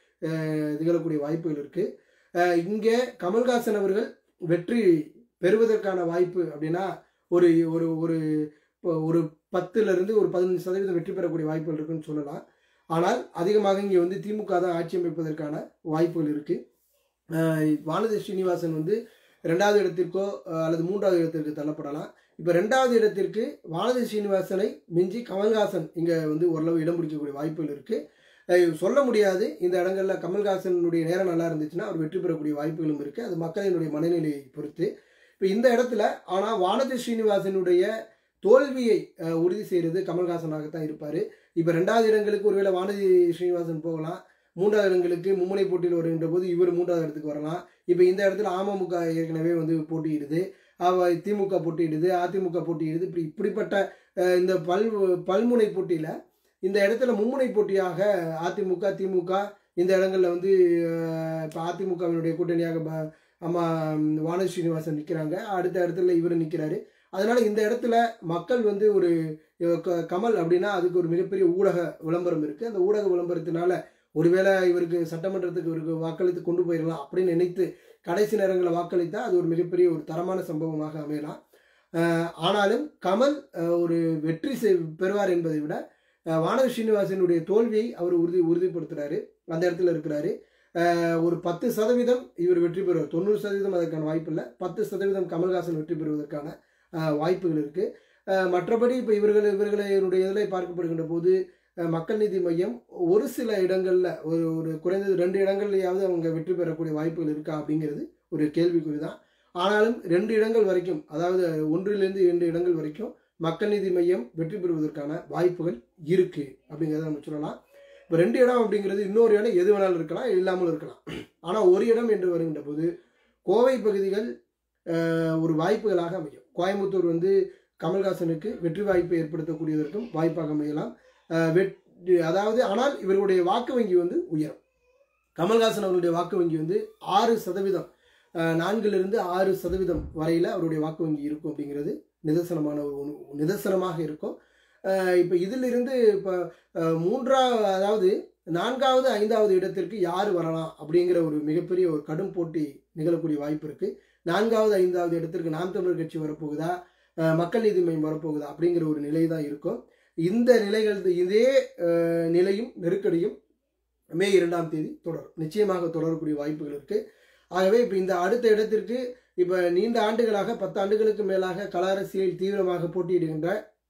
அஹ் நிகழக்கூடிய வாய்ப்புகள் இருக்குது இங்கே கமல்ஹாசன் அவர்கள் வெற்றி பெறுவதற்கான வாய்ப்பு அப்படின்னா ஒரு ஒரு ஒரு இப்போ ஒரு பத்துலேருந்து ஒரு பதினஞ்சு சதவீதம் வெற்றி பெறக்கூடிய வாய்ப்புகள் இருக்குன்னு சொல்லலாம் ஆனால் அதிகமாக இங்கே வந்து திமுக தான் ஆட்சி அமைப்பதற்கான வாய்ப்புகள் இருக்குது வானதி ஸ்ரீனிவாசன் வந்து ரெண்டாவது இடத்திற்கோ அஹ், அல்லது மூன்றாவது இடத்திற்கு தள்ளப்படலாம் இப்போ ரெண்டாவது இடத்திற்கு வானதி ஸ்ரீனிவாசனை மிஞ்சி கமல்ஹாசன் இங்கே வந்து ஓரளவு இடம் பிடிக்கக்கூடிய வாய்ப்புகள் இருக்குது சொல்ல முடியாது இந்த இடங்களில் கமல்ஹாசனுடைய நேரம் நல்லா இருந்துச்சுன்னா அவர் வெற்றி பெறக்கூடிய வாய்ப்புகளும் இருக்குது அது மக்களினுடைய மனநிலையை பொறுத்து இப்போ இந்த இடத்துல ஆனால் வானதி ஸ்ரீனிவாசனுடைய தோல்வியை அஹ், உறுதி செய்கிறது கமல்ஹாசனாகத்தான் இருப்பார் இப்போ ரெண்டாவது இடங்களுக்கு ஒருவேளை வானதி ஸ்ரீனிவாசன் போகலாம் மூன்றாவது இடங்களுக்கு மும்முனை போட்டியில் வருகின்ற போது இவர் மூன்றாவது இடத்துக்கு வரலாம் இப்போ இந்த இடத்துல அமமுக ஏற்கனவே வந்து போட்டியிடுது அவ திமுக போட்டியிடுது அதிமுக போட்டியிடுது இப்படி இப்படிப்பட்ட அஹ், இந்த பல் பல்முனை போட்டியில் இந்த இடத்துல மும்முனை போட்டியாக அதிமுக திமுக இந்த இடங்களில் வந்து இப்போ அதிமுகவினுடைய கூட்டணியாக ப- அம்மா ம், வானதி ஸ்ரீனிவாசன் நிற்கிறாங்க அடுத்த இடத்துல இவர் நிற்கிறாரு அதனால இந்த இடத்துல மக்கள் வந்து ஒரு இவ- க- கமல் அப்படின்னா அதுக்கு ஒரு மிகப்பெரிய ஊடக விளம்பரம் இருக்குது அந்த ஊடக விளம்பரத்தினால ஒருவேளை இவருக்கு சட்டமன்றத்துக்கு இவருக்கு வாக்களித்து கொண்டு போயிடலாம் அப்படின்னு நினைத்து கடைசி நேரங்களில் வாக்களித்தா அது ஒரு மிகப்பெரிய ஒரு தரமான சம்பவமாக அமையலாம் அஹ் ஆனாலும் கமல் அஹ், ஒரு வெற்றி செய்- பெறுவார் என்பதை விட அஹ், வானதி ஸ்ரீனிவாசனுடைய தோல்வியை அவர் உறுதி உறுதிப்படுத்துறாரு அந்த இடத்துல இருக்கிறாரு அஹ், ஒரு பத்து சதவீதம் இவர் வெற்றி பெறுவார் தொண்ணூறு சதவீதம் அதற்கான வாய்ப்பு இல்லை பத்து சதவீதம் கமல்ஹாசன் வெற்றி பெறுவதற்கான அஹ், வாய்ப்புகள் இருக்கு அஹ், மற்றபடி இப்போ இவர்கள் இவர்களுடைய இதில் பார்க்கப்படுகின்ற போது அஹ், மக்கள் நீதி மையம் ஒரு சில இடங்களில் ஒரு ஒரு குறைந்தது ரெண்டு இடங்கள்லையாவது அவங்க வெற்றி பெறக்கூடிய வாய்ப்புகள் இருக்கா அப்படிங்கிறது ஒரு கேள்விக்குறி தான் ஆனாலும் ரெண்டு இடங்கள் வரைக்கும் அதாவது ஒன்றிலிருந்து இரண்டு இடங்கள் வரைக்கும் மக்கள் நீதி மையம் வெற்றி பெறுவதற்கான வாய்ப்புகள் இருக்கு அப்படிங்கிறத நம்ம சொல்லலாம் இப்போ ரெண்டு இடம் அப்படிங்கிறது இன்னொரு இடம் எது வேணாலும் இருக்கலாம் இல்லாமல் இருக்கலாம் ஆனால் ஒரு இடம் என்று வருகின்ற போது கோவை பகுதிகள் அஹ், ஒரு வாய்ப்புகளாக அமையும் கோயம்புத்தூர் வந்து கமல்ஹாசனுக்கு வெற்றி வாய்ப்பை ஏற்படுத்தக்கூடியதற்கும் வாய்ப்பாக அமையலாம் அஹ், வெற்றி அதாவது ஆனால் இவர்களுடைய வாக்கு வங்கி வந்து உயரும் கமல்ஹாசன் அவர்களுடைய வாக்கு வங்கி வந்து ஆறு சதவீதம் அஹ், நான்கிலிருந்து ஆறு சதவீதம் வரையில் அவருடைய வாக்கு வங்கி இருக்கும் அப்படிங்கிறது நிதர்சனமான ஒரு உண்- நிதர்சனமாக இருக்கும் இப்போ இதிலிருந்து இப்போ மூன்றாவது அதாவது நான்காவது ஐந்தாவது இடத்திற்கு யார் வரலாம் அப்படிங்கிற ஒரு மிகப்பெரிய ஒரு கடும் போட்டி நிகழக்கூடிய வாய்ப்பு இருக்கு நான்காவது ஐந்தாவது இடத்திற்கு நாம் தமிழர் கட்சி வரப்போகுதா அஹ், மக்கள் நீதி மையம் வரப்போகுதா அப்படிங்கிற ஒரு நிலை தான் இருக்கும் இந்த நிலைகள் இதே அஹ், நிலையும் நெருக்கடியும் மே இரண்டாம் தேதி தொடரும் நிச்சயமாக தொடரக்கூடிய வாய்ப்புகள் இருக்கு ஆகவே இப்போ இந்த அடுத்த இடத்திற்கு இப்போ நீண்ட ஆண்டுகளாக பத்து ஆண்டுகளுக்கு மேலாக கள அரசியலில் தீவிரமாக போட்டியிடுகின்ற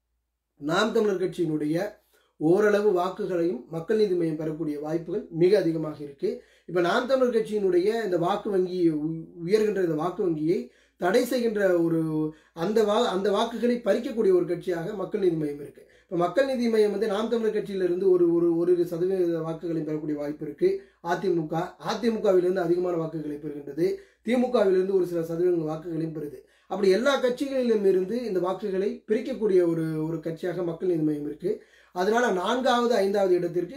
நாம் தமிழர் கட்சியினுடைய ஓரளவு வாக்குகளையும் மக்கள் நீதி மையம் பெறக்கூடிய வாய்ப்புகள் மிக அதிகமாக இருக்கு இப்போ நாம் தமிழர் கட்சியினுடைய இந்த வாக்கு வங்கி உ- உயர்கின்ற இந்த வாக்கு வங்கியை தடை செய்கின்ற ஒரு அந்த வா அந்த வாக்குகளை பறிக்கக்கூடிய ஒரு கட்சியாக மக்கள் நீதி மையம் இருக்கு இப்போ மக்கள் நீதி மையம் வந்து நாம் தமிழர் கட்சியிலிருந்து ஒரு ஒரு ஒரு சதவீத வாக்குகளை பெறக்கூடிய வாய்ப்பு இருக்கு அதிமுக அதிமுகவிலிருந்து அதிகமான வாக்குகளை பெறுகின்றது திமுகவிலிருந்து ஒரு சில சதவீத வாக்குகளையும் பெறுது அப்படி எல்லா கட்சிகளிலும் இருந்து இந்த வாக்குகளை பிரிக்கக்கூடிய ஒரு ஒரு கட்சியாக மக்கள் நீதி மையம் இருக்கு அதனால நான்காவது ஐந்தாவது இடத்திற்கு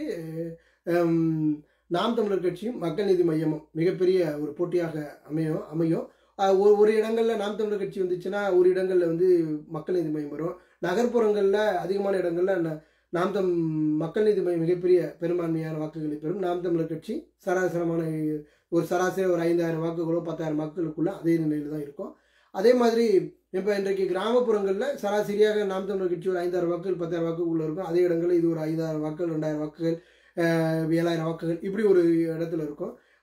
ஹம், நாம் தமிழர் கட்சியும் மக்கள் நீதி மையமும் மிகப்பெரிய ஒரு போட்டியாக அமையும் அமையும் அஹ், ஒரு ஒரு இடங்கள்ல நாம் தமிழர் கட்சி வந்துச்சுன்னா ஒரு இடங்கள்ல வந்து மக்கள் நீதி மையம் வரும் நகர்ப்புறங்களில் அதிகமான இடங்கள்ல ந- நாம் தம் மக்கள் நீதி மையம் மிகப்பெரிய பெரும்பான்மையான வாக்குகளை பெறும் நாம் தமிழர் கட்சி சராசரமான ஒரு சராசரி ஒரு ஐந்தாயிரம் வாக்குகளோ பத்தாயிரம் வாக்குகளுக்குள்ள அதே நிலையில் தான் இருக்கும் அதே மாதிரி இப்போ இன்றைக்கு கிராமப்புறங்களில் சராசரியாக நாம் தமிழர் கட்சி ஒரு ஐந்தாயிரம் வாக்குகள் பத்தாயிரம் வாக்குக்குள்ள இருக்கும் அதே இடங்களில் இது ஒரு ஐந்தாயிரம் வாக்குகள் ரெண்டாயிரம் வாக்குகள் அஹ், ஏழாயிரம் வாக்குகள் இப்படி ஒரு இடத்துல இருக்கும்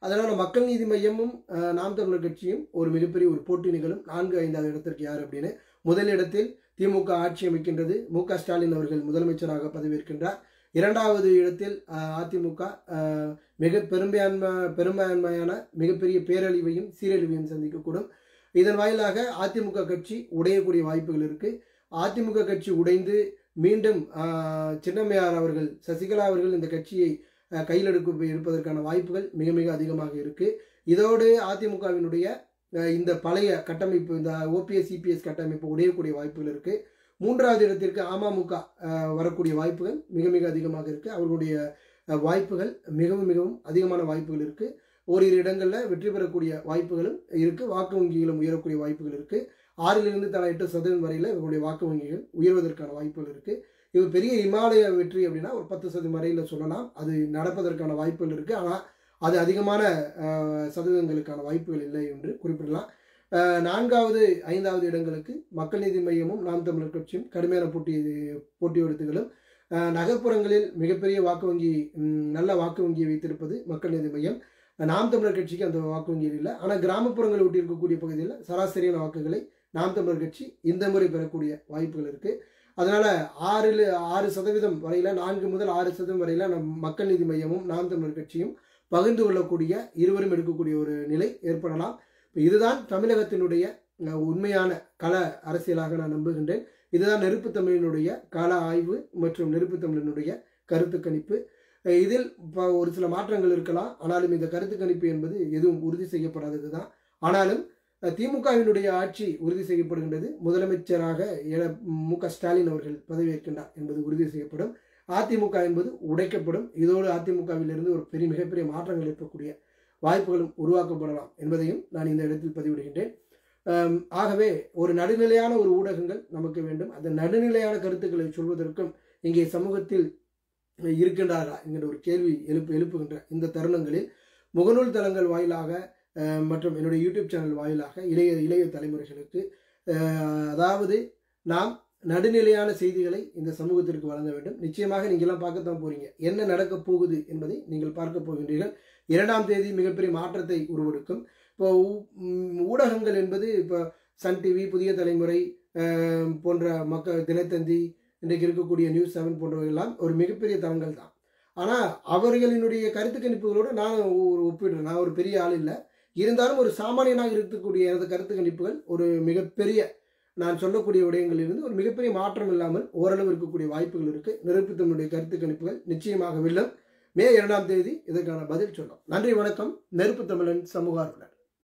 அதனால் மக்கள் நீதி மையமும் அஹ், நாம் தமிழர் கட்சியும் ஒரு மிகப்பெரிய ஒரு போட்டி நிகழும் நான்கு ஐந்தாவது இடத்திற்கு யார் அப்படின்னு முதல் இடத்தில் திமுக ஆட்சி அமைக்கின்றது மு க ஸ்டாலின் அவர்கள் முதலமைச்சராக பதவியேற்கின்றார் இரண்டாவது இடத்தில் அஹ், அதிமுக அஹ், மிக பெரும்பான்மை பெரும்பான்மையான மிகப்பெரிய பேரழிவையும் சீரழிவையும் சந்திக்கக்கூடும் இதன் வாயிலாக அதிமுக கட்சி உடையக்கூடிய வாய்ப்புகள் இருக்கு அதிமுக கட்சி உடைந்து மீண்டும் ஆஹ், சின்னம்மையார் அவர்கள் சசிகலா அவர்கள் இந்த கட்சியை ஆஹ், கையில் எடுக்க இருப்பதற்கான வாய்ப்புகள் மிக மிக அதிகமாக இருக்கு இதோடு அதிமுகவினுடைய ஆஹ், இந்த பழைய கட்டமைப்பு இந்த ஓபிஎஸ் சிபிஎஸ் கட்டமைப்பு உடையக்கூடிய வாய்ப்புகள் இருக்கு மூன்றாவது இடத்திற்கு அமமுக ஆஹ், வரக்கூடிய வாய்ப்புகள் மிக மிக அதிகமாக இருக்கு அவர்களுடைய ஆஹ், வாய்ப்புகள் மிகவும் மிகவும் அதிகமான வாய்ப்புகள் இருக்கு ஓரிரு இடங்களில் வெற்றி பெறக்கூடிய வாய்ப்புகளும் இருக்கு வாக்கு வங்கிகளும் உயரக்கூடிய வாய்ப்புகள் இருக்கு ஆறிலிருந்து தலா எட்டு சதவீதம் வரையில் இவருடைய வாக்கு வங்கிகள் உயர்வதற்கான வாய்ப்புகள் இருக்கு இது பெரிய இமாலய வெற்றி அப்படின்னா ஒரு பத்து சதவீதம் வரையில் சொல்லலாம் அது நடப்பதற்கான வாய்ப்புகள் இருக்கு ஆனால் அது அதிகமான ஆஹ், சதவீதங்களுக்கான வாய்ப்புகள் இல்லை என்று குறிப்பிடலாம் ஆஹ், நான்காவது ஐந்தாவது இடங்களுக்கு மக்கள் நீதி மையமும் நாம் தமிழர் கட்சியும் கடுமையான போட்டி போட்டியெடுத்துகளும் ஆஹ், நகர்ப்புறங்களில் மிகப்பெரிய வாக்கு வங்கி ம், நல்ல வாக்கு வங்கியை வைத்திருப்பது மக்கள் நீதி மையம் நாம் தமிழர் கட்சிக்கு அந்த வாக்கு வங்கியில் இல்லை ஆனால் கிராமப்புறங்களை ஒட்டி இருக்கக்கூடிய பகுதியில் சராசரியான வாக்குகளை நாம் தமிழர் கட்சி இந்த முறை பெறக்கூடிய வாய்ப்புகள் இருக்கு அதனால ஆறில் ஆறு சதவீதம் வரையில நான்கு முதல் ஆறு சதவீதம் வரையில நம் மக்கள் நீதி மையமும் நாம் தமிழர் கட்சியும் பகிர்ந்து கொள்ளக்கூடிய இருவரும் எடுக்கக்கூடிய ஒரு நிலை ஏற்படலாம் இப்ப இதுதான் தமிழகத்தினுடைய அஹ், உண்மையான கள அரசியலாக நான் நம்புகின்றேன் இதுதான் நெருப்பு தமிழினுடைய கள ஆய்வு மற்றும் நெருப்பு தமிழினுடைய கருத்து கணிப்பு அஹ், இதில் இப்போ ஒரு சில மாற்றங்கள் இருக்கலாம் ஆனாலும் இந்த கருத்து கணிப்பு என்பது எதுவும் உறுதி செய்யப்படாதது தான் ஆனாலும் அஹ், திமுகவினுடைய ஆட்சி உறுதி செய்யப்படுகின்றது முதலமைச்சராக எட- மு க ஸ்டாலின் அவர்கள் பதவியேற்கின்றார் என்பது உறுதி செய்யப்படும் அதிமுக என்பது உடைக்கப்படும் இதோடு அதிமுகவிலிருந்து ஒரு பெரிய மிகப்பெரிய மாற்றங்கள் ஏற்படக்கூடிய வாய்ப்புகளும் உருவாக்கப்படலாம் என்பதையும் நான் இந்த இடத்தில் பதிவிடுகின்றேன் அம், ஆகவே ஒரு நடுநிலையான ஒரு ஊடகங்கள் நமக்கு வேண்டும் அந்த நடுநிலையான கருத்துக்களை சொல்வதற்கும் இங்கே சமூகத்தில் இருக்கின்றாரா என்கிற ஒரு கேள்வி எழுப்பு எழுப்புகின்ற இந்த தருணங்களில் முகநூல் தளங்கள் வாயிலாக அஹ், மற்றும் என்னுடைய யூடியூப் சேனல் வாயிலாக இளைய இளைய தலைமுறைகளுக்கு அஹ், அதாவது நாம் நடுநிலையான செய்திகளை இந்த சமூகத்திற்கு வழங்க வேண்டும் நிச்சயமாக நீங்களாம் பார்க்கத்தான் போறீங்க என்ன நடக்கப் போகுது என்பதை நீங்கள் பார்க்க போகின்றீர்கள் இரண்டாம் தேதி மிகப்பெரிய மாற்றத்தை உருவெடுக்கும் இப்போ ஊ- ம், ஊடகங்கள் என்பது இப்போ சன் டிவி புதிய தலைமுறை அஹ், போன்ற மக்கள் தினத்தந்தி இன்றைக்கு இருக்கக்கூடிய நியூஸ் செவன் போன்றவையெல்லாம் ஒரு மிகப்பெரிய தளங்கள் தான் ஆனால் அவர்களினுடைய கருத்து கணிப்புகளோடு நான் ஒரு ஒப்பிடுறேன் நான் ஒரு பெரிய ஆள் இல்லை இருந்தாலும் ஒரு சாமானியனாக இருக்கக்கூடிய எனது கருத்து கணிப்புகள் ஒரு மிகப்பெரிய நான் சொல்லக்கூடிய விடயங்களிலிருந்து ஒரு மிகப்பெரிய மாற்றம் இல்லாமல் ஓரளவு இருக்கக்கூடிய வாய்ப்புகள் இருக்கு நெருப்புத்தனுடைய கருத்து கணிப்புகள் நிச்சயமாக வெல்லும் மே இரண்டாம் தேதி இதற்கான பதில் சொல்லும் நன்றி வணக்கம் நெருப்பு தமிழன் சமூக ஆர்வலர்